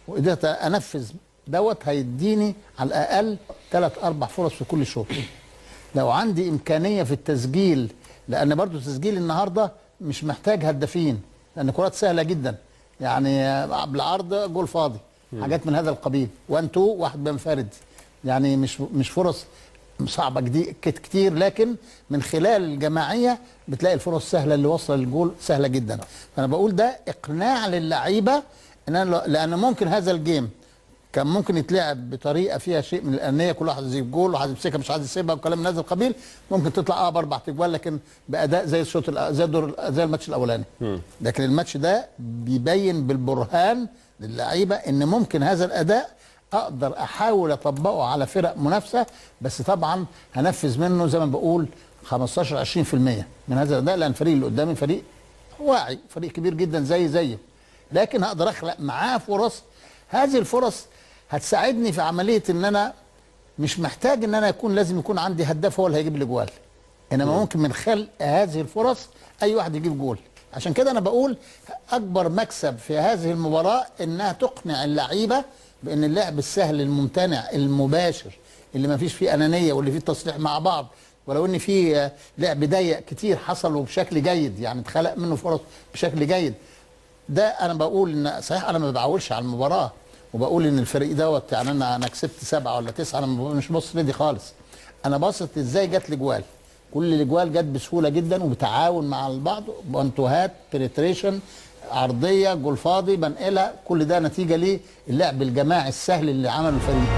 وقدرت انفذ دوت هيديني على الاقل ثلاث اربع فرص في كل شوط لو عندي امكانيه في التسجيل لان برضو تسجيل النهارده مش محتاج هدافين لان كرات سهله جدا يعني آه، بالعرض جول فاضي مم. حاجات من هذا القبيل 1 2 واحد بينفرد يعني مش مش فرص صعبه جدي كت- كتير لكن من خلال الجماعيه بتلاقي الفرص سهله اللي وصل للجول سهله جدا فانا بقول ده اقناع للعيبه ان انا لو- لان ممكن هذا الجيم كان ممكن يتلعب بطريقه فيها شيء من الانيه كل واحد يجيب جول وواحد يمسكها مش عايز يسيبها وكلام من هذا القبيل ممكن تطلع اه باربع تجوال لكن باداء زي الشوط الأ- زي الدور زي الماتش الاولاني لكن الماتش ده بيبين بالبرهان للعيبه ان ممكن هذا الاداء اقدر احاول اطبقه على فرق منافسه بس طبعا هنفذ منه زي ما بقول 15 20% من هذا الاداء لان الفريق اللي قدامي فريق واعي فريق كبير جدا زي زيه لكن هقدر اخلق معاه فرص هذه الفرص هتساعدني في عمليه ان انا مش محتاج ان انا يكون لازم يكون عندي هداف هو اللي هيجيب الاجوال انما ممكن من خلق هذه الفرص اي واحد يجيب جول عشان كده انا بقول اكبر مكسب في هذه المباراه انها تقنع اللعيبه بان اللعب السهل الممتنع المباشر اللي ما فيش فيه انانيه واللي فيه تصريح مع بعض ولو ان في آه، لعب ضيق كتير حصل بشكل جيد يعني اتخلق منه فرص بشكل جيد ده انا بقول ان صحيح انا ما بعولش على المباراه وبقول ان الفريق دوت يعني انا انا كسبت سبعه ولا تسعه انا مش بص لدي خالص انا باصص ازاي جت الاجوال كل الاجوال جت بسهوله جدا وبتعاون مع البعض بانتوهات بريتريشن عرضيه جول فاضي بنقلها كل ده نتيجه للعب الجماعي السهل اللي عمله الفريق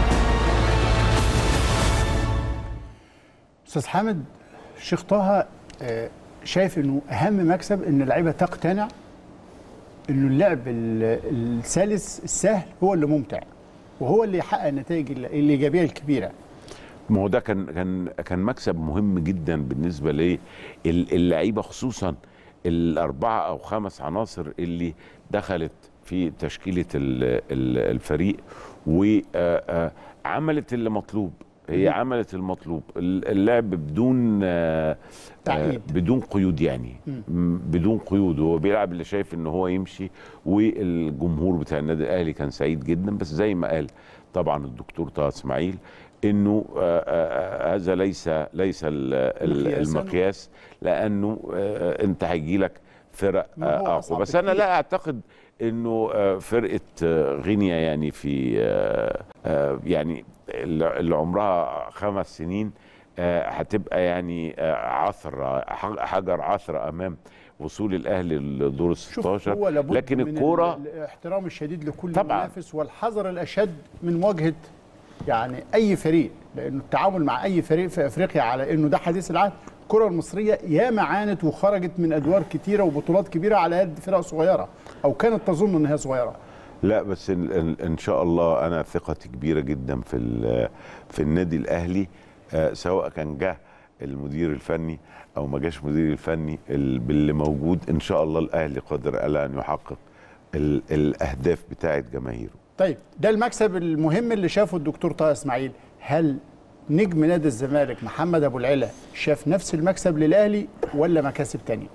استاذ حامد الشيخ طه آه، شايف انه اهم مكسب ان اللعيبه تقتنع انه اللعب ال- السلس السهل هو اللي ممتع وهو اللي يحقق النتائج ال- الايجابيه الكبيره ما هو ده كان كان كان مكسب مهم جدا بالنسبه للعيبه خصوصا الاربعه او خمس عناصر اللي دخلت في تشكيله ال- ال- الفريق وعملت اللي مطلوب هي مم. عملت المطلوب ال- اللعب بدون آه، آه، تعقيد. بدون قيود يعني مم. م- بدون قيود هو بيلعب اللي شايف ان هو يمشي والجمهور بتاع النادي الاهلي كان سعيد جدا بس زي ما قال طبعا الدكتور طه اسماعيل انه آه، آه، آه، هذا ليس ليس ال- ال- مقياساً. المقياس لانه آه، انت هيجي لك فرق ما هو آه، أصعب اقوى بس انا بكتير. لا اعتقد انه آه، فرقه آه، غينيا يعني في آه، آه، يعني اللي اللي عمرها خمس سنين آه، هتبقى يعني آه، عثر ح- حجر عثر امام وصول الاهلي لدور ال شوف 16 هو لابد لكن من الكوره ال- الاحترام الشديد لكل طبعاً. منافس والحذر الاشد من مواجهه يعني اي فريق لانه التعامل مع اي فريق في افريقيا على انه ده حديث العهد الكره المصريه ياما عانت وخرجت من ادوار كتيره وبطولات كبيره على يد فرق صغيره او كانت تظن ان هي صغيره لا بس ان, إن, إن شاء الله انا ثقتي كبيره جدا في ال- في النادي الاهلي آه، سواء كان جه المدير الفني او ما جاش المدير الفني ال- باللي موجود ان شاء الله الاهلي قادر على ان يحقق ال- الاهداف بتاعه جماهيره طيب ده المكسب المهم اللي شافه الدكتور طه اسماعيل هل نجم نادي الزمالك محمد ابو العلا شاف نفس المكسب للاهلي ولا مكاسب تانية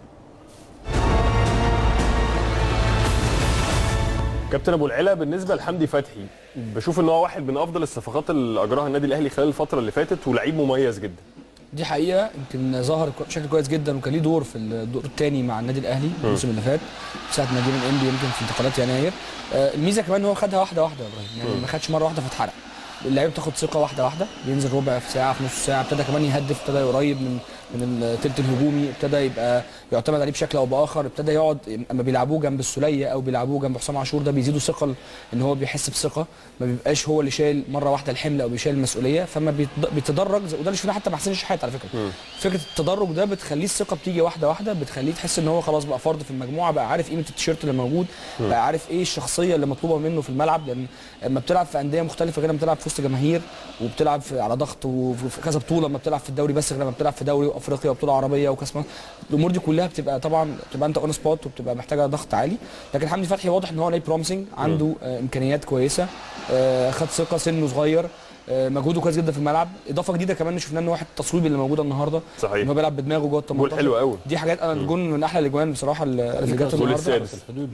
كابتن ابو العلا بالنسبه لحمدي فتحي بشوف ان هو واحد من افضل الصفقات اللي اجراها النادي الاهلي خلال الفتره اللي فاتت ولعيب مميز جدا دي حقيقه يمكن ظهر كو- بشكل كويس جدا وكان ليه دور في الدور الثاني مع النادي الاهلي الموسم اللي فات ساعه ما جه من انبي يمكن في انتقالات يناير آه، الميزه كمان ان هو خدها واحده واحده يا ابراهيم يعني مم. ما خدش مره واحده فاتحرق اللعيبه بتاخد ثقه واحده واحده بينزل ربع في ساعه في نص ساعه ابتدى كمان يهدف ابتدى قريب من من الثلث الهجومي ابتدى يبقى يعتمد عليه بشكل او باخر ابتدى يقعد اما بيلعبوه جنب السوليه او بيلعبوه جنب حسام عاشور ده بيزيدوا ثقه ان هو بيحس بثقه ما بيبقاش هو اللي شايل مره واحده الحمل او بيشيل المسؤوليه فما بيتد- بيتدرج زي- وده اللي شفناه حتى مع حسين الشحات على فكره فكره التدرج ده بتخليه الثقه بتيجي واحده واحده بتخليه تحس ان هو خلاص بقى فرد في المجموعه بقى عارف قيمه التيشيرت اللي موجود مم. بقى عارف ايه الشخصيه اللي مطلوبه منه في الملعب لان لما بتلعب في انديه مختلفه غير لما بتلعب في وسط جماهير وبتلعب في على ضغط وفي كذا بطوله لما بتلعب في الدوري بس غير لما بتلعب في دوري وافريقيا وبطوله عربيه وكاس مصر الامور دي كلها بتبقى طبعا بتبقى انت اون سبوت وبتبقى محتاجه ضغط عالي لكن حمدي فتحي واضح ان هو ليه بروميسنج عنده آه امكانيات كويسه آه خد ثقه سنه صغير آه، مجهوده كويس جدا في الملعب اضافه جديده كمان شفناه ان هو واحد التصويب اللي موجوده النهارده صحيح. ان هو بيلعب بدماغه جوه ال 18 جول حلو قوي. دي حاجات انا الجون من احلى الاجوان بصراحه اللي اللي جت الجول النهارده السادس. في الحدود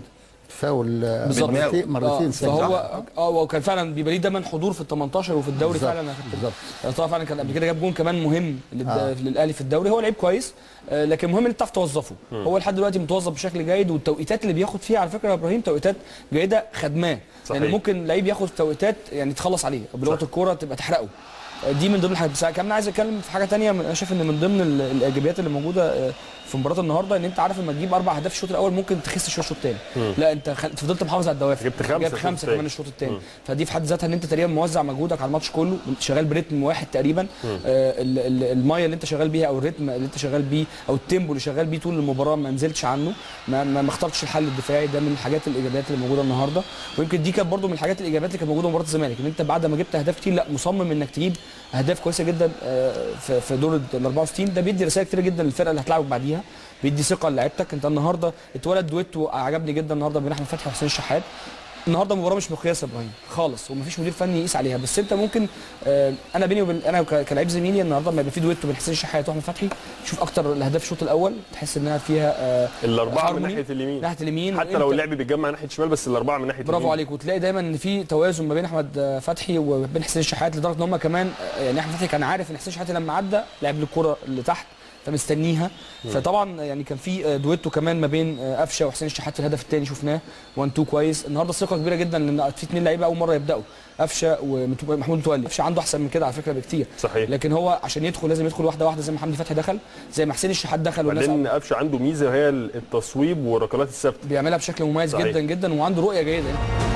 فاول آه، بالظبط مرتين مرتين آه سجل. فهو اه وكان فعلا بيبقى ليه دايما حضور في ال 18 وفي الدوري بالظبط. فعلا أنا خدت بالي. بالظبط. يعني طبعا فعلا كان قبل كده جاب جون كمان مهم للد- آه. للاهلي في الدوري هو لعيب كويس آه، لكن مهم ان انت تعرف توظفه مم. هو لحد دلوقتي متوظف بشكل جيد والتوقيتات اللي بياخد فيها على فكره يا ابراهيم توقيتات جيده خدماه صحيح. يعني ممكن لعيب ياخد توقيتات يعني تخلص عليه بلغه الكوره تبقى تحرقه آه، دي من ضمن الحاجات بس كمان عايز اتكلم في حاجه تانية انا شايف ان من ضمن ال- الايجابيات اللي موجوده آه، في مباراه النهارده ان انت عارف لما تجيب اربع اهداف الشوط الاول ممكن تخس شويه الشوط الثاني مم. لا انت خ... فضلت محافظ على الدوافع جبت خمسة جاب الشوط خمسه التاني. كمان الشوط الثاني مم. فدي في حد ذاتها ان انت تقريبا موزع مجهودك على الماتش كله شغال بريتم واحد تقريبا مم. آه ال- ال- المايه اللي انت شغال بيها او الريتم اللي انت شغال بيه او التيمبو اللي شغال بيه طول المباراه ما نزلتش عنه ما, ما ما اخترتش الحل الدفاعي ده من الحاجات الايجابيات اللي موجوده النهارده ويمكن دي كانت برده من الحاجات الايجابيات اللي كانت موجوده في مباراه الزمالك ان انت بعد ما جبت اهداف كتير لا مصمم انك تجيب اهداف كويسه جدا آه، في في دور ال 64 ده بيدي رسائل كتير جدا للفرقه اللي هتلعبك بعديها بيدي ثقه لعيبتك انت النهارده اتولد دويتو عجبني جدا النهارده بين احمد فتحي وحسين الشحات النهارده مباراه مش مقياس يا ابراهيم خالص ومفيش مدير فني يقيس عليها بس انت ممكن آه انا بيني وبين انا ك- كلاعب زميلي النهارده لما يبقى في دويتو بين حسين الشحات واحمد فتحي شوف اكتر الاهداف الشوط الاول تحس انها فيها آه الاربعه من harmony. ناحيه اليمين ناحيه اليمين حتى لو وإنت- اللعب بيتجمع ناحيه الشمال بس الاربعه من ناحيه برافو اليمين. عليك وتلاقي دايما ان في توازن ما بين احمد فتحي وبين حسين الشحات لدرجه ان هم كمان يعني احمد فتحي كان عارف ان حسين الشحات لما عدى لعب الكره اللي تحت فمستنيها مم. فطبعا يعني كان في دويتو كمان ما بين قفشه وحسين الشحات في الهدف الثاني شفناه 1 2 كويس النهارده ثقه كبيره جدا لان في اثنين لعيبه اول مره يبداوا قفشه ومحمود متولي قفشه عنده احسن من كده على فكره بكتير صحيح لكن هو عشان يدخل لازم يدخل واحده واحده زي ما حمدي فتحي دخل زي ما حسين الشحات دخل والناس بعدين قفشه عنده ميزه وهي التصويب والركلات الثابته بيعملها بشكل مميز صحيح. جدا جدا وعنده رؤيه جيده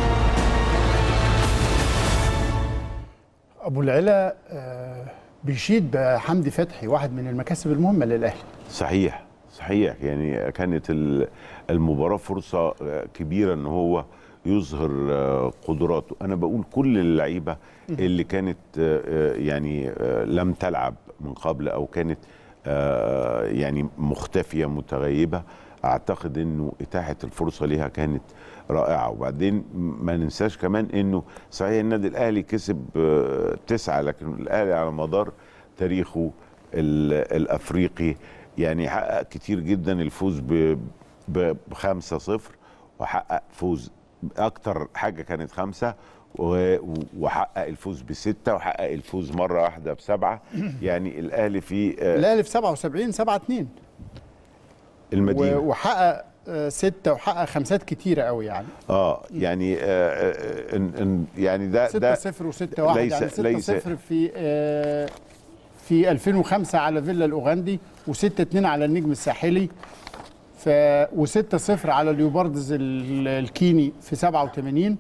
ابو العلا آه، بيشيد بحمدي فتحي واحد من المكاسب المهمه للاهلي صحيح صحيح يعني كانت ال- المباراة فرصة آه، كبيرة ان هو يظهر آه، قدراته انا بقول كل اللعيبة اللي كانت آه، آه، يعني آه، لم تلعب من قبل او كانت آه، يعني مختفية متغيبة اعتقد انه اتاحة الفرصة ليها كانت رائعة وبعدين ما ننساش كمان انه صحيح النادي الاهلي كسب آه، تسعة لكن الاهلي على مدار تاريخه ال- الافريقي يعني حقق كتير جدا الفوز ب ب- بخمسة صفر وحقق فوز اكتر حاجة كانت خمسة و- وحقق الفوز بستة وحقق الفوز مرة واحدة بسبعة يعني الاهلي في آه، الاهلي في 77 7 2 المدينة وحقق آه، ستة وحقق خمسات كتيرة قوي يعني اه يعني آه آه، إن إن يعني ده 6 ده 0 و6 1 ليس يعني 6 ليس 0 في آه، في 2005 على فيلا الاوغندي و6 2 على النجم الساحلي ف و6 0 على اليوباردز ال- الكيني في 87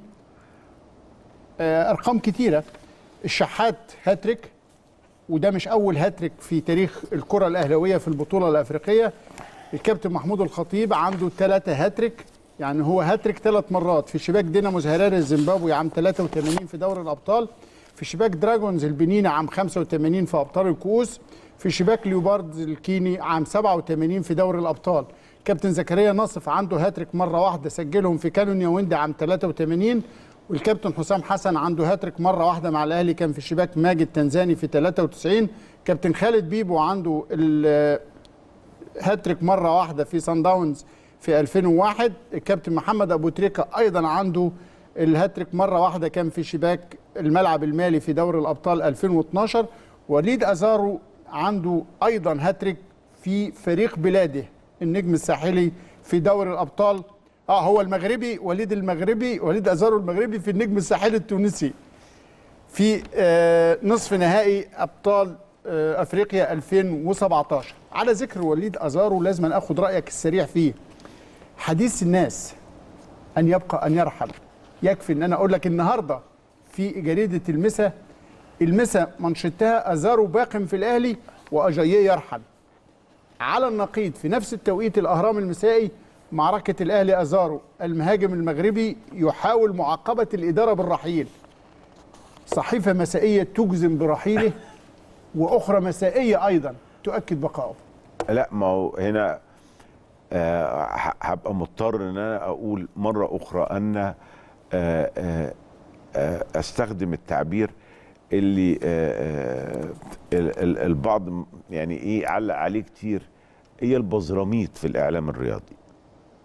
آه، ارقام كتيره الشحات هاتريك وده مش اول هاتريك في تاريخ الكره الاهلاويه في البطوله الافريقيه الكابتن محمود الخطيب عنده ثلاثة هاتريك يعني هو هاتريك ثلاث مرات في شباك دينامو هراري الزيمبابوي عام 83 في دوري الابطال في شباك دراجونز البنينة عام 85 في ابطال الكؤوس في شباك ليوباردز الكيني عام 87 في دوري الابطال كابتن زكريا نصف عنده هاتريك مره واحده سجلهم في كانون ياوندي عام 83 والكابتن حسام حسن عنده هاتريك مره واحده مع الاهلي كان في شباك ماجد تنزاني في 93 كابتن خالد بيبو عنده ال- هاتريك مره واحده في سان داونز في 2001 الكابتن محمد ابو تريكه ايضا عنده الهاتريك مره واحده كان في شباك الملعب المالي في دوري الابطال 2012 وليد ازارو عنده ايضا هاتريك في فريق بلاده النجم الساحلي في دوري الابطال اه هو المغربي وليد المغربي وليد ازارو المغربي في النجم الساحلي التونسي في آه، نصف نهائي ابطال آه، افريقيا 2017 على ذكر وليد ازارو لازم أن اخد رايك السريع فيه حديث الناس ان يبقى ان يرحل يكفي ان انا اقول لك النهارده في جريده المسا المسا منشدتها ازارو باق في الاهلي واجاييه يرحل على النقيض في نفس التوقيت الاهرام المسائي معركه الاهلي ازارو المهاجم المغربي يحاول معاقبه الاداره بالرحيل صحيفه مسائيه تجزم برحيله واخرى مسائيه ايضا تؤكد بقائه لا ما هو هنا آه، ه- هبقى مضطر ان انا اقول مره اخرى ان آه، آه، آه، استخدم التعبير اللي آه، آه، ال- ال- البعض م- يعني ايه علق عليه كتير هي البزراميط في الاعلام الرياضي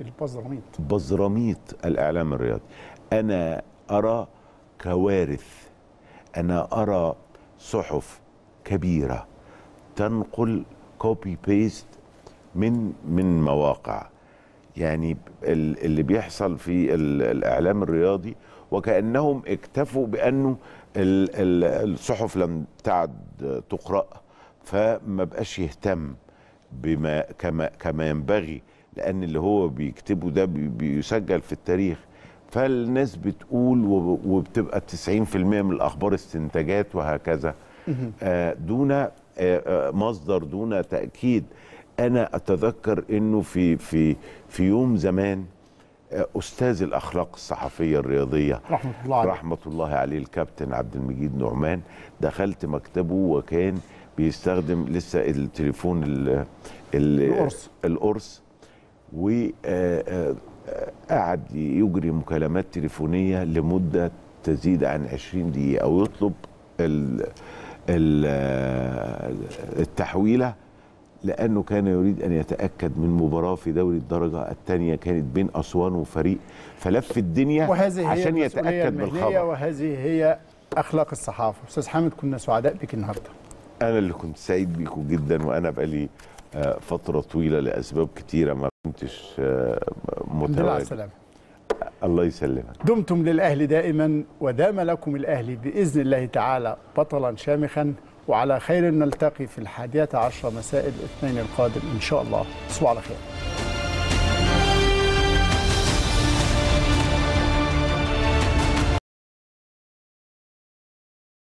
البزراميط بزراميط الاعلام الرياضي انا ارى كوارث انا ارى صحف كبيره تنقل كوبي بيست من من مواقع يعني ال- اللي بيحصل في ال- الاعلام الرياضي وكانهم اكتفوا بانه ال- ال- الصحف لم تعد تقرا فما بقاش يهتم بما كما كما ينبغي لان اللي هو بيكتبه ده بي- بيسجل في التاريخ فالناس بتقول وب- وبتبقى 90% من الاخبار استنتاجات وهكذا آه، دون آه، آه، مصدر دون تاكيد انا اتذكر انه في في في يوم زمان آه، استاذ الاخلاق الصحفيه الرياضيه رحمه الله عليه رحمه الله عليه الكابتن عبد المجيد نعمان دخلت مكتبه وكان بيستخدم لسه التليفون ال ال القرص. القرص وقعد يجري مكالمات تليفونيه لمده تزيد عن 20 دقيقه ويطلب ال ال التحويله لانه كان يريد ان يتاكد من مباراه في دوري الدرجه الثانيه كانت بين اسوان وفريق فلف الدنيا وهذه هي عشان المسؤولية يتاكد المهنية بالخبر وهذه هي اخلاق الصحافه استاذ حامد كنا سعداء بك النهارده انا اللي كنت سعيد بيكم جدا وانا بقالي آه، فتره طويله لاسباب كتيره ما كنتش آه، الحمد لله على متواجد السلامه الله يسلمك دمتم للأهل دائما ودام لكم الأهل بإذن الله تعالى بطلا شامخا وعلى خير نلتقي في الحادية عشر مساء الاثنين القادم إن شاء الله تصبحوا على خير